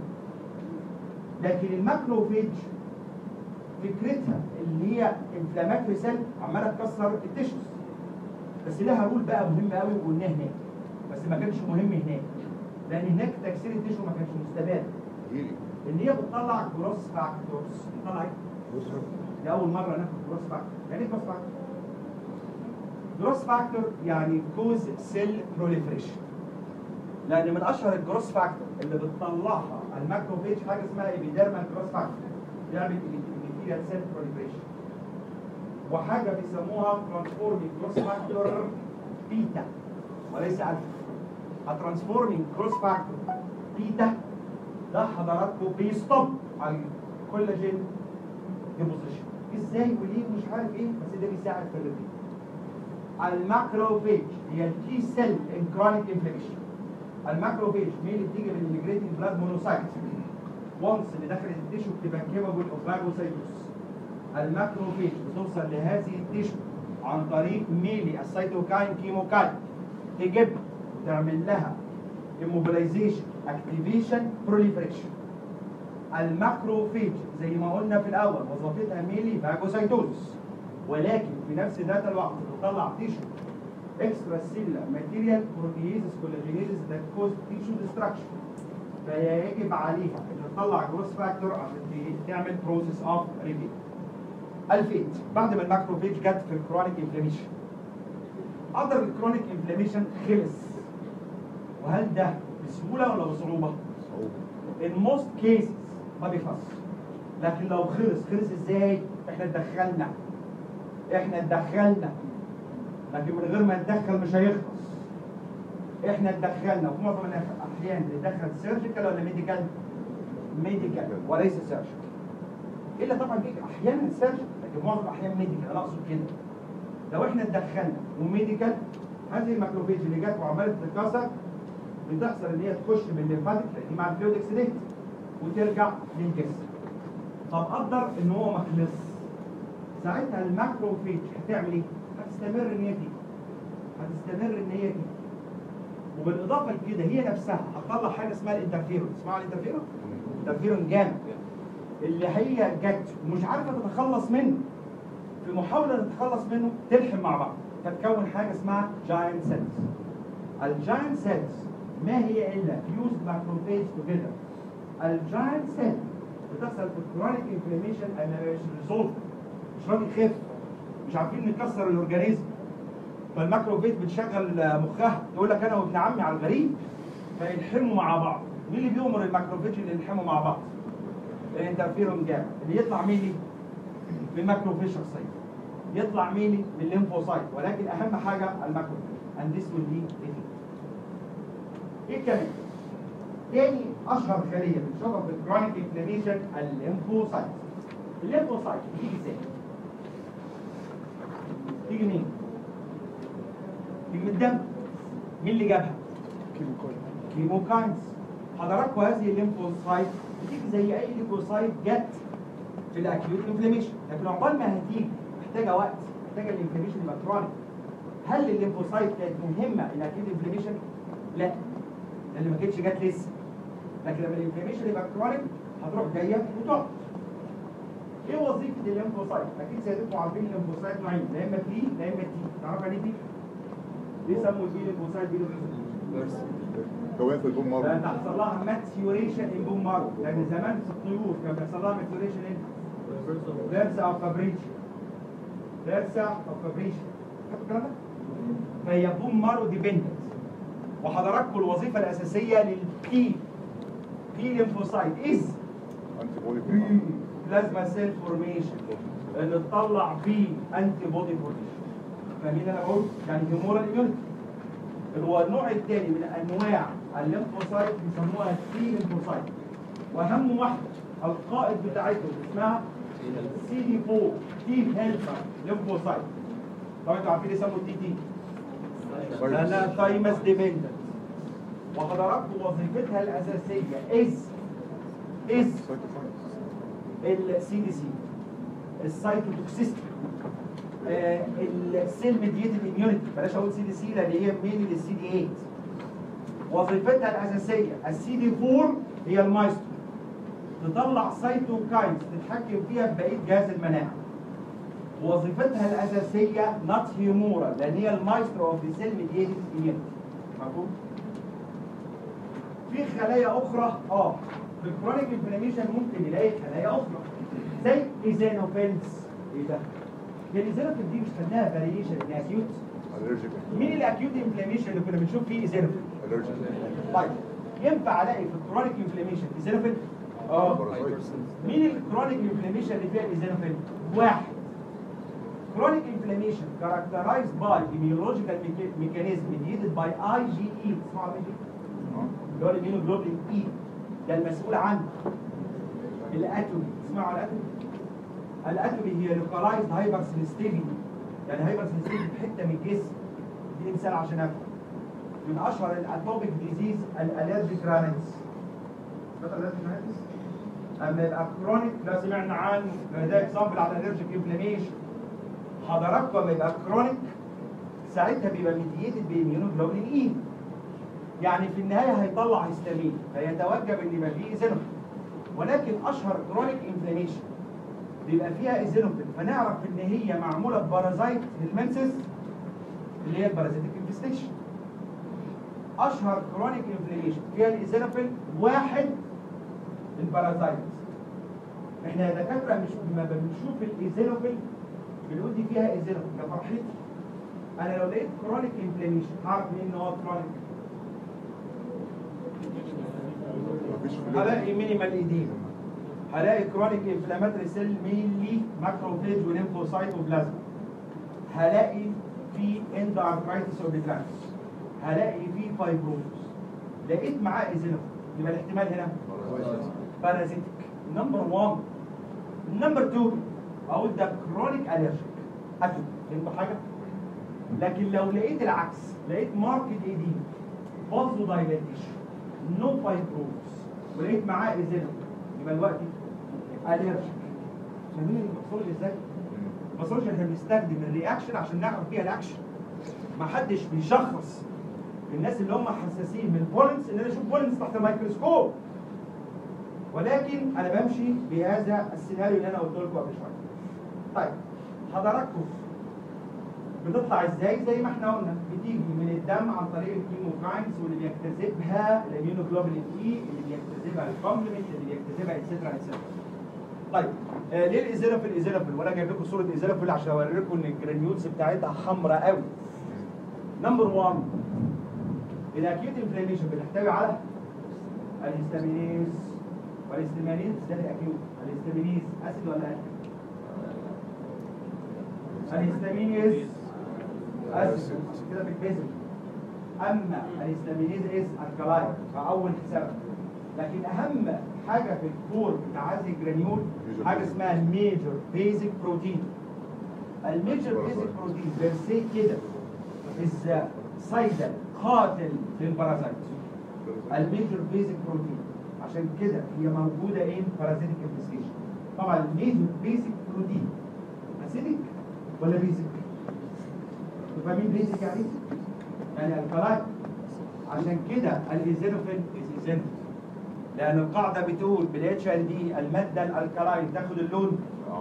لكن الماكروفيج فكرتها اللي هي انفلاماتوري سيل عماله تكسر التيشوز بس لها رول بقى مهم قوي وقلناه هناك بس ما كانش مهم هناك لان هناك تكسير التيشو ما كانش مستباد هيلي. ان هي بتطلع جروس فاكتورز بتطلع ايه؟ دي اول مره ناخد جروس فاكتور يعني ايه جروس فاكتور جروس فاكتور يعني كوز سيل بروليفريشن لان من اشهر الجروس فاكتور اللي بتطلعها الماكروفيج حاجه اسمها ايبيديرمال جروس فاكتور بيعمل ايبيثيليال سيل بروليفريشن وحاجه بيسموها ترانسفورمينج جروس فاكتور بيتا وليس الفا الترانسفورمينج جروس فاكتور بيتا ده حضراتكم بيستوب الكولاجين ديبوزيشن ازاي وليه مش عارف ايه بس ده بيساعد في الريبيت الماكروفيج هي الكي سيل ان كرونيك انفلاميشن الماكروفيج مين اللي بتيجي من الميجريتنج بلاد مونوسايت وانس اللي دخلت التيشو بتبقى كيبابل اوف فاجوسايتوس الماكروفيج بتوصل لهذه التيشو عن طريق ميلي السيتوكاين كيموكاين تجيبها تعمل لها immobilization activation proliferation الماكروفيج زي ما قلنا في الاول وظيفتها ميلي فاجوسايتوزس ولكن في نفس ذات الوقت بتطلع تيشو اكسترا سيلر ماتيريال بروتييزس كولاجينيزس ذات كوز تيشو ديستراكشن فهي يجب عليها ان تطلع جروس فاكتور عشان ت- تعمل بروسيس اوف ريبيت الفيت بعد ما الماكروفيج جت في الكرونيك انفلاميشن قدر الكرونيك انفلاميشن خلص وهل ده بسهوله ولا بصعوبه؟ صعوبة. in most cases ما بيخلص لكن لو خلص خلص ازاي؟ احنا اتدخلنا احنا اتدخلنا لكن من غير ما نتدخل مش هيخلص احنا اتدخلنا وفي معظم الاحيان بنتدخل سيرجيكال ولا ميديكال؟ ميديكال وليس سيرجيكال الا طبعا في احيانا سيرجيكال لكن معظم الاحيان ميديكال انا اقصد كده لو احنا اتدخلنا وميديكال هذه الماكروفيج اللي جت وعماله تتكاثر بتحصل ان هي تخش من الليمفاتيك لان مع الفلويد اكسيديت وترجع للجسم طب قدر ان هو ما خلص ساعتها الماكروفيج هتعمل ايه؟ هتستمر ان هي تيجي هتستمر ان هي تيجي وبالاضافه لكده هي نفسها هتطلع حاجه اسمها الانترفيرون اسمها الانترفيرون؟ انترفيرون جامد اللي هي جت ومش عارفه تتخلص منه في محاوله تتخلص منه تلحم مع بعض فتكون حاجه اسمها جاينت سيلز الجاينت سيلز ما هي الا فيوز ماكروفيج توجذر الجاينت سيل بتحصل في الكرونيك انفلاميشن انا مش ريزولف مش راضي يخف مش عارفين نكسر الاورجانيزم فالماكروفيج بتشغل مخها يقول لك انا وابن عمي على الغريب فيلحموا مع بعض مين اللي بيؤمر الماكروفيج اللي يلحموا مع بعض؟ الانترفيرون جاما اللي يطلع ميلي من الماكروفيج شخصيا يطلع ميلي من الليمفوسايت ولكن اهم حاجه الماكروفيج and this will be defeat. ايه كمان؟ تاني اشهر خليه بنشوفها في الكرونيك انفلاميشن الليمفوسايت. الليمفوسايت بتيجي ازاي؟ تيجي منين؟ تيجي من الدم مين اللي جابها؟ كيموكاينز حضراتكم هذه الليمفوسايت بتيجي زي اي ليمفوسايت جت في الاكيوت انفلاميشن لكن عقبال ما هتيجي محتاجه وقت محتاجه الانفلاميشن يبقى كرونيك هل الليمفوسايت كانت مهمه الاكيوت انفلاميشن؟ لا لان ما كانتش جت لسه لكن لما الانفلاميشن يبقى كرونيك هتروح جايه وتقعد ايه وظيفه الليمفوسايت؟ اكيد سيادتكم عارفين الليمفوسايت نوعين لا اما تي لا اما تي تعرف يعني ايه تي؟ ليه سموا دي ليمفوسايت دي ليمفوسايت؟ كوين في البوم لان مارو حصل لها ماتيوريشن ان بون مارو لان زمان في الطيور كان بيحصل لها ماتيوريشن ان فيرسا او فابريشن فيرسا او فابريشن خدتوا الكلام ده؟ فهي بون مارو ديبندنت وحضراتكم الوظيفه الاساسيه للبي بي ليمفوسايت از انتي بودي بلازما سيل فورميشن ان تطلع بيه انتي بودي فورميشن فاهمين اللي انا بقول؟ يعني هيمورال اميونيتي اللي هو النوع الثاني من انواع الليمفوسايت بيسموها تي ليمفوسايت واهم واحده القائد بتاعتهم اسمها سي دي 4 تي هيلبر ليمفوسايت طبعا انتوا عارفين يسموا التي تي لانها تايمس ديبندنت وحضراتكم وظيفتها الاساسيه از از السي دي سي السايتوتوكسيستي السيل ميديتد اميونيتي بلاش اقول سي دي سي لان هي مين للسي دي 8 وظيفتها الاساسيه السي دي 4 هي المايسترو تطلع سايتوكاينز تتحكم فيها ببقيه جهاز المناعه وظيفتها الاساسيه نوت هيمورا لان هي المايسترو اوف ذا سيل ميديتد اميونيتي مفهوم؟ في خلايا اخرى اه في الكرونيك انفلاميشن ممكن نلاقي خلايا اخرى زي ايزينوفيلز ايه ده؟ هي الايزينوفيل دي مش خدناها فاريشن ان اكيوت الرجيك مين الاكيوت انفلاميشن اللي كنا بنشوف فيه ايزينوفيل؟ الرجيك طيب ينفع الاقي في الكرونيك انفلاميشن ايزينوفيل؟ اه مين الكرونيك انفلاميشن اللي فيها الايزينوفيل؟ واحد chronic inflammation characterized by immunological mecha- mechanism mediated by IgE اسمعوا عن IgE؟ اللي هو الاميونوجلوبولين اي ده المسؤول عنه الاتومي اسمعوا على الاتومي الاتومي هي لوكالايزد هايبر سنستيفيتي يعني هايبر سنستيفيتي في حته من الجسم دي مثال عشان افهم من اشهر الاتوبيك ديزيز الالرجيك رانيتس اما يبقى كرونيك لا سمعنا عنه ده اكزامبل على الالرجيك انفلاميشن حضراتكم لما يبقى كرونيك ساعتها بيبقى ميديتد باميونوجلوبولين اي يعني في النهايه هيطلع هيستامين فيتوجب ان يبقى فيه ايزينوفيل ولكن اشهر كرونيك انفلاميشن بيبقى فيها ايزينوفيل فنعرف ان هي معموله ببارازايت هيلمنسس اللي هي البارازيتيك انفستيشن اشهر كرونيك انفلاميشن فيها الايزينوفيل واحد البارازايت احنا يا دكاتره مش ما بنشوف الايزينوفيل بنقول دي فيها ايزينوفيل يا فرحتي انا لو لقيت كرونيك انفلاميشن هعرف منين ان هو كرونيك مفيش هلاقي مينيمال ايديما هلاقي كرونيك انفلاماتري سيل مينلي ماكروفيج وليمفوسايت وبلازما هلاقي في اند ارثرايتس اوبيترانس هلاقي في فايبروز لقيت معاه ايزينوفيل يبقى الاحتمال هنا بارازيتيك نمبر 1 نمبر 2 اقول ده كرونيك الرجيك اكيد فهمتوا حاجه لكن لو لقيت العكس لقيت ماركت ايديما بازو دايلاتيشن نو فايبروز ولقيت معاه ايزينوفيل يبقى الوقت الرجيك فاهمين المقصود ازاي؟ المقصود احنا بنستخدم الرياكشن عشان نعرف بيها الاكشن ما حدش بيشخص الناس اللي هم حساسين من البولنس ان انا اشوف بولنس تحت الميكروسكوب ولكن انا بمشي بهذا السيناريو اللي انا قلت لكم قبل شويه. طيب حضراتكم بتطلع ازاي زي ما احنا قلنا بتيجي من الدم عن طريق الكيموكاينز واللي بيجتذبها الاميونوجلوبولين اي اللي بيجتذبها الكومبلمنت اللي بيجتذبها اتسترا اتسترا طيب آه ليه الايزينوفيل ايزينوفيل وانا جايب لكم صوره ايزينوفيل عشان اوريكم ان الجرانيولز بتاعتها حمراء قوي نمبر 1 الاكيوت انفلاميشن بتحتوي على الهستامينيز والهستامينيز ده الاكيوت الهستامينيز اسيد ولا اسيد الهستامينيز اسيد عشان كده بيتبذل اما الهستامينيز از الكلاين فاول سبب لكن اهم حاجه في الكور بتاع هذه الجرانيول حاجه اسمها الميجر بيزك بروتين الميجر بيزك بروتين بيرسي كده از سايدل قاتل للبارازايت الميجر بيزك بروتين عشان كده هي موجوده ان بارازيتيك انفستيشن طبعا الميجر بيزك بروتين اسيدك ولا بيزك؟ فاهمين بيزك يعني ايه؟ يعني الكلاين عشان كده الايزينوفيل ايزينوفيل لان القاعده بتقول بالاتش ال دي الماده الالكلاين تاخد اللون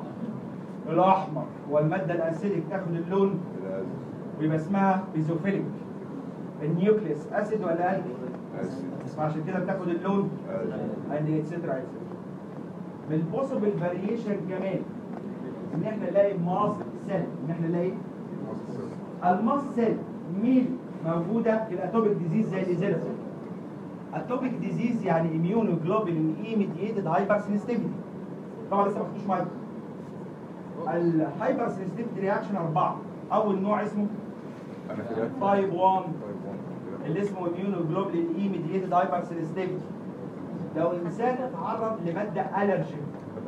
الاحمر والماده الاسيدك تاخد اللون ويبقى اسمها بيزوفيليك النيوكليس اسيد ولا الكي عشان كده بتاخد اللون and etc etc من البوسيبل فاريشن كمان ان احنا نلاقي ماسل سيل ان احنا نلاقي الماس سيل مين موجوده في الاتوبيك ديزيز زي الايزيلوفيل اتوبيك ديزيز يعني اميونوجلوبولين اي ميديتد هايبر سنسيتيفيتي طبعا لسه ما خدتوش معايا الهايبر سنسيتيفيتي رياكشن اربعه اول نوع اسمه تايب 1 اللي اسمه اميونوجلوبولين اي ميديتد هايبر سنسيتيفيتي لو الانسان اتعرض لماده الرجين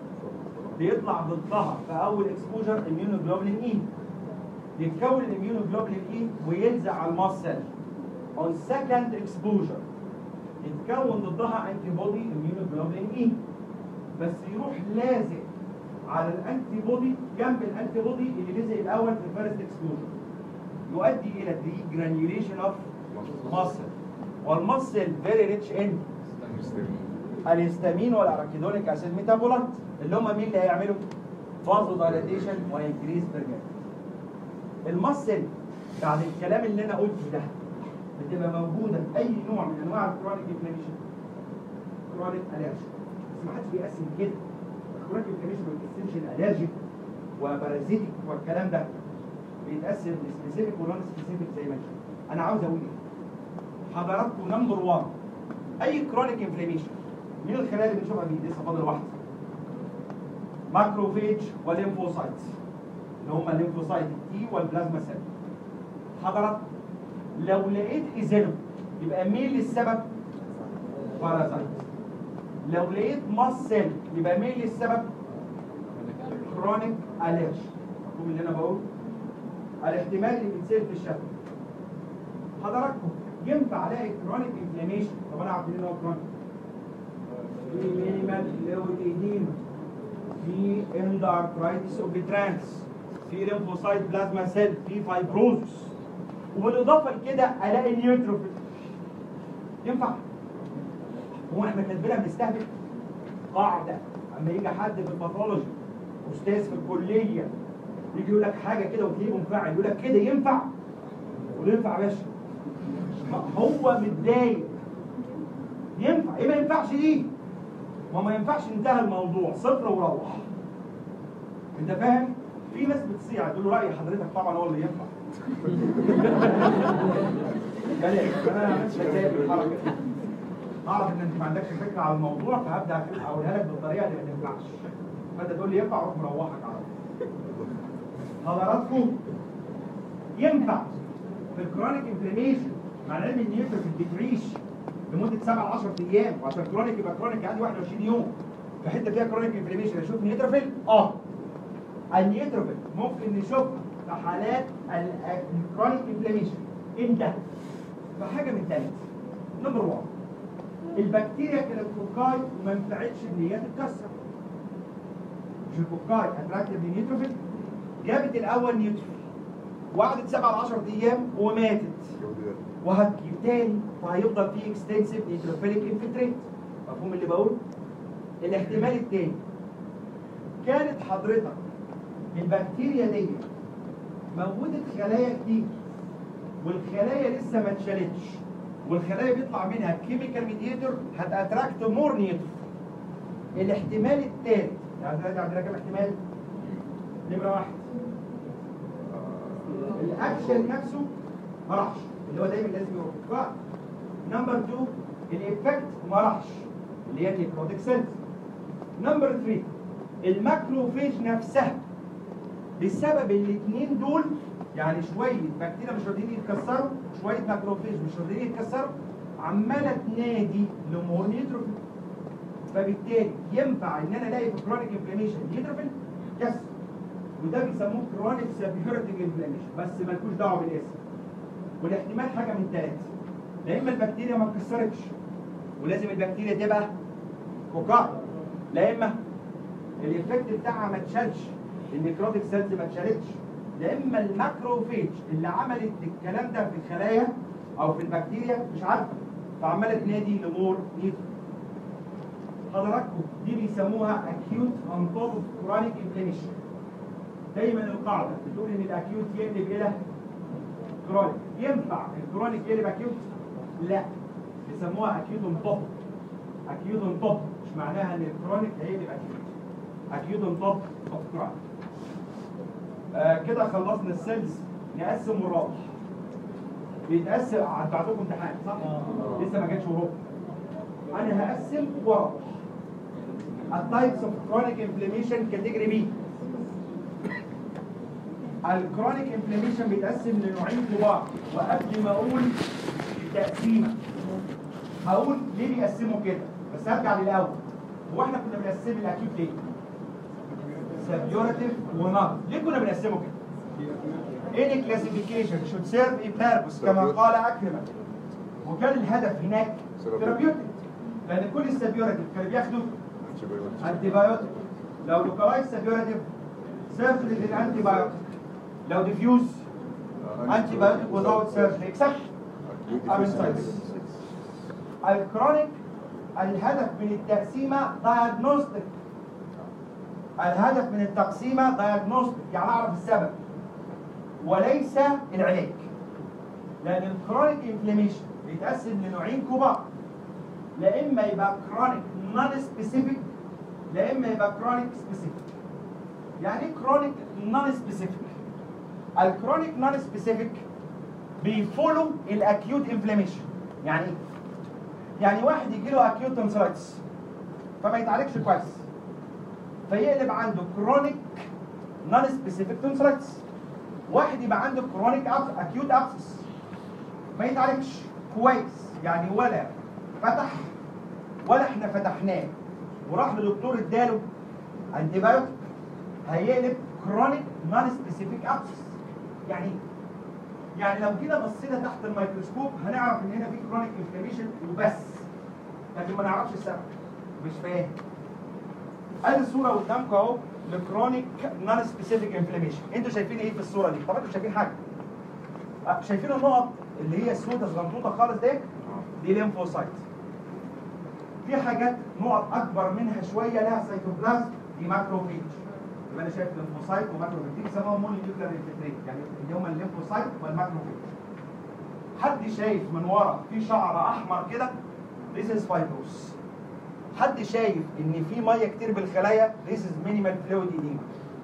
بيطلع ضدها في اول اكسبوجر اميونوجلوبولين اي يتكون الاميونوجلوبولين اي ويلزق على الماس سيل اون سكند اكسبوجر يتكون ضدها انتي بودي اميونوجلوبولين اي بس يروح لازق على الانتي بودي جنب الانتي بودي اللي لزق الاول في الفيرست اكسبوجر يؤدي الى دي جرانيوليشن اوف ماسل والماسل فيري ريتش ان الهستامين والاراكيدونيك اسيد ميتابولايت اللي هم مين اللي هيعملوا فازو دايلاتيشن وانكريز برجر المصل بعد الكلام اللي انا قلته ده بتبقى موجوده في اي نوع من انواع الكرونيك انفلاميشن كرونيك الرجي بس ما حدش بيقسم كده الكرونيك انفلاميشن ما بيتقسمش الالرجيك وبارازيتيك والكلام ده بيتقسم لسبيسيفيك ونون سبيسيفيك زي ما انت انا عاوز اقول ايه حضراتكم نمبر 1 اي كرونيك انفلاميشن مين الخلايا اللي بنشوفها دي لسه فاضل واحده ماكروفيج والليمفوسايت اللي هم الليمفوسايت تي والبلازما سيل حضرتك لو لقيت ايزينو يبقى مين السبب بارازايت لو لقيت ماس سيل يبقى مين السبب كرونيك اليرج مفهوم اللي انا بقوله الاحتمال اللي بيتسال في الشفا حضراتكم ينفع الاقي كرونيك انفلاميشن طب انا عارف ان هو كرونيك في مينيمال فلويد ايديما في اندارترايتس اوبيترانس في ليمفوسايت بلازما سيل في فايبروزس وبالاضافه لكده الاقي نيوتروفيل ينفع هو احنا كاتبينها بنستهبل قاعده اما يجي حد في الباثولوجي استاذ في الكليه يجي يقول لك حاجه كده وتلاقيه منفعل يقول لك كده ينفع يقول له ينفع يا باشا هو متضايق ينفع ايه ما ينفعش ايه ما ما ينفعش انتهى الموضوع صفر وروح انت فاهم في ناس بتصيع تقول له راي حضرتك طبعا هو اللي ينفع بلاش انا مش هتضايق من الحركه دي. اعرف ان انت ما عندكش فكره على الموضوع فهبدا اقولها لك بالطريقه اللي ما تنفعش فانت تقول لي ينفع اروح مروحك على طول حضراتكم ينفع في الكرونيك انفلاميشن مع العلم ان النيوتروفيل بتعيش لمده 7 ل 10 ايام وعشان كرونيك يبقى كرونيك عندي 21 يوم في حته فيها كرونيك انفلاميشن اشوف نيوتروفيل اه النيوتروفيل ممكن نشوفها في حالات ال- الكرونيك انفلاميشن امتى؟ في حاجه من ثلاث نمبر 1 البكتيريا كانت كوكاي وما نفعتش ان هي تتكسر مش الكوكاي اتراكتيف للنيوتروفيل جابت الاول نيوتروفيل وقعدت 7 ل 10 ايام وماتت وهتجيب تاني فهيفضل فيه اكستنسيف نيتروفيليك انفلتريت مفهوم اللي بقوله؟ الاحتمال التاني كانت حضرتك البكتيريا دي موجودة خلايا كتير والخلايا لسه ما اتشالتش والخلايا بيطلع منها كيميكال ميديتور هتاتراكت مور نيوتروفيل الاحتمال التالت يعني دلوقتي عندنا كام احتمال؟ نمرة واحد الاكشن نفسه ما راحش اللي هو دايما لازم يروح نمبر 2 الايفكت ما راحش اللي هي النيكروتيك سيلز نمبر 3 الماكروفيج نفسها بسبب الاثنين دول يعني شويه بكتيريا مش راضيين يتكسروا شويه ماكروفيج مش راضيين يتكسروا عماله تنادي لمور نيوتروفيل فبالتالي ينفع ان انا الاقي في كرونيك انفلاميشن نيوتروفيل يس وده بيسموه كرونيك سبيورتيك انفلاميشن بس مالكوش دعوه بالاسم والاحتمال حاجه من ثلاثه لا اما البكتيريا ما اتكسرتش ولازم البكتيريا تبقى كوكار لا اما الايفكت بتاعها ما اتشالش النيكروتيك سيلز ما اتشالتش لا اما الماكروفيج اللي عملت الكلام ده في الخلايا او في البكتيريا مش عارفه فعماله تنادي لمور نيد حضراتكم دي بيسموها acute on top of chronic inflammation دايما القاعده بتقول ان الاكيوت يقلب الى كرونيك ينفع الكرونيك يقلب اكيوت لا بيسموها اكيوت اون توب اكيوت اون توب مش معناها ان الكرونيك هيقلب اكيوت اكيوت اون توب اوف كرونيك آه كده خلصنا السيلز نقسم ونروح بيتقسم انتوا عندكم امتحان صح؟ لسه ما جاتش اوروبا انا هقسم واروح التايبس اوف كرونيك انفلاميشن كاتيجوري بي الكرونيك انفلاميشن بيتقسم لنوعين كبار وقبل ما اقول التقسيمه هقول ليه بيقسموا كده بس هرجع للاول هو احنا كنا بنقسم الاكيوت ليه؟ سبيورتيف ونار ليه كنا بنقسمه كده؟ Any classification should serve a purpose كما قال أكرمة وكان الهدف هناك ثيرابيوتيك لأن كل السبيورتيف كانوا بياخدوا انتي بايوتيك لو لوكالايز سبيورتيف سيرجري للانتي بايوتيك لو ديفيوز انتي بايوتيك without surgery except appendicitis الكرونيك الهدف من التقسيمة diagnostic الهدف من التقسيمة diagnostic يعني أعرف السبب وليس العلاج لأن الكرونيك انفلاميشن بيتقسم لنوعين كبار لا إما يبقى كرونيك نون سبيسيفيك لا إما يبقى كرونيك سبيسيفيك يعني إيه كرونيك نون سبيسيفيك الكرونيك نون سبيسيفيك بيفولو الاكيوت انفلاميشن يعني ايه؟ يعني واحد يجي له اكيوت تونسلايتس فما يتعالجش كويس فيقلب عنده كرونيك نون سبيسيفيك تونسلايتس واحد يبقى عنده كرونيك اكيوت ابسس ما يتعالجش كويس يعني ولا فتح ولا احنا فتحناه وراح لدكتور اداله انتي بايوتيك هيقلب كرونيك نون سبيسيفيك ابسس يعني ايه؟ يعني لو كده بصينا تحت الميكروسكوب هنعرف ان هنا في كرونيك انفلاميشن وبس لكن ما نعرفش السبب مش فاهم ادي الصوره قدامكم اهو لكرونيك نون سبيسيفيك انفلاميشن انتوا شايفين ايه في الصوره دي طبعا انتوا شايفين حاجه أه، شايفين النقط اللي هي السوداء صغنطوطه خالص دي دي ليمفوسايت في حاجات نقط اكبر منها شويه لها سيتوبلازم دي ماكروفيج يبقى انا شايف ليمفوسايت وماكروفيج دي بيسموها موني نيوكلير انفلتريت يعني اللي هم الليمفوسايت والماكروفيج حد شايف من ورا في شعر احمر كده this is fibrous حد شايف ان في ميه كتير بالخلايا this is minimal fluid edema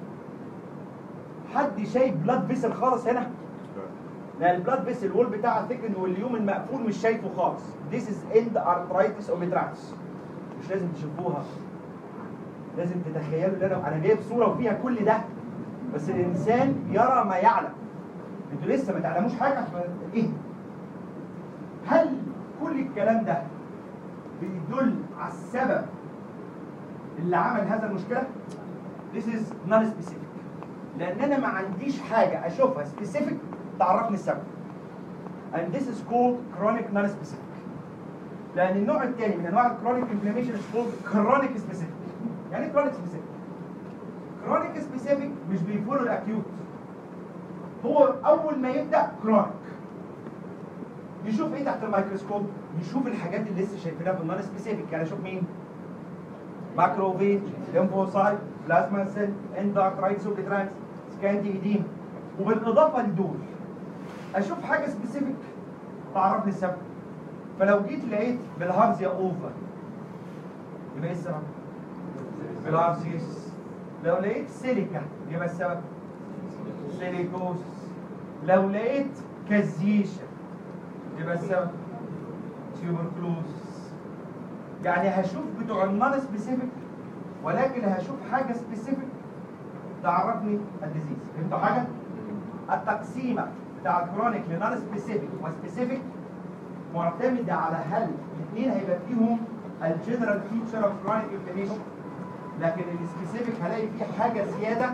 حد شايف بلاد فيسل خالص هنا لان البلاد فيسل الوول بتاعها ثيكن واليوم المقفول مش شايفه خالص this is end arthritis obliteratus مش لازم تشوفوها لازم تتخيلوا ان انا انا جايب صوره وفيها كل ده بس الانسان يرى ما يعلم انتوا لسه ما تعلموش حاجه عشان ايه هل كل الكلام ده بيدل على السبب اللي عمل هذا المشكله this is non specific لان انا ما عنديش حاجه اشوفها specific تعرفني السبب and this is called chronic non specific لان النوع الثاني من انواع الكرونيك انفلاميشن is called chronic specific يعني ايه chronic specific chronic specific مش بيفولو الاكيوت هو اول ما يبدا كرونيك يشوف ايه تحت الميكروسكوب يشوف الحاجات اللي لسه شايفينها في النون سبيسيفيك يعني اشوف مين ماكروفيج ليمفوسايت بلازما سيل اندارترايتس اوبليترانس سكاندي ايديم وبالاضافه لدول اشوف حاجه سبيسيفيك تعرفني السبب فلو جيت لقيت بالهارزيا اوفر يبقى ايه السبب؟ بالهارزيس لو لقيت سيليكا يبقى السبب سيليكوسس لو لقيت كازيشن يبقى السبب تيوبركلوز يعني هشوف بتوع النون سبيسيفيك ولكن هشوف حاجه سبيسيفيك تعرفني الديزيز فهمتوا حاجه؟ التقسيمه بتاع الكرونيك لنون سبيسيفيك وسبيسيفيك معتمده على هل الاثنين هيبقى فيهم الجنرال فيتشر اوف كرونيك انفلاميشن لكن السبيسيفيك هلاقي فيه حاجه زياده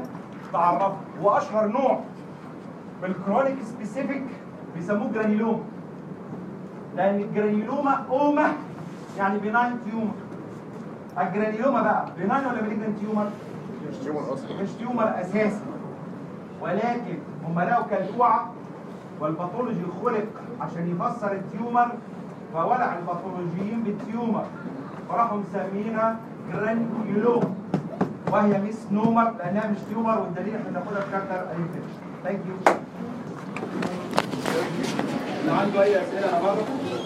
تعرفه واشهر نوع بالكرونيك سبيسيفيك بيسموه جرانيلوما لان الجرانيلوما اوما يعني بيناين تيومر الجرانيلوما بقى بيناين ولا مالجنت تيومر؟ مش تيومر اصلا مش تيومر اساسي ولكن هم لقوا كلكوعه والباثولوجي خلق عشان يفسر التيومر فولع الباثولوجيين بالتيومر فراحوا مسمينها جرانيولوم وهي ميس نومر لانها مش تيومر والدليل احنا بناخدها في شابتر ثانك يو اللي عنده اي اسئله انا بره